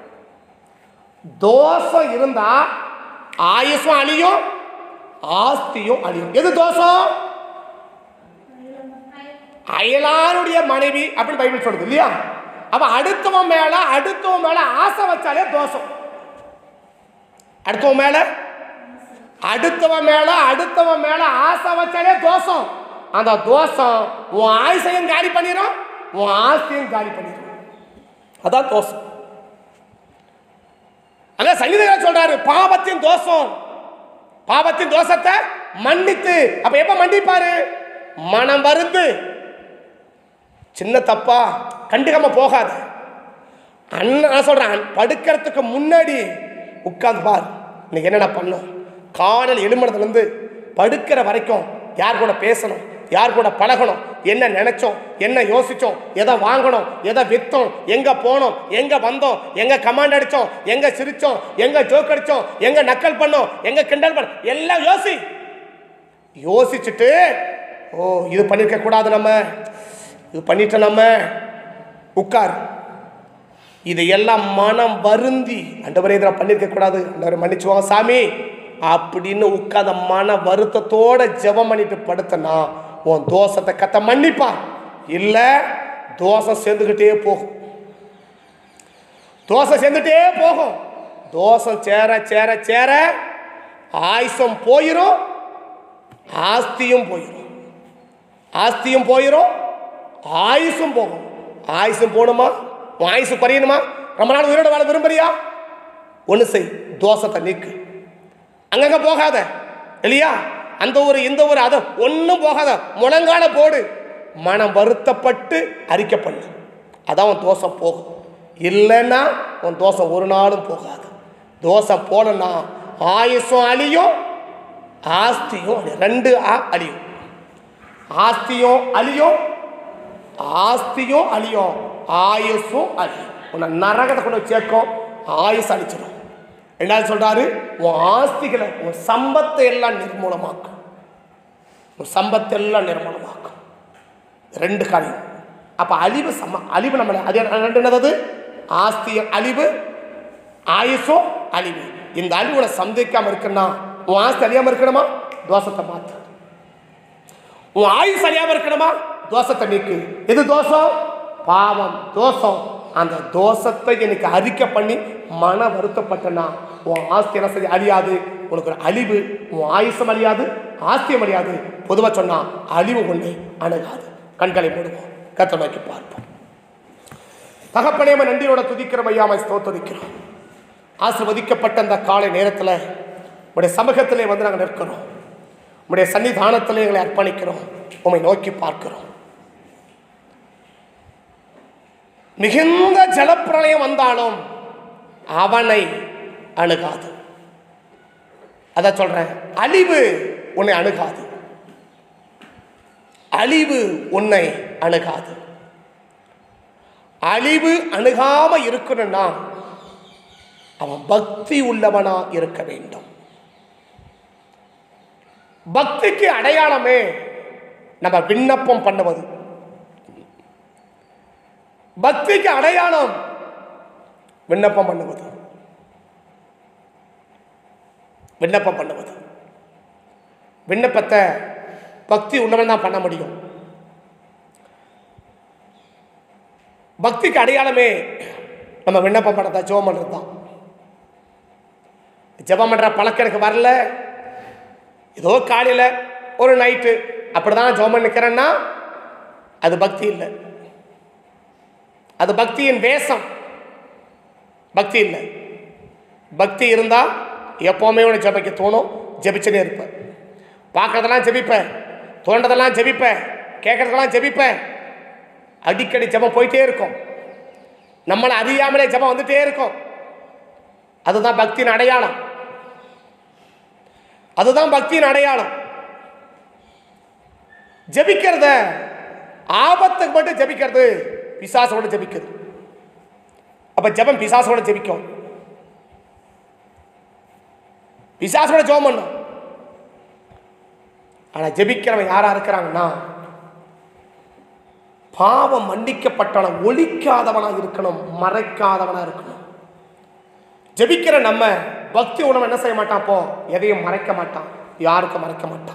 தோஷம் இருந்தா ஆயுசும் அழியும் ஆஸ்தியும் அழியும் எது தோஷம் அயலாருடைய மனைவி அப்படின்னு பைபிள் சொல்லுது இல்லையா அவ அடுத்தவன் மேல அடுத்தவன் மேல ஆசை வச்சாலே தோஷம் அடுத்தவன் மேல அடுத்தவன் மேல அடுத்தவன் மேல ஆசை வச்சாலே தோஷம் அந்த தோஷம் உன் ஆயுசையும் காலி பண்ணிடும் உன் ஆஸ்தியும் காலி பண்ணிடும் அதான் தோஷம் அதான் சங்கீதக்காரர் சொல்றாரு பாவத்தின் தோஷம் பாவத்தின் தோஷத்தை மன்னித்து அப்ப எப்ப மன்னிப்பாரு மனம் வருந்து சின்ன தப்பா கண்டுக்காம போகாத அண்ணன் நான் சொல்றேன் படுக்கிறதுக்கு முன்னாடி உட்கார்ந்து பார் இன்னைக்கு என்னென்ன பண்ணோம் காலையில் எழுமணத்துலேருந்து படுக்கிற வரைக்கும் யார் கூட பேசணும் யார் கூட பழகணும் என்ன நினைச்சோம் என்ன யோசிச்சோம் எதை வாங்கணும் எதை வித்தோம் எங்க போனோம் எங்க வந்தோம் எங்க கமாண்ட் அடிச்சோம் எங்க சிரிச்சோம் எங்க ஜோக் அடிச்சோம் எங்க நக்கல் பண்ணோம் எங்க கிண்டல் பண்ண எல்லாம் யோசி யோசிச்சுட்டு ஓ இது பண்ணிருக்க கூடாது நம்ம இது பண்ணிட்ட நம்ம உட்கார் இதையெல்லாம் மனம் வருந்தி அண்டவரே இதில் பண்ணியிருக்க கூடாது அண்டவரை மன்னிச்சுவாங்க சாமி அப்படின்னு உட்கார்ந்த மன வருத்தத்தோட ஜெபம் பண்ணிட்டு படுத்தனா உன் தோஷத்தை கத்த மன்னிப்பா இல்லை தோஷம் சேர்ந்துக்கிட்டே போகும் தோசை சேர்ந்துட்டே போகும் தோசம் சேர சேர சேர ஆயுசம் போயிடும் ஆஸ்தியும் போயிடும் ஆஸ்தியும் போயிடும் ஆயுசும் போகும் ஆயுசும் போகணுமா உன் ஆயுசு குறையணுமா ரொம்ப நாள் உயிரோட வாழ விரும்புறியா ஒன்று செய் தோசத்தை நீக்கு அங்கங்க போகாத இல்லையா அந்த ஊர் இந்த ஊர் அதை ஒன்றும் போகாத முழங்கால போடு மனம் வருத்தப்பட்டு அறிக்கை பண்ணு அதான் உன் தோசம் போகும் இல்லைன்னா உன் தோசம் ஒரு நாளும் போகாது தோசை போனன்னா ஆயுசும் அழியும் ஆஸ்தியும் அழியும் ரெண்டு ஆ அழியும் ஆஸ்தியும் அழியும் ஆஸ்தியும் அழியும் ஆயுசும் அழியும் உன்னை நரகத்தை கொண்டு போய் சேர்க்கும் ஆயுஸ் அழிச்சிடும் ரெண்டாவது சொல்றாரு உன் ஆஸ்திகளை உன் சம்பத்தை எல்லாம் நிர்மூலமாக்கும் உன் சம்பத்தை எல்லாம் நிர்மூலமாக்கும் ரெண்டு காரியம் அப்போ அழிவு சம அழிவு நம்மளை அது ரெண்டு என்னது ஆஸ்தி அழிவு ஆயுசும் அழிவு இந்த அழிவுல சந்திக்காம இருக்குன்னா உன் ஆஸ்தி அழியாம இருக்கணுமா தோஷத்தை மாத்து உன் ஆயுசு அழியாம இருக்கணுமா தோஷத்தை நீக்கு எது தோஷம் பாவம் தோஷம் அந்த தோஷத்தை எனக்கு அறிக்கை பண்ணி மன வருத்தப்பட்டனா உன் ஆஸ்தி என்ன செய்ய அழியாது உனக்கு ஒரு அழிவு உன் ஆயுசம் அழியாது ஆஸ்தியம் அழியாது பொதுவாக சொன்னா அழிவு ஒன்றே அணுகாது கண்களை மூடுவோம் கத்த நோக்கி பார்ப்போம் தகப்பனேம நன்றியோட துதிக்கிறோம் ஐயாமை ஸ்தோத்தரிக்கிறோம் ஆசிர்வதிக்கப்பட்ட அந்த காலை நேரத்தில் உடைய சமூகத்திலே வந்து நாங்கள் நிற்கிறோம் உடைய சன்னிதானத்திலே எங்களை அர்ப்பணிக்கிறோம் உம்மை நோக்கி பார்க்கிறோம் மிகுந்த ஜலப்பிரளயம் வந்தாலும் அவனை அணுகாது அதான் சொல்றேன் அழிவு உன்னை அணுகாது அழிவு உன்னை அணுகாது அழிவு அணுகாம இருக்கணும்னா அவன் பக்தி உள்ளவனா இருக்க வேண்டும் பக்திக்கு அடையாளமே நம்ம விண்ணப்பம் பண்ணுவது பக்திக்கு அடையாளம் விண்ணப்பம் பண்ணுவது விண்ணப்பம் பண்ணுவது விண்ணப்பத்தை பக்தி உள்ளவன் தான் பண்ண முடியும் பக்திக்கு அடையாளமே நம்ம விண்ணப்பம் பண்ணதா ஜெபம் பண்ணுறது தான் ஜெபம் பண்ணுற பழக்கம் எனக்கு வரல ஏதோ காலையில் ஒரு நைட்டு அப்படி தான் ஜெபம் பண்ணி நிற்கிறேன்னா அது பக்தி இல்லை அது பக்தியின் வேஷம் பக்தி இல்லை பக்தி இருந்தால் எப்போவுமே உனக்கு ஜெபிக்க தோணும் ஜெபிச்சுட்டே இருப்பேன் பார்க்கறதெல்லாம் ஜெபிப்பேன் தோன்றதெல்லாம் ஜெபிப்பேன் கேட்கறதெல்லாம் ஜெபிப்பேன் அடிக்கடி ஜெபம் போயிட்டே இருக்கும் நம்மளை அறியாமலே ஜெபம் வந்துட்டே இருக்கும் அதுதான் பக்தியின் அடையாளம் அதுதான் பக்தியின் அடையாளம் ஜெபிக்கிறத ஆபத்துக்கு மட்டும் ஜெபிக்கிறது பிசாசோட ஜெபிக்குது அப்ப ஜெபம் பிசாசோட ஜெபிக்கும் பிசாசோட ஜெபம் பண்ணும் ஆனா ஜெபிக்கிறவன் யாரா இருக்கிறாங்கன்னா பாவம் மன்னிக்கப்பட்டவன் ஒழிக்காதவனா இருக்கணும் மறைக்காதவனா இருக்கணும் ஜெபிக்கிற நம்ம பக்தி உணவு என்ன செய்ய மாட்டான் அப்போ எதையும் மறைக்க மாட்டான் யாருக்கும் மறைக்க மாட்டான்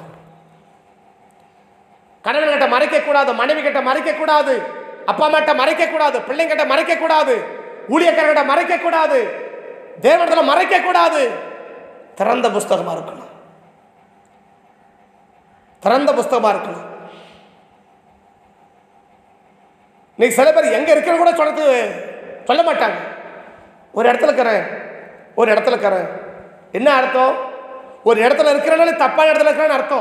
கணவன் கிட்ட மறைக்க கூடாது மனைவி கிட்ட மறைக்க கூடாது அப்பா அம்மா கிட்ட மறைக்க கூடாது பிள்ளைங்கிட்ட மறைக்க கூடாது ஊழியக்காரர்கிட்ட மறைக்க கூடாது தேவனத்துல மறைக்க கூடாது திறந்த புஸ்தகமா இருக்கணும் திறந்த புஸ்தகமா இருக்கணும் நீ சில பேர் எங்க இருக்கிற கூட சொல்றது சொல்ல மாட்டாங்க ஒரு இடத்துல இருக்கிறேன் ஒரு இடத்துல இருக்கிறேன் என்ன அர்த்தம் ஒரு இடத்துல இருக்கிறனால தப்பான இடத்துல இருக்கிறேன்னு அர்த்தம்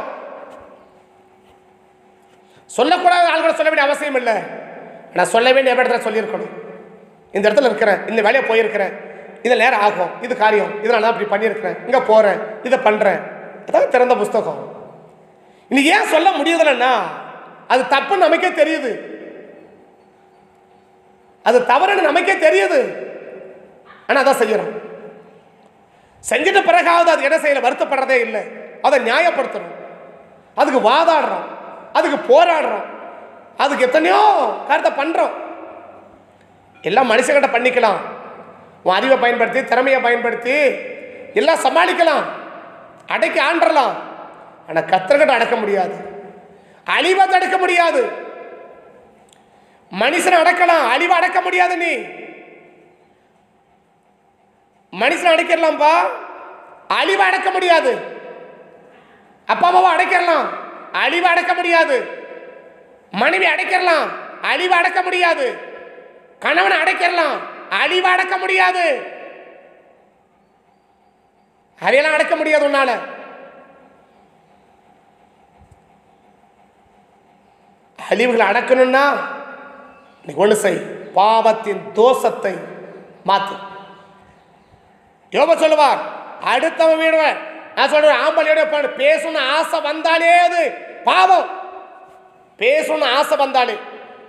சொல்லக்கூடாத ஆள்களை சொல்ல வேண்டிய அவசியம் இல்லை நான் சொல்ல வேண்டிய இடத்துல சொல்லியிருக்கணும் இந்த இடத்துல இருக்கிறேன் இந்த வேலையை போயிருக்கிறேன் இதில் நேரம் ஆகும் இது காரியம் இதில் நான் இப்படி பண்ணியிருக்கிறேன் இங்கே போகிறேன் இதை பண்ணுறேன் அதான் திறந்த புஸ்தகம் இன்னைக்கு ஏன் சொல்ல முடியுதுலன்னா அது தப்புன்னு நமக்கே தெரியுது அது தவறுன்னு நமக்கே தெரியுது ஆனால் அதான் செய்யறோம் செஞ்சிட்ட பிறகாவது அது என்ன செய்யல வருத்தப்படுறதே இல்லை அதை நியாயப்படுத்துறோம் அதுக்கு வாதாடுறோம் அதுக்கு போராடுறோம் அதுக்கு எத்தனையோ காரியத்தை பண்ணுறோம் எல்லாம் மனுஷங்கிட்ட பண்ணிக்கலாம் உன் அறிவை பயன்படுத்தி திறமையை பயன்படுத்தி எல்லாம் சமாளிக்கலாம் அடக்கி ஆண்டறலாம் ஆனால் கத்திரக்கிட்ட அடக்க முடியாது அழிவை தடுக்க முடியாது மனுஷனை அடக்கலாம் அழிவை அடக்க முடியாது நீ மனுஷனை அடைக்கிடலாம்ப்பா அழிவை அடக்க முடியாது அப்பா அம்மாவை அடைக்கிடலாம் அழிவை அடக்க முடியாது மனைவி அடைக்கிடலாம் அழிவை அடக்க முடியாது கணவனை அடைக்கிடலாம் அழிவை அடக்க முடியாது அதையெல்லாம் அடக்க முடியாது உன்னால அழிவுகளை அடக்கணும்னா நீ ஒன்று செய் பாவத்தின் தோஷத்தை மாத்து யோப சொல்லுவார் அடுத்தவன் வீடுவன் நான் சொல்றேன் ஆம்பளையோட உட்கார்ந்து பேசணும்னு ஆசை வந்தாலே அது பாவம் பேசணும்னு ஆசை வந்தாலே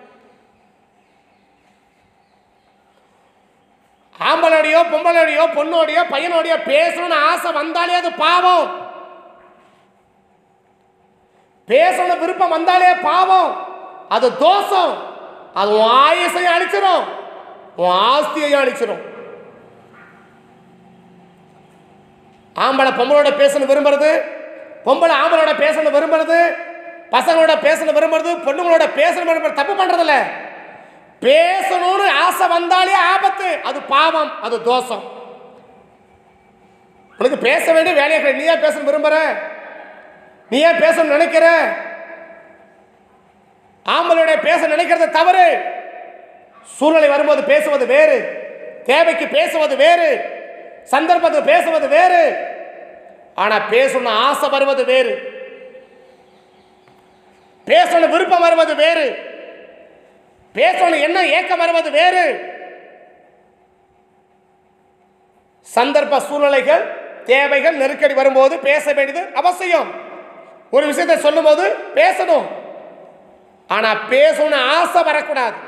ஆம்பளோடையோ பொம்பளோடையோ பொண்ணோடையோ பையனோடையோ பேசணும்னு ஆசை வந்தாலே அது பாவம் பேசணும் விருப்பம் வந்தாலே பாவம் அது தோஷம் அது உன் ஆயுசையும் அழிச்சிடும் உன் ஆஸ்தியையும் அழிச்சிடும் ஆம்பளை பொம்பளோட பேசணும் விரும்புறது பொம்பளை ஆம்பளோட பேசணும் விரும்புறது பசங்களோட பேசணும் விரும்புறது பொண்ணுங்களோட பேசணும் விரும்புறது தப்பு பண்றதில்ல பேசணும்னு ஆசை வந்தாலே ஆபத்து அது பாவம் அது தோஷம் உனக்கு பேச வேண்டிய வேலையை கிடையாது. நீ ஏன் பேசணும் விரும்புற நீ ஏன் பேசணும்னு நினைக்கிற ஆம்பளோட பேச நினைக்கிறது தவறு சூழ்நிலை வரும்போது பேசுவது வேறு தேவைக்கு பேசுவது வேறு சந்தர்ப்பத்துக்கு பேசுவது வேறு ஆனா பேசணும் ஆசை வருவது வேறு பேசணும் விருப்பம் வருவது வேறு பேசணும் என்ன ஏக்கம் வருவது வேறு சந்தர்ப்ப சூழ்நிலைகள் தேவைகள் நெருக்கடி வரும்போது பேச வேண்டியது அவசியம் ஒரு விஷயத்தை சொல்லும்போது பேசணும் ஆனா பேசணும்னு ஆசை வரக்கூடாது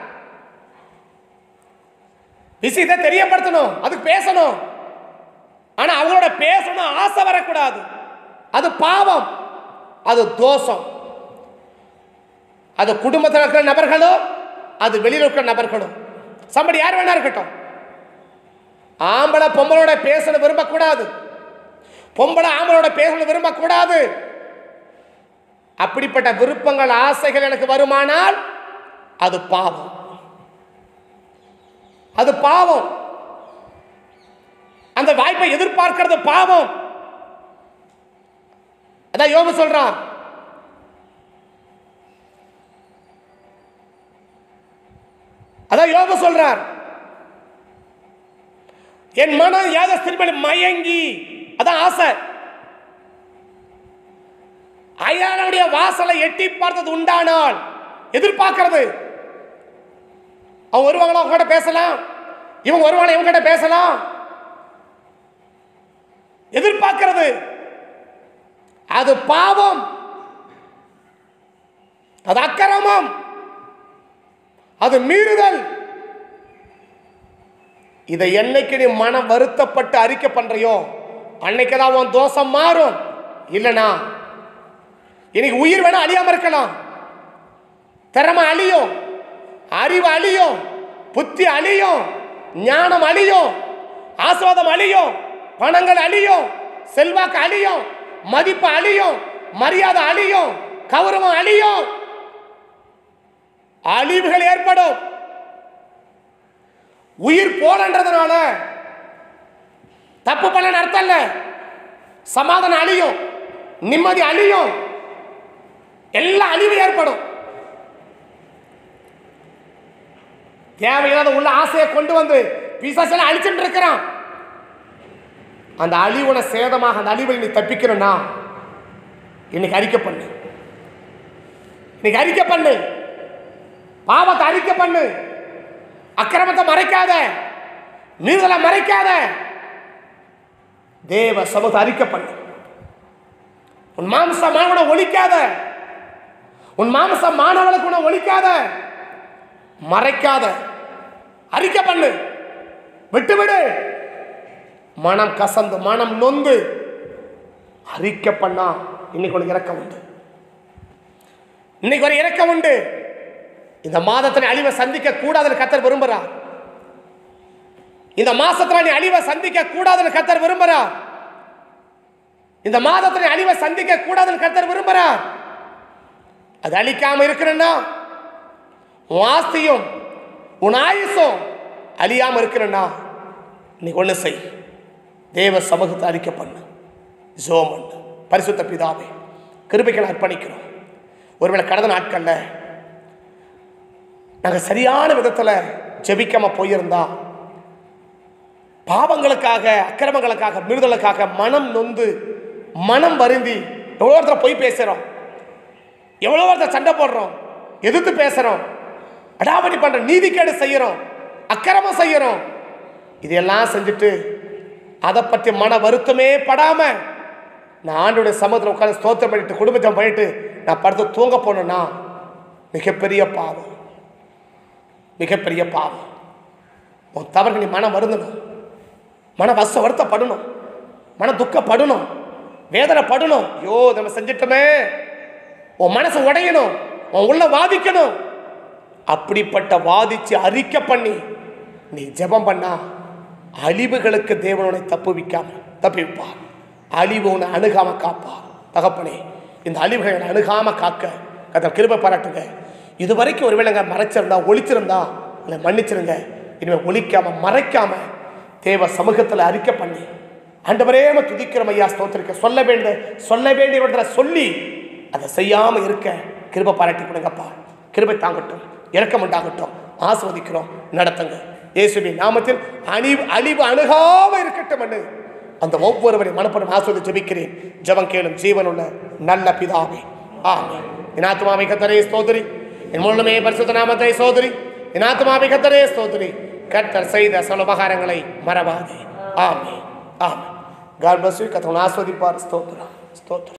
விஷயத்தை தெரியப்படுத்தணும் அதுக்கு பேசணும் ஆனா அவங்களோட பேசணும் ஆசை வரக்கூடாது அது பாவம் அது தோஷம் அது குடும்பத்தில் இருக்கிற நபர்களோ அது வெளியில் இருக்கிற நபர்களோ சம்படி யார் வேணா இருக்கட்டும் ஆம்பளை பொம்பளோட பேசணும் விரும்பக்கூடாது பொம்பளை ஆம்பளோட பேசணும் விரும்பக்கூடாது அப்படிப்பட்ட விருப்பங்கள் ஆசைகள் எனக்கு வருமானால் அது பாவம் அது பாவம் அந்த வாய்ப்பை எதிர்பார்க்கிறது பாவம் அதான் யோபு சொல்றான் அதான் யோபு சொல்றார் என் மனம் யாத திருமணி மயங்கி அதான் ஆசை அயானுடைய வாசலை எட்டி பார்த்தது உண்டானால் எதிர்பார்க்கிறது அவங்க வருவாங்களா அவங்க கிட்ட பேசலாம் இவங்க வருவாங்களா இவங்க கிட்ட பேசலாம் எதிர்பார்க்கிறது அது பாவம் அது அக்கிரமம் அது மீறுதல் இதை என்னைக்கு நீ மனம் வருத்தப்பட்டு அறிக்கை பண்றியோ அன்னைக்கு தான் உன் தோஷம் மாறும் இல்லனா இன்னைக்கு உயிர் வேணா அழியாம இருக்கலாம் திறமை அழியும் அறிவு அழியும் புத்தி அழியும் ஞானம் அழியும் ஆஸ்வாதம் அழியும் பணங்கள் அழியும் செல்வாக்கு அழியும் மதிப்பு அழியும் மரியாதை அழியும் கௌரவம் அழியும் அழிவுகள் ஏற்படும் உயிர் போலன்றதுனால தப்பு பண்ண அர்த்தம் இல்ல சமாதானம் அழியும் நிம்மதி அழியும் எல்லாம் அழிவு ஏற்படும் தேவையில்லாத உள்ள ஆசையை கொண்டு வந்து பிசாசெல்லாம் அழிச்சுட்டு இருக்கிறான் அந்த அழிவுன சேதமாக அந்த அழிவில் நீ தப்பிக்கணும்னா இன்னைக்கு அறிக்கை பண்ணு இன்னைக்கு அறிக்கை பண்ணு பாவத்தை அறிக்கை பண்ணு அக்கிரமத்தை மறைக்காத மீறுதலை மறைக்காத தேவ சமூகத்தை அறிக்கை பண்ணு உன் மாம்ச மாணவனை ஒழிக்காத உன் மாம்ச மாணவனுக்கு உன்னை ஒழிக்காத மறைக்காத அறிக்கை பண்ணு விட்டு விடு மனம் கசந்து மனம் நொந்து அறிக்கை பண்ணா இன்னைக்கு ஒரு இறக்கம் உண்டு இன்னைக்கு ஒரு இறக்கம் உண்டு இந்த மாதத்தின் அழிவை சந்திக்க கூடாதுன்னு கத்தர் விரும்புறார் இந்த மாசத்துல நீ அழிவை சந்திக்க கூடாதுன்னு கத்தர் விரும்புறார் இந்த மாதத்துல நீ அழிவை சந்திக்க கூடாதுன்னு கத்தர் விரும்புறார் அது அழிக்காம இருக்கணும்னா உன் ஆஸ்தியும் உன் ஆயுசும் அழியாம இருக்கணும்னா நீ ஒண்ணு செய் தேவ சமூகத்தை அறிக்கை பண்ணு ஜோம் பண்ணு பரிசுத்த பிதாவே கிருபைகள் அர்ப்பணிக்கிறோம் ஒருவேளை கடந்த நாட்கள்ல நாங்கள் சரியான விதத்தில் ஜெபிக்காம போயிருந்தா பாவங்களுக்காக அக்கிரமங்களுக்காக மீறுதலுக்காக மனம் நொந்து மனம் வருந்தி எவ்வளோ இடத்துல பொய் பேசுகிறோம் எவ்வளோ இடத்துல சண்டை போடுறோம் எதிர்த்து பேசுகிறோம் அடாவடி பண்ணுறோம் நீதிக்கேடு செய்கிறோம் அக்கிரமம் செய்கிறோம் இதெல்லாம் செஞ்சுட்டு அதை பற்றி மன வருத்தமே படாமல் நான் ஆண்டோடைய சமூகத்தில் உட்காந்து ஸ்தோத்திரம் பண்ணிட்டு குடும்பத்தை பண்ணிட்டு நான் படுத்து தூங்க போனேன்னா மிகப்பெரிய பாவம் மிகப்பெரிய பாவம் உன் தவறுக்கு நீ மனம் வருந்தணும் மன வச வருத்தப்படணும் மன துக்கப்படணும் வேதனைப்படணும் ஐயோ நம்ம செஞ்சிட்டோமே உன் மனசு உடையணும் உன் உள்ள வாதிக்கணும் அப்படிப்பட்ட வாதிச்சு அறிக்கை பண்ணி நீ ஜெபம் பண்ணா அழிவுகளுக்கு தேவனுடைய தப்புவிக்காம தப்புவிப்பா அழிவு உன்னை அணுகாம காப்பா தகப்பனே இந்த அழிவுகளை அணுகாம காக்க கதை கிருபை பாராட்டுங்க இது வரைக்கும் ஒருவேளைங்க மறைச்சிருந்தா ஒழிச்சிருந்தா அதை மன்னிச்சிருங்க இனிமேல் ஒழிக்காம மறைக்காம தேவ சமூகத்தில் அறிக்கை பண்ணி ஆண்டவரே நம்ம துதிக்கிறோம் ஐயா ஸ்தோத்திரிக்க சொல்ல வேண்டிய சொல்ல வேண்டியவற்றை சொல்லி அதை செய்யாம இருக்க கிருபை பாராட்டி கொடுங்கப்பா கிருபை தாங்கட்டும் இறக்கம் உண்டாகட்டும் ஆஸ்வதிக்கிறோம் நடத்துங்க இயேசுவின் நாமத்தில் அழிவு அழிவு அணுகாம இருக்கட்டும் என்று அந்த ஒவ்வொருவரை மனப்படும் ஆஸ்வதி ஜெபிக்கிறேன் ஜெபம் கேளும் ஜீவனுள்ள நல்ல பிதாவே ஆமென் என் ஆத்மாவை கத்தரே ஸ்தோத்திரி என் முழுமே பரிசுத்த நாமத்தை சோதரி என் ஆத்மாவை கத்தரே ஸ்தோத்திரி கர்த்தர் செய்த சில உபகாரங்களை மறவாதே ஆமே ஆமே காட் பஸ் கத்தவன் ஆஸ்வதிப்பார் ஸ்தோத்திரம் ஸ்தோத்திரம்